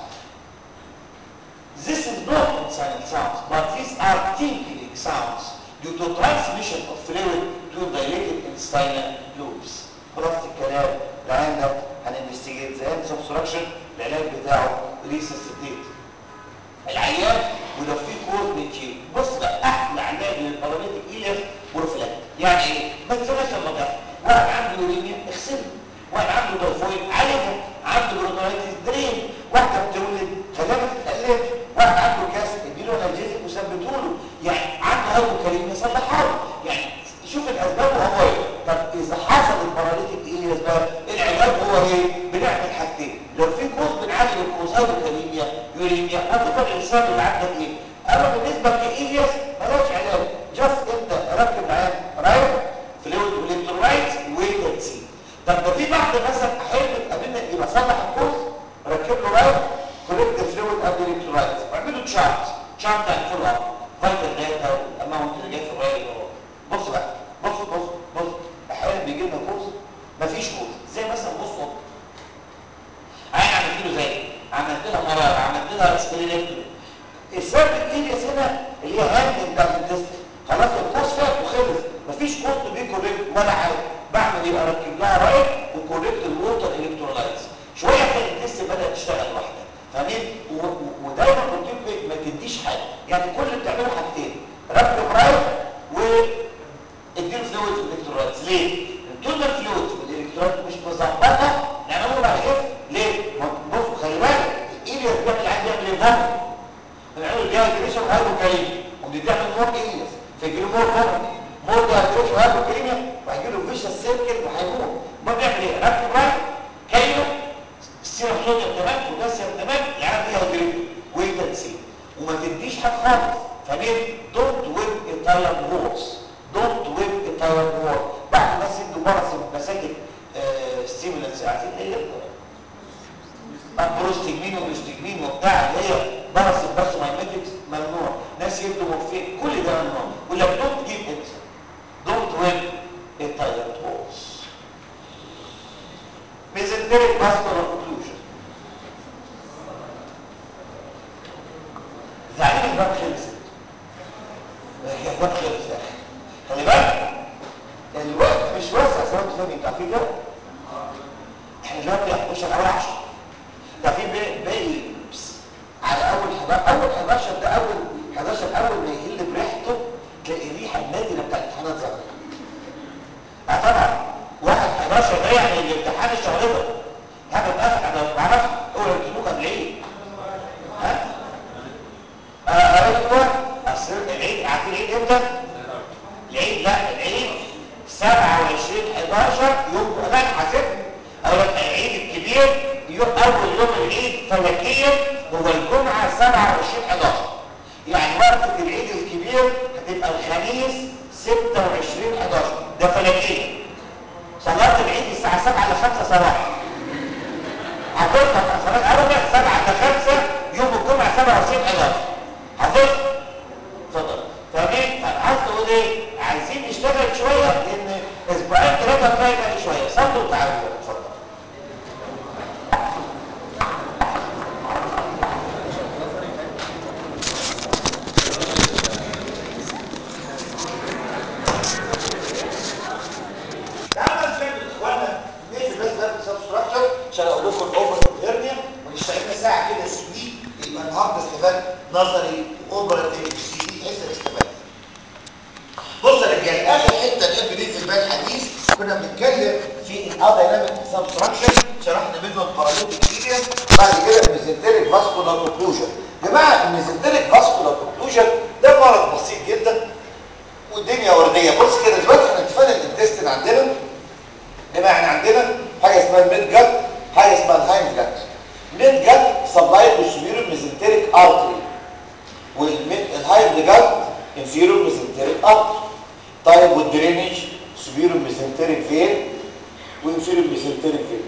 this is not inside sounds but these are tinkling sounds due to transmission of fluid to dilated intestinal loops خلاص الكلام العين ده هننفستيجيت زي سبستراكشن العلاج بتاعه ريسستيت العيان ولو في كوز بنشيل بص بقى احلى علاج للباراليتيك ايليس بروفيلاكت يعني ايه ما تنساش لما تحصل واحد عنده يوريميا اغسله واحد عنده تايفويد عالجها عنده بروتونايتس درين واحده بتولد خليها ما تتقلبش واحد عنده كاس اديله انرجيزك وثبته له يعني عنده هايبوكاليميا صلحها له يعني شوف الاسباب وهو ايه طب اذا حصل الباراليتيك ايليس بقى العلاج هو ايه بنعمل حاجتين لو في كوز بنعالج الكوز هايبوكاليميا يوريميا هتفرق الانسان اللي عندك ايه اما بالنسبه لايلياس ملهاش علاج جاست انت ركب معاه رايت فلويد والكترولايتس ويت اند سي طب ده في بعض مثلا احيانا بتقابلنا يبقى صلح الكوز ركب له رايت كولكت فلويد قبل الكترولايتس واعمل له تشارت تشارت يعني فول اب فايتال داتا والاماونت اللي جاي في الرايت بص بقى بص بص بص احيانا بيجي لنا كوز مفيش كوز زي مثلا بص بص عين عملت له زي عملت لها مرار عملت لها سبيريكتومي السبب الكيليس هنا اللي هي هاند بتاع الانتستين خلاص الكوز فات وخلص مفيش كوز بي كوريكت ولا حاجه بعمل ايه اركب لها رايت وكوريكت الووتر الكترولايتس شويه كده الانتستين بدات تشتغل لوحدها فاهمين ودايما قلت لكم ما تديش حاجه يعني كل اللي بتعمله حاجتين ركب رايت و اديله فلويد والكترولايتس ليه؟ طول ما الفلويد والالكترولايت مش مظبطه نعمله بعد كده ليه؟ بصوا خلي بالك الايلياس بيعمل عايز يعمل ايه فومت بنعمل ديهايدريشن وهايبوكاليميا وبتعمل مور ايلياس فيجي له مور فومت مور ديهايدريشن وهايبوكاليميا وهيجي له فيشس سيركل وهيموت ما بيعمل ايه؟ ركب رايت كاينه السيرم صوديوم تمام بوتاسيوم تمام العيال ديهايدريشن ويت اند سي وما تديش حاجه خالص فمين؟ دونت ويب اتايرد وورز دونت ويب اتايرد وورز بعد الناس يدوا برس مساجد ستيمولانس عارفين ايه بروستجمين وبروستجمين وبتاع اللي هي برس الباس مايميتكس ممنوع ناس يدوا مورفين كل ده ممنوع يقول لك دونت جيب ات دونت ويب اتايرد وورز ميزنتريك فاسكولار اوكلوجن زعلان الباب خلصت هي الباب خلص يا اخي خلي بالك الوقت مش واسع سواء تفهمي انت عارفين كده احنا دلوقتي 11 اول 10 ده في باقي على اول 11 اول 11 ده اول 11 اول ما يهل بريحته تلاقي الريحه النادره بتاع الامتحانات ظهرت اه طبعا واحد 11 ده يعني الامتحان الشهر ده هذا اتقفل انا ما اعرفش هو الكلوك قبل العيد ها اه ايوه اصل العيد عارفين العيد امتى؟ العيد لا العيد 27 11 يوم لا حاسب اقول لك العيد الكبير يوم اول يوم العيد فلكيا هو الجمعه 27 11 يعني وقت العيد الكبير هتبقى الخميس 26 11 ده فلكيا صلاه العيد الساعه 7 ل 5 صباحا هتفضل صلاه اربع 7 ل 5 يوم الجمعه 27 11 هتفضل اتفضل فاهمين فالعايز تقول ايه عايزين نشتغل شويه لان اسبوعين ثلاثه كفايه بقى شويه صلوا وتعالوا اتفضل هنتكلم في الاديناميك سبستراكشن شرحنا منه الباراليتيك ايريا بعد كده الميزنتريك فاسكولار اوكلوجن يا جماعه الميزنتريك فاسكولار اوكلوجن ده مرض بسيط جدا والدنيا ورديه بص كده دلوقتي احنا اتفقنا الانتستين عندنا يا جماعه احنا عندنا حاجه اسمها الميد جت حاجه اسمها الهايند جت الميد جت سبلايد بالسوبيريور ميزنتريك ارتري والهايند جت انفيريور ميزنتريك ارتري طيب والدرينج سوبيريور ميزنتريك فين وانفيريور ميزنتريك فين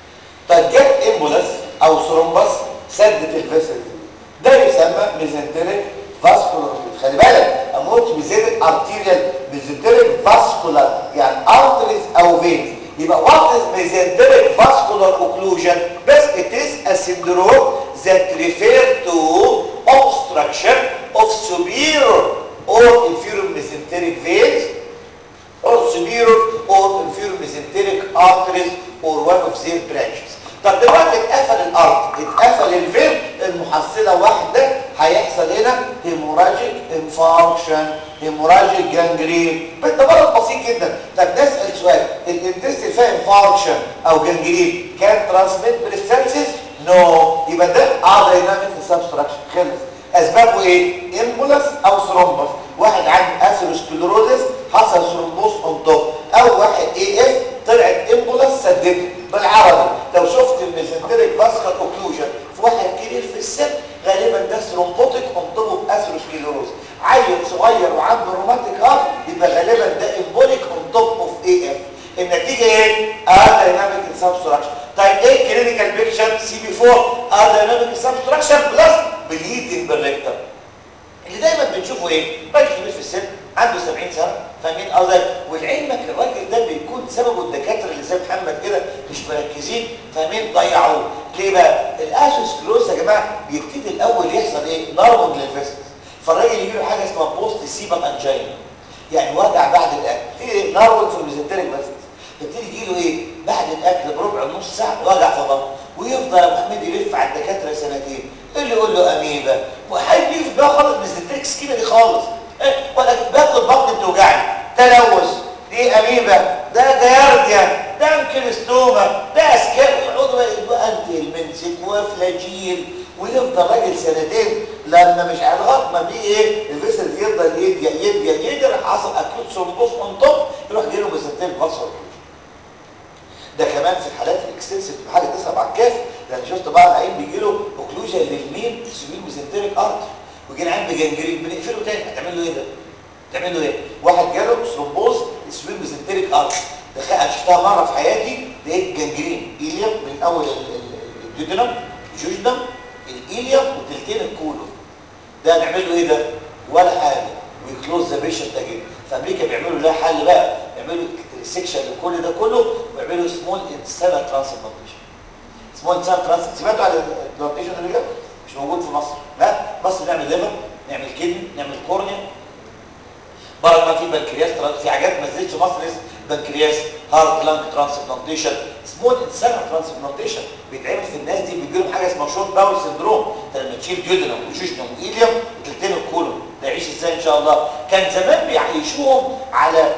طيب جت امبولاس او ثرومبس سدت الفيسل ده يسمى ميزنتريك فاسكولار خلي بالك اموت ميزنتريك ارتيريال ميزنتريك فاسكولار يعني ارتريز او فينز يبقى what is mesenteric vascular occlusion بس it is a syndrome that refer to obstruction of superior or inferior mesenteric veins or superior or inferior mesenteric arteries or one of their branches طب دلوقتي اتقفل الارض اتقفل الفين المحصله واحده هيحصل هنا هيموراجيك انفاركشن هيموراجيك جانجرين ده مرض بسيط جدا طب نسال سؤال الانتست فيها انفاركشن او جانجرين كان ترانسميت بالسبسيس نو يبقى ده اديناميك سبستراكشن خلص اسبابه ايه امبولاس او ثرومبس واحد عنده اثيروسكليروزس حصل ثرومبوس اون توب او واحد اي اف طلعت امبولاس سدته بالعربي لو شفت الميزنتريك فاسكال اوكلوجن في واحد كبير في السن غالبا ده ثرومبوتيك اون توب اثيروسكليروز عيل صغير وعنده روماتيك هارت يبقى غالبا ده امبوليك اون توب اوف اي اف النتيجه ايه اديناميك سبستراكشن طيب ايه كلينيكال بيكشر سي بي 4 اديناميك سبستراكشن بلس بليدنج بالريكتم اللي دايما بنشوفه ايه راجل كبير في السن عنده 70 سنه فاهمين قصدي ولعلمك الراجل ده بيكون سببه الدكاتره اللي زي محمد كده مش مركزين فاهمين ضيعوه ليه بقى الاسوسكلوز يا جماعه بيبتدي الاول يحصل ايه نارمونج للفيسس فالراجل يجي له حاجه اسمها بوست سيبال انجينا يعني وجع بعد الاكل في نارمونج في الميزنتريك فيسس يبتدي يجي له ايه بعد الاكل بربع نص ساعه وجع في بطنه ويفضل يا محمد يلف على الدكاتره سنتين اللي يقول له اميبا وحد يجي في دماغه خالص ميزنتريك سكينه دي خالص إيه؟ ولا باكل بطني بتوجعني تلوث دي اميبا ده جارديا ده انكلستوما ده اسكاب يقعدوا بقى انت المنسك وفلاجيل ويفضل راجل سنتين لما مش على لغايه ما بيه ايه الفيسل يفضل يديا يديا يديا حصل اكيوت ثرومبوس اون توب يروح جاي له ميزنتريك فاسول ده كمان في الحالات الاكستنسيف حاجه تسمع على الكاف ده انا شفت بعض العيان بيجي له اوكلوجن للمين سبيل ميزنتريك ارت ويجي العيان بجنجرين بنقفله تاني هتعمل له ايه ده؟ تعمل له ايه؟ واحد جاله ثرومبوز سبيل ميزنتريك ارت ده انا شفتها مره في حياتي لقيت جنجرين ايليا من اول الديودنم جوجنم الايليا وتلتين الكولو ده نعمل له ايه ده؟ ولا حاجه ويكلوز ذا بيشنت اجين في امريكا بيعملوا لها حل بقى بيعملوا سيكشن لكل ده كله ويعملوا سمول انسانا ترانسبلانتيشن سمول انسانا ترانسبلانتيشن سمعتوا على البلانتيشن اللي جاب مش موجود في مصر لا مصر نعمل ليفر نعمل كدني نعمل كورنيا بره ما في بنكرياس في حاجات ما نزلتش مصر اسم بنكرياس هارت لانج ترانسبلانتيشن سمول انسانا ترانسبلانتيشن بيتعمل في الناس دي بيجي لهم حاجه اسمها شورت باول سندروم انت لما تشيل جدنم وجوجنم وايليوم وتلتين الكولون ده يعيش ازاي ان شاء الله كان زمان بيعيشوهم على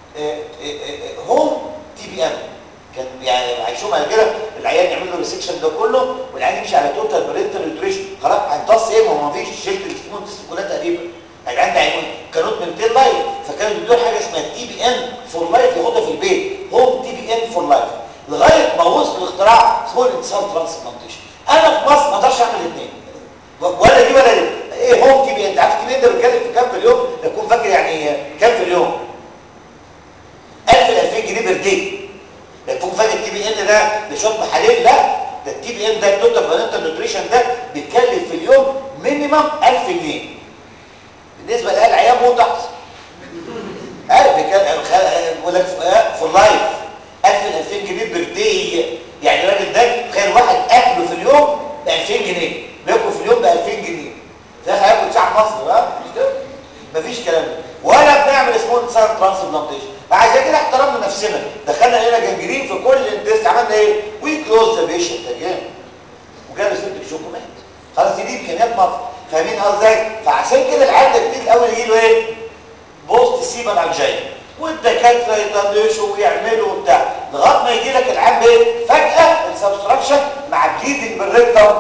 هوم تي بي ام كان يعني عايشوهم على كده العيان يعمل له ريسكشن ده كله والعيان يمشي على توتال برينتال نيوتريشن خلاص هيمتص ايه ما هو ما فيش شلت السمون تست كلها تقريبا العيان ده هيكون كانوت من 200 لايف فكانوا بيدوا حاجه اسمها تي بي ان فور لايف ياخدها في البيت هوم تي بي ان فور لايف لغايه ما وصل لاختراع سمول انسان ترانسبلانتيشن انا في مصر ما اقدرش اعمل الاثنين ولا دي ولا دي ايه هوم تي بي ان انت عارف تي بي ان ده بيتكلم في كام في اليوم تكون فاكر يعني كام في اليوم 1000 ل 2000 جنيه بير دي تكون فاكر التي بي ان ده بشوط محاليل لا ده التي بي ان ده التوتال بلانتال نيوتريشن ده بيتكلف في اليوم مينيمم 1000 جنيه بالنسبه لها العيان موت احسن عارف بيقول لك فور لايف 1000 ل 2000 جنيه بير دي يعني الراجل ده تخيل واحد اكله في اليوم ب 2000 جنيه بياكل في اليوم ب 2000 جنيه ده هياكل ساعه مصر ها مش كده مفيش كلام ده ولا بنعمل سمول ساير ترانسبلانتيشن عشان كده احترمنا نفسنا دخلنا هنا جنجرين في كل الانتست عملنا ايه وي كلوز ذا بيشنت اجين وجاله سيبتك شوك ومات خلاص دي امكانيات مصر فاهمين قصدي ازاي فعشان كده العيان ده كتير الاول يجي له ايه بوست سيبال انجين والدكاتره يطنشوا ويعملوا وبتاع لغايه ما يجي لك العام بايه فجاه السبستراكشن مع بليدنج بالريكتم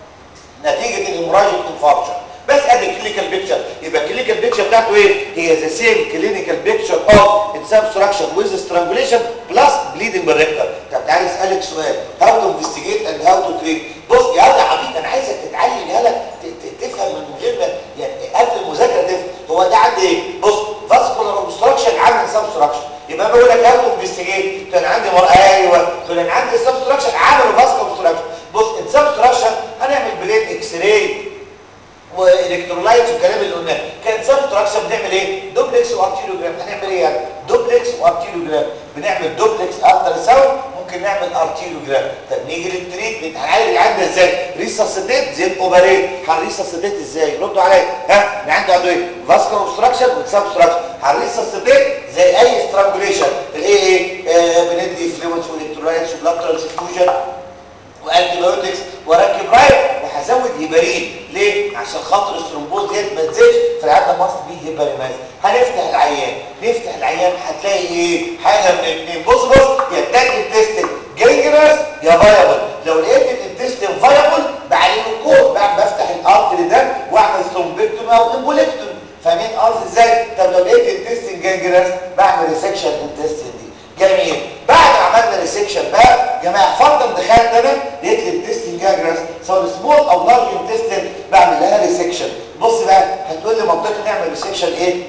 نتيجه الهيموراجيك انفاركشن بس ادي الكلينيكال بيكتشر يبقى الكلينيكال بيكتشر بتاعته ايه هي ذا سيم كلينيكال بيكتشر اوف انسبستراكشن ويز سترانجوليشن بلس بليدنج بالريكتم طب تعالى اسالك سؤال هاو تو انفستيجيت اند هاو تو تريت بص يا يا حبيبي انا عايزك تتعلم يالا تفهم من غير ما يعني قبل المذاكره تفهم هو ده عندي ايه بص فاسكولار اوبستراكشن عامل سبستراكشن يبقى انا بقول لك هاو تو انفستيجيت انا عندي مر... ايوه تقول انا عندي سبستراكشن عامل فاسكولار اوبستراكشن بص السبستراكشن هنعمل بليد اكس راي والكترولايتس والكلام اللي قلناه كان سبستراكشن بنعمل ايه دوبلكس وارتيلوجرام هنعمل ايه يعني دوبلكس وارتيلوجرام بنعمل دوبلكس الترا ساوند ممكن نعمل ارتيلوجرام طب نيجي للتريتمنت هنعالج العيان ده ازاي ريساسيتيت زي الاوبريت هنريساسيتيت ازاي ردوا عليا ها اللي عنده عنده ايه فاسكولار اوبستراكشن وسبستراكشن هنريساسيتيت زي اي سترانجوليشن الايه ايه آه بندي فلويدز والكترولايتس وبلاد ترانسفيوجن وانتي بايوتكس واركب رايت وهزود هيبارين ليه عشان خاطر الثرومبوز ديت ما تزيدش فالعيان ماست بي هيبارينايز هنفتح العيان نفتح العيان هتلاقي ايه حاجه من الاثنين بص بص يا التاني انتستين جينجرس يا فايبل لو لقيت الانتستين فايبل بعلم الكود بعد بفتح الارتري ده واعمل ثرومبكتومي او امبوليكتومي فاهمين قصدي ازاي طب لو لقيت انتستين جينجرس بعمل ريسكشن انتستين دي جميل بعد ما عملنا ريسكشن بقى جماعه فرضا دخلت انا لقيت الانتستين جاجرس سواء سمول او لارج انتستين بعمل لها ريسكشن بص بقى هتقول لي منطقي نعمل ريسكشن ايه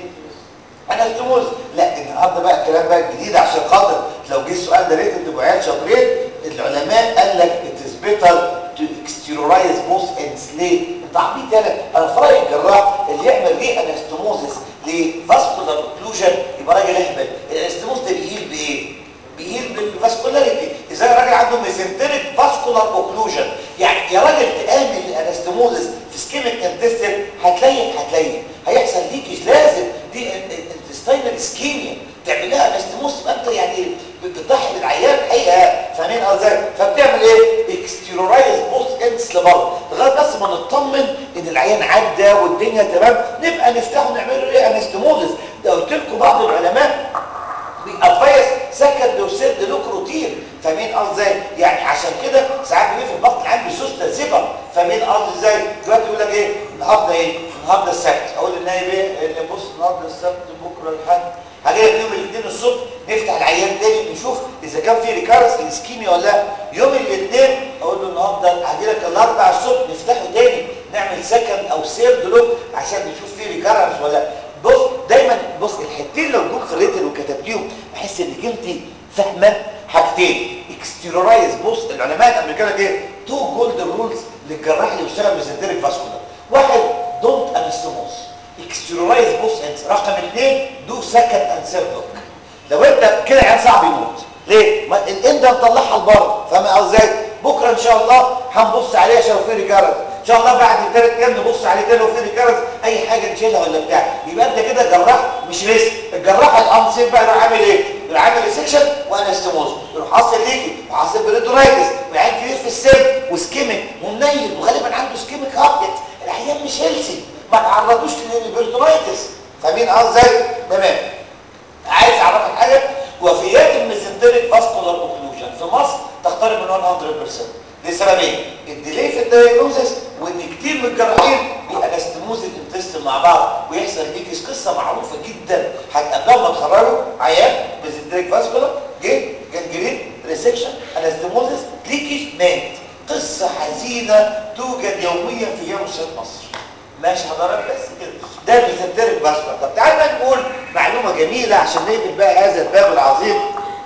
انا استموز لا النهارده بقى الكلام بقى الجديد عشان خاطر لو جه السؤال ده ريت تبقوا عيال شاطرين العلماء قال لك اتس بيتر تو اكستيرورايز بوث اندز ليه؟ انت عبيط انا انا في رايي الجراح اللي يعمل ري انستموزس لفاسكولار اوكلوجن يبقى راجل اهبل الانستموز ده بيهيل بايه؟ بيهيل بالفاسكولاريتي ازاي الراجل عنده ميسنتريك فاسكولار اوكلوجن يعني يا راجل تامن الانستموزس في سكيميك انتستين هتلاقي هتلاقي هيحصل ليكج لازم دي انتستينال اسكيميا تعمل لها انستموز يبقى انت يعني بتضحي بالعيان حقيقه فاهمين ازاي فبتعمل ايه اكستيرورايز بوست اندس لبره لغايه بس ما نطمن ان العيان عدى والدنيا تمام نبقى نفتحه نعمل له ايه انستموزس ده قلت لكم بعض العلماء بيأدفايس سكند وسيرد لوك روتين فاهمين قصدي ازاي يعني عشان كده ساعات بيبقى في البطن عندي سوسته زبر فاهمين قصدي ازاي دلوقتي يقول لك ايه النهارده ايه النهارده السبت اقول للنايب ايه اللي بص النهارده السبت بكره الحد هاجي لك يوم الاثنين الصبح نفتح العيان تاني نشوف اذا كان في ريكارس الاسكيميا ولا لا يوم الاثنين اقول له النهارده هاجي لك الاربع الصبح نفتحه تاني نعمل سكند او سيرد لوك عشان نشوف في ريكارس ولا لا بص دايما بص الحتتين لو جم في الريتل وكتبتيهم بحس انك انت فاهمه حاجتين اكستيرورايز بص العلماء الامريكان لك ايه تو جولدن رولز للجراح اللي بيشتغل بسنتريك فاسكولار واحد دونت انستموس اكستيرورايز بص انت رقم اثنين دو سكند اند سيرد لوك لو انت كده عيان صعب يموت ليه ما الانده مطلعها لبره فاهم ازاي بكره ان شاء الله هنبص عليه عشان في ريكارنس ان شاء الله بعد ثلاث ايام نبص عليه تاني وفي ريكارنس اي حاجه نشيلها ولا بتاع يبقى انت كده جراح مش ريسك الجراح الانسيب بقى يروح عامل ايه يروح عامل ريسكشن وانستموز يروح حاصل ليكي وحاصل بريتورايتس وعين كبير في السن وسكيميك ومنيل وغالبا عنده سكيميك هابت العيان مش هيلسي ما تعرضوش للبريتورايتس فاهمين قصدي ازاي تمام عايز اعرفك حاجه وفيات الميزنتريك فاسكولار اوكلوجن في مصر تقترب من 100% لسببين الديلي في الدايجنوزس وان كتير من الجراحين بيأنستموز الانتست مع بعض ويحصل ليكس قصه معروفه جدا هتقابلها لما تخرجوا عيان ميزنتريك فاسكولار جه جنجرين ريسكشن انستموزس ليكش مات قصه حزينه توجد يوميا في جامعه مصر ماشي حضرتك بس كده ده ميزنتريك فاسكولار طب تعالى بقى نقول معلومه جميله عشان نقفل بقى هذا الباب العظيم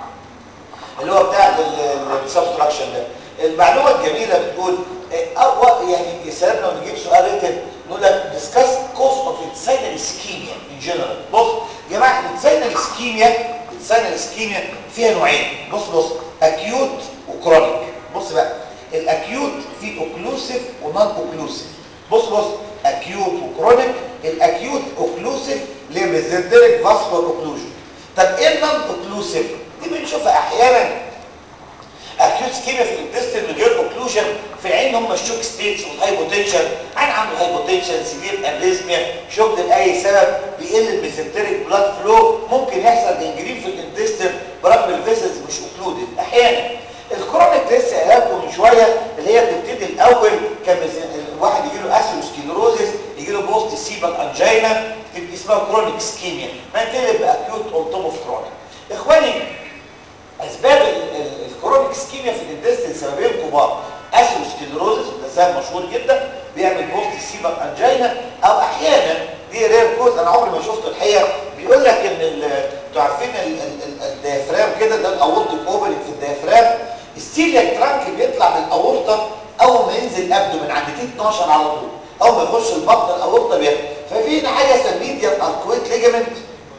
اللي هو بتاع السبستراكشن ده المعلومه الجميله بتقول أقوى يعني يسالنا لو نجيب سؤال ريتن نقول لك ديسكاس كوست اوف انساينال اسكيميا ان جنرال بص يا جماعه الانساينال اسكيميا الانساينال اسكيميا فيها نوعين بص بص اكيوت وكرونيك بص بقى الاكيوت في اوكلوسيف ونون اوكلوسيف بص بص اكيوت وكرونيك الاكيوت اوكلوسيف لميزنتريك فاسكولار اوكلوجن طب ايه النون اوكلوسيف دي بنشوفها احيانا اكيوت سكيميا في الانتستين من غير اوكلوجن في العين هم الشوك ستيتس والهايبوتنشن عين عنده هايبوتنشن سيفير اريزميا شوك لاي سبب بيقل الميزنتريك بلاد فلو ممكن يحصل جنجرين في الانتستين برغم الفيسلز مش اوكلودد احيانا الكرونيك لسه قالها من شويه اللي هي بتبتدي الاول كان الواحد يجي له اسيروسكليروزس يجي له بوست سيبال انجينا تبقى اسمها كرونيك سكيميا فانتقلب باكيوت اون توب اوف كرونيك اخواني اسباب الكرونيك سكيميا في الانتستين سببين كبار اسيروسكليروزس ده سبب مشهور جدا بيعمل بوست سيبال انجينا او احيانا دي رير كوز انا عمري ما شفته الحقيقه بيقول لك ان انتوا عارفين الديافرام كده ده الاورتيك اوبننج في الديافرام السيلياك ترانك بيطلع من الاورطه اول ما ينزل ابدو من عند تي 12 على طول اول ما يخش البطن الاورطه بيطلع ففي هنا حاجه اسمها ميديال اركويت ليجامنت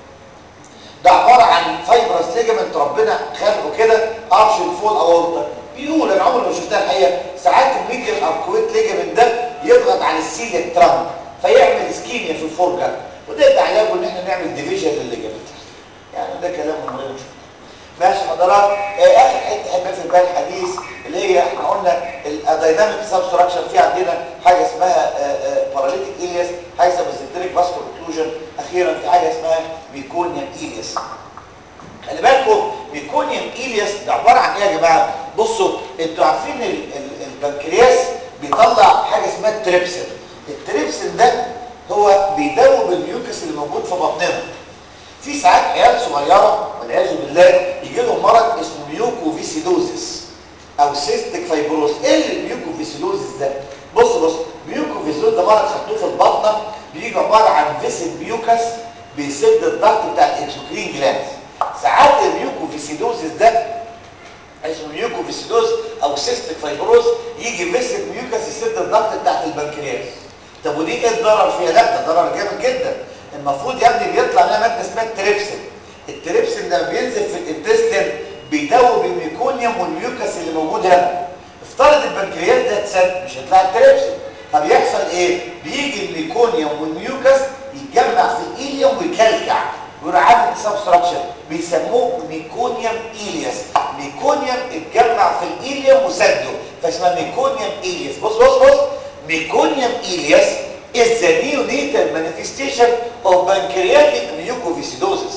ده عباره عن فايبرس ليجامنت ربنا خلقه كده ارش فوق الاورطه بيقول انا عمري ما شفتها الحقيقه ساعات الميديال اركويت ليجامنت ده يضغط على السيلياك ترانك فيعمل اسكيميا في الفرجه وده يبقى علاجه ان احنا نعمل ديفيجن للليجامنت يعني ده كلام مهم ماشي حضرات آه اخر حته احب في بال الحديث اللي هي احنا قلنا الدايناميك سبستراكشر في عندنا حاجه اسمها باراليتيك ايلياس حاجه اسمها سنتريك فاسكولار اوكلوجن اخيرا في حاجه اسمها ميكونيوم ايلياس خلي بالكم ميكونيوم ايلياس ده عباره عن ايه يا جماعه بصوا انتوا عارفين ال ال البنكرياس بيطلع حاجه اسمها التريبسين التريبسين ده هو بيدوب الميوكس اللي موجود في بطننا في ساعات عيال صغيره والعياذ بالله يجي لهم مرض اسمه ميوكوفيسيدوزيس او سيستيك فايبروز ايه الميوكوفيسيدوزيس ده بص بص ميوكوفيسيدوز ده مرض خدوه في البطنه بيجي عباره عن فيسد ميوكس بيسد الضغط بتاع الاكسوكرين جلاند ساعات الميوكوفيسيدوزيس ده اسمه ميوكوفيسيدوز او سيستيك فايبروز يجي فيسد ميوكس يسد الضغط بتاعت البنكرياس طب ودي ايه الضرر فيها لا ده ضرر جامد جدا المفروض يا ابني بيطلع لنا ماده اسمها التريبسين التريبسين ده بينزل في الانتستين بيدوب الميكونيوم والميوكس اللي موجود هنا افترض البنكرياس ده اتسد مش هيطلع التريبسين فبيحصل ايه بيجي الميكونيوم والميوكس يتجمع في الايليوم ويكلكع ويروح عامل سبستراكشن بيسموه ميكونيوم ايلياس ميكونيوم اتجمع في الايليوم وسده فاسمها ميكونيوم ايلياس بص بص بص ميكونيوم ايلياس is the neonatal manifestation of pancreatic mucoviscidosis.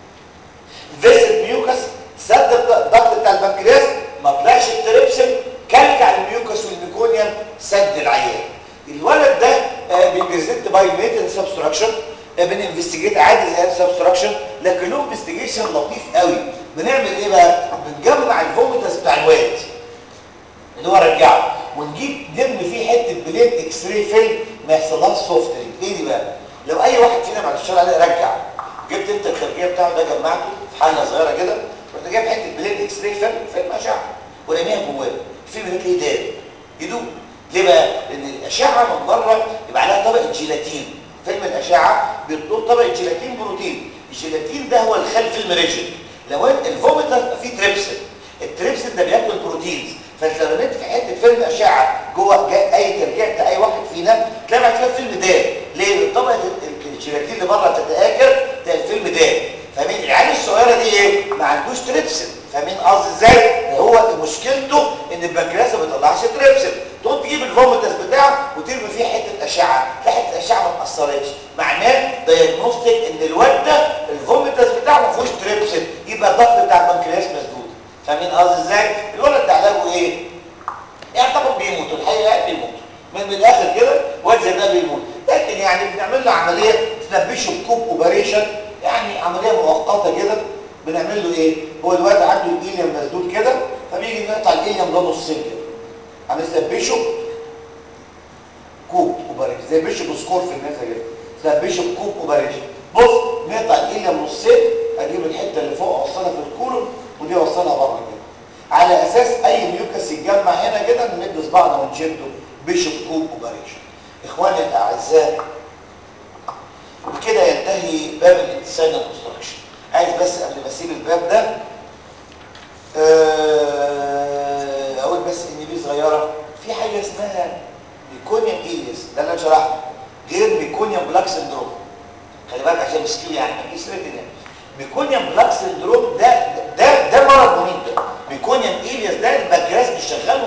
Vessel mucus سد الضغط بتاع البنكرياس ما طلعش التريبسين كلكع الميوكس والميكونيوم سد العيان. الولد ده بيبريزنت باي ميتال سبستراكشن بننفستيجيت عادي زي السبستراكشن لكن له انفستيجيشن لطيف قوي بنعمل ايه بقى؟ بنجمع الفوميتاس بتاع الواد اللي هو رجعه ونجيب نرمي فيه حته بليت اكس راي فيلم ما يحصلهاش سوفتنج ايه دي بقى لو اي واحد فينا بعد الشغل عليه رجع جبت انت الخارجيه بتاعه ده جمعته في حله صغيره كده رحت جايب حته بليت اكس راي فيلم فيلم اشعه ورميها جواه الفيلم ده تلاقيه داب يدوب ليه بقى لان الاشعه من بره يبقى عليها طبقه جيلاتين فيلم الاشعه بيطلب طبقه جيلاتين بروتين الجيلاتين ده هو الخل فيلم ريجن لو انت الفوميتر فيه تريبسين التريبسين ده بياكل بروتينز فانت لو رميت في حته فيلم اشعه جوه اي ترجيع بتاع اي واحد فينا تلاقي بعد كده الفيلم داب ليه طبقه الجيلاتين اللي بره بتتاكل تلاقي الفيلم داب فاهمين العيال الصغيره دي ايه ما عندوش تريبسين فاهمين قصدي ازاي هو مشكلته ان البنكرياس ما بيطلعش تريبسين تقوم تجيب الفوميتاس بتاعه وترمي فيه حته اشعه تلاقي حته اشعه ما اتاثرتش معناه دايجنوستيك ان الواد ده الفوميتاس بتاعه ما فيهوش تريبسين يبقى الضغط بتاع البنكرياس مسدود فاهمين قصدي ازاي الولد ده علاجه ايه يعني طبعا بيموت الحقيقه بيموت من, من الاخر كده واد زي ده بيموت لكن يعني بنعمل له عمليه تنبشه بكوب اوبريشن يعني عمليه مؤقته كده بنعمل له ايه هو الواد عنده الايليوم مسدود كده فبيجي نقطع الايليوم ده نصين كده هنثبشه كوب اوبريشن زي بيشوب سكور في الناس كده ثبشه بكوب اوبريشن بص نقطع الايليوم نصين اجيب الحته اللي فوق اوصلها في الكولوم ودي اوصلها بره كده على اساس اي ميوكس يتجمع هنا كده نمد صباعنا ونشده بيشوب كوب اوبريشن اخواني الاعزاء وبكده ينتهي باب الانتسان الكونستراكشن عايز بس قبل ما اسيب الباب ده اقول بس ان دي صغيره في حاجه اسمها ميكونيوم ايليس ده اللي انا شرحته غير ميكونيوم بلاك سندروم خلي بالك عشان مسكين يعني ما فيش ريتنا ميكونيوم بلاك سندروم ده ده ده مرض مميت ده ميكونيوم ايليس ده البنكرياس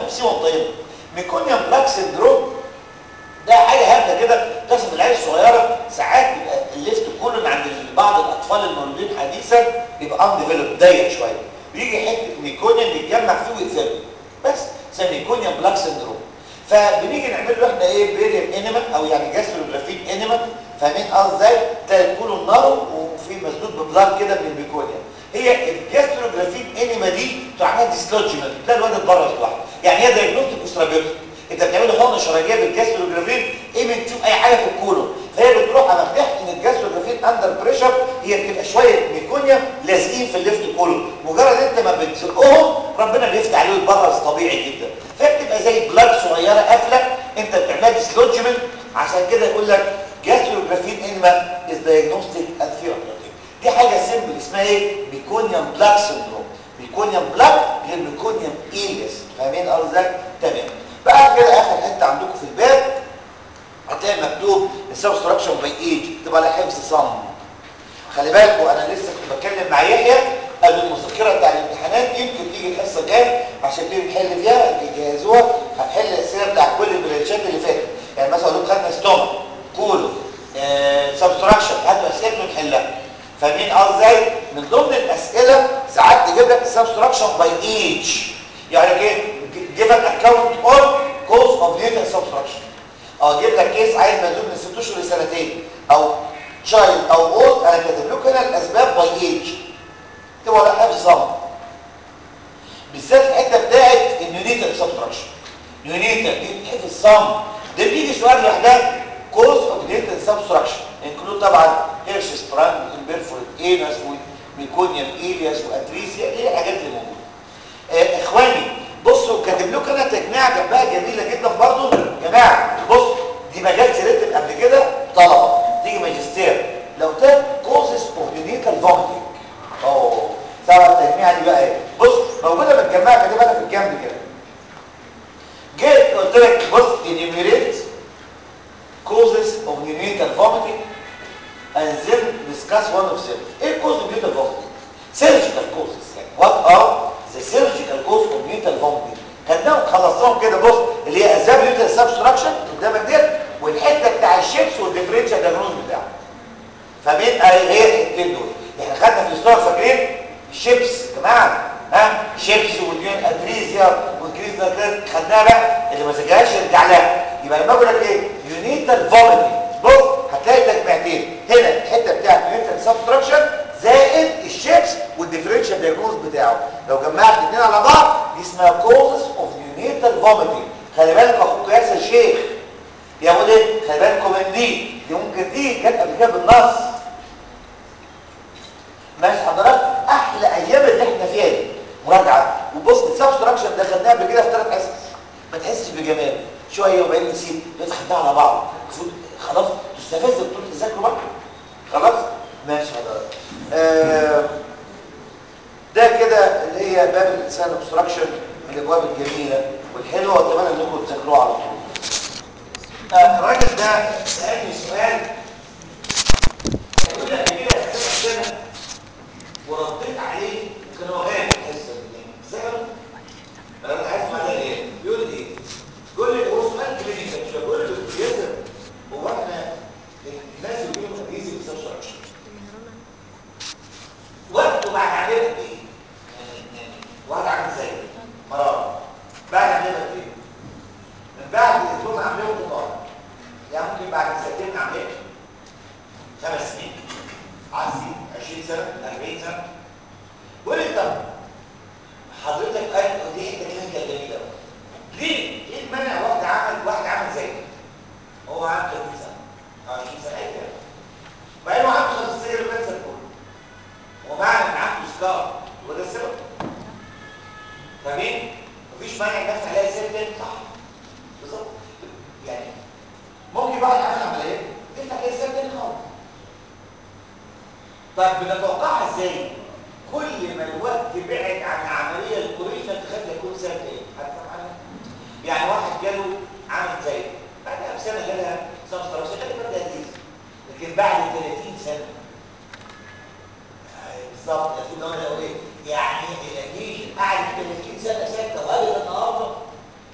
سيبهم طيب ميكونيوم بلاك سندروم ده حاجه هبله كده تحصل العيال الصغيره ساعات بيبقى الليفت كولون عند بعض الاطفال المولودين حديثا بيبقى ان ديفلوب ضيق شويه بيجي حته ميكونيوم يتجمع فيه ويقفله بس اسمها ميكونيوم بلاك سندروم فبنيجي نعمل له احنا ايه بيريم انيما او يعني جاستروجرافين انيما فاهمين قصدي ازاي تلاقي الكولون نارو وفي مسدود ببلاد كده من الميكونيوم هي الجاستروجرافين انيما دي تعمل ديسلوجمنت تلاقي الواد اتبرز لوحده يعني هي دايجنوستيك وسترابيوتيك انت بتعمل حقنه شرجيه بالجاستروجرافين ايه من تشوف اي حاجه في الكولون فهي بتروح على مفتاح ان الجاستروجرافين اندر بريشر هي بتبقى شويه ميكونيا لازقين في الليفت كولون مجرد انت ما بتزقهم ربنا بيفتح عليه يتبرز طبيعي جدا فهي بتبقى زي بلاج صغيره قافله انت بتعملها ديسلوجمنت عشان كده يقول لك جاستروجرافين انما از دايجنوستيك اند ثيرابيوتيك دي حاجه سيمبل اسمها ايه ميكونيوم بلاك سندروم ميكونيوم بلاك غير ميكونيوم ايليس فاهمين قصدك تمام بعد كده اخر حته عندكم في الباب هتلاقي مكتوب السبستراكشن باي ايج تبقى على حفظ صم خلي بالكوا انا لسه كنت بتكلم مع يحيى قال لي المذكره بتاع الامتحانات يمكن تيجي الحصه الجايه عشان تيجي نحل فيها اللي يجهزوها هنحل الاسئله بتاع كل البرانشات اللي فاتت يعني مثلا لو خدنا ستوما كولو آه سبستراكشن هاتوا اسئلته نحلها فاهمين ازاي من ضمن الاسئله ساعات تجيب لك السبستراكشن باي ايج يعني ايه give an account on cause of latent subtraction اه اجيب لك كيس عايز مندوب من 6 اشهر لسنتين او child او old انا كاتب لكم هنا الاسباب باي ايج تبقى ولا حفظ صم بالذات الحته بتاعت النيونيتال سبتراكشن نيونيتال دي بتحفظ صم ده بيجي سؤال لوحدها كوز اوف نيونيتال سبتراكشن انكلود طبعا هيرش سبرانج امبيرفورد اينس وميكونيوم ايلياس واتريسيا دي الحاجات اللي موجوده آه اخواني بصوا كاتب لكم انا تجميعه جنبها جميله جدا برضو يا جماعه بص دي مجال سيرتب قبل كده طلبه تيجي ماجستير لو ده كوزز اوف نيونيتال فوميتنج اوه سبب التجميعه دي بقى ايه بص موجوده متجمعه كاتبها انا في الجنب كده جيت قلت لك بص enumerate causes of neonatal vomiting and then discuss one of them ايه cause of neonatal vomiting surgical causes يعني what are the surgical cause of neonatal vomiting خدناهم خلصناهم كده بص اللي هي اسباب neonatal subtraction قدامك ديت والحته بتاع الشيبس والديفرنشال دايجنوز بتاعه فمين هي الحتتين دول احنا خدنا في الصور فاكرين الشيبس يا جماعه ها شيبس والديون ادريزيا والكريز ده كده خدناها بقى اللي ما سجلهاش يرجع لها يبقى لما اقول لك ايه يونيتال فوميتنج بص هتلاقي تجميعتين هنا الحته بتاعت يونيتال سبستراكشن زائد الشيبس والديفرنشال دايجنوز بتاعه لو جمعت الاثنين على بعض دي اسمها كوزز اوف يونيتال فوميتنج خلي بالكم اخوكم ياسر شيخ يقول ايه خلي بالكم من دي دي ممكن دي جت قبل كده بالنص ماشي حضرتك احلى ايام اللي احنا فيها دي مراجعه وبص السبستراكشن ده خدناه قبل كده في ثلاث حصص ما تحسش بجمال شويه وبعدين نسيب خدناها على بعض خلاص تستفز بتقول تذاكروا بقى خلاص ماشي حضرتك آه ده كده اللي هي باب الانسان اوبستراكشن من الابواب الجميله والحلوه واتمنى انكم تذاكروها على طول آه الراجل ده سالني سؤال يقول لي قبل كده سنه ورديت عليه وكان هو غايب الحصه دي زعل انا عايز معناه ايه بيقول لي ايه بيقول لي هو سؤال كلينيكال مش بيقول لي ياسر هو احنا الناس اللي بيقولوا انجليزي ما بيسالش وقته بعد عمليه قد ايه واحد عامل زي مراره بعد عمليه قد ايه من بعد اسبوع عمليه وطار يعني ممكن بعد سنتين عمليه خمس سنين 10 سنين 20 سنه 40 سنه قول لي طب حضرتك قال دي حته كلينيكال جميله قوي ليه ايه المانع واحد عمل واحد عمل زي هو عنده 30 سنه 20 سنه اي كلام بقى له عنده 50 سنه كانسر كله ومعنى ان عنده سكار وده السبب فاهمين مفيش مانع الناس عليها سن تاني صح بالظبط يعني ممكن واحد عمل عمليه تفتح عليه سن تاني خالص طيب بنتوقعها ازاي كل ما الوقت بعد عن العمليه الكوريشن تخلي يكون سنه ايه هتفهم يعني واحد جاله عامل زي بعدها بسنه جالها سبستراكشن غالبا ده لكن بعد 30 سنه بالظبط يا سيدي انا اقول ايه يعني الاكيد قاعد 30 سنه ساكته وقابل النهارده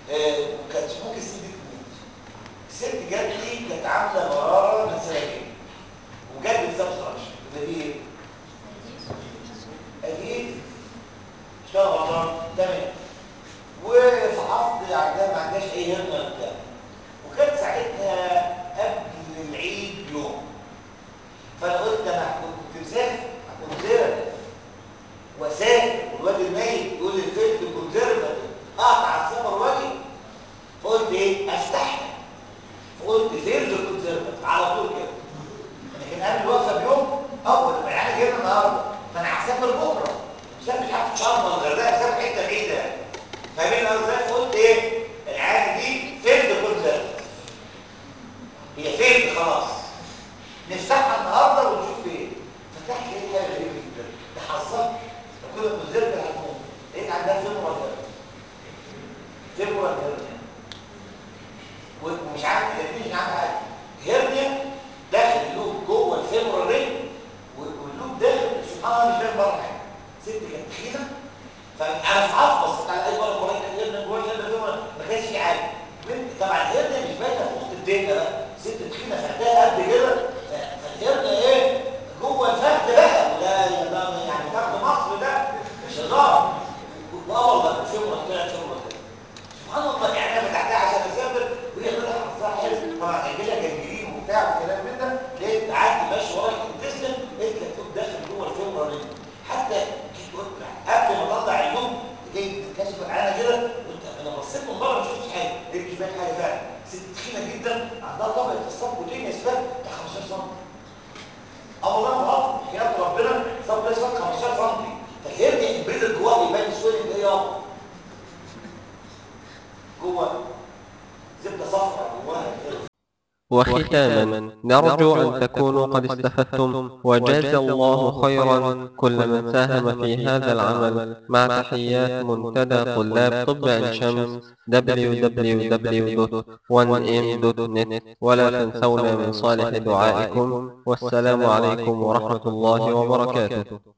آه، وكانت ممكن الست دي تموت الست جات لي كانت عامله مراره من سنتين وجات لي سبستراكشن يبقى دي ايه؟ اكيد اشتغل غلطان تمام وفحصت عندها ما عندهاش اي هرنه وبتاع وكانت ساعتها قبل العيد بيوم فانا قلت انا كنت مسافر كنت زرع واسافر والواد الميت يقول لي الفيلم كونسيرفاتيف اقطع السفر واجي فقلت ايه افتحها فقلت فيلم كونسيرفاتيف على طول كده لكن قبل الوقفه بيوم اول ما العيال جايه النهارده فانا هسافر بكره مسافر مش عارف شرم ولا الغردقه مسافر حته بعيده يعني فاهمين انا ازاي فقلت ايه العيال دي فيلم كونسيرفاتيف هي فين خلاص نفتحها النهارده ونشوف فين فتحت لقيت حاجه غريبه جدا تحذرت كل ما نزلت هتموت لقيت عندها فيبرا فيبرا هيرنيا ومش عارف مش عارف حاجه هيرنيا داخل اللوب جوه الفيبرا رينج واللوب داخل سبحان الله مش باين بره حاجه ست كانت تخينه فانا في عصب بصيت على اي مره مريض كانت هيرنيا جوه الفيبرا ما كانش في حاجه طبعا الهيرنيا مش باينه في وسط الدنيا بقى ست تخينه فخدها قد كده فالهيرنيا ايه جوه الفخذ بقى وده ده يعني فخذ مصر ده مش هزار وامر ده فيبرا طلعت فيبرا كده سبحان الله يعني انا فتحتها عشان اسافر وهي طلعت حظها حلو طبعا هيجي لها جنجرين وبتاع وكلام من ده لقيت قعدت ماشي ورا الانتستين لقيت لك داخل جوه الفيبرا دي حتى جيت قلت قبل ما اطلع اللوم جيت كاشف العينه كده قلت انا بصيت من بره ما شفتش حاجه لقيت مش باين حاجه فعلا ست تخينه جدا عندها طبقه السبكوتينيوس فات بتاع 15 سم اه والله غلط حياه ربنا سبكوتينيوس فات 15 سم فالهرني امبيدد جواه يبان السويلنج ايه يابا جوه زبده صفراء جواها الهرني وختاما نرجو أن تكونوا قد استفدتم وجاز الله خيرا كل من ساهم في هذا العمل مع تحيات منتدى طلاب طب عين شمس www.1m.net ولا تنسونا من صالح دعائكم والسلام عليكم ورحمة الله وبركاته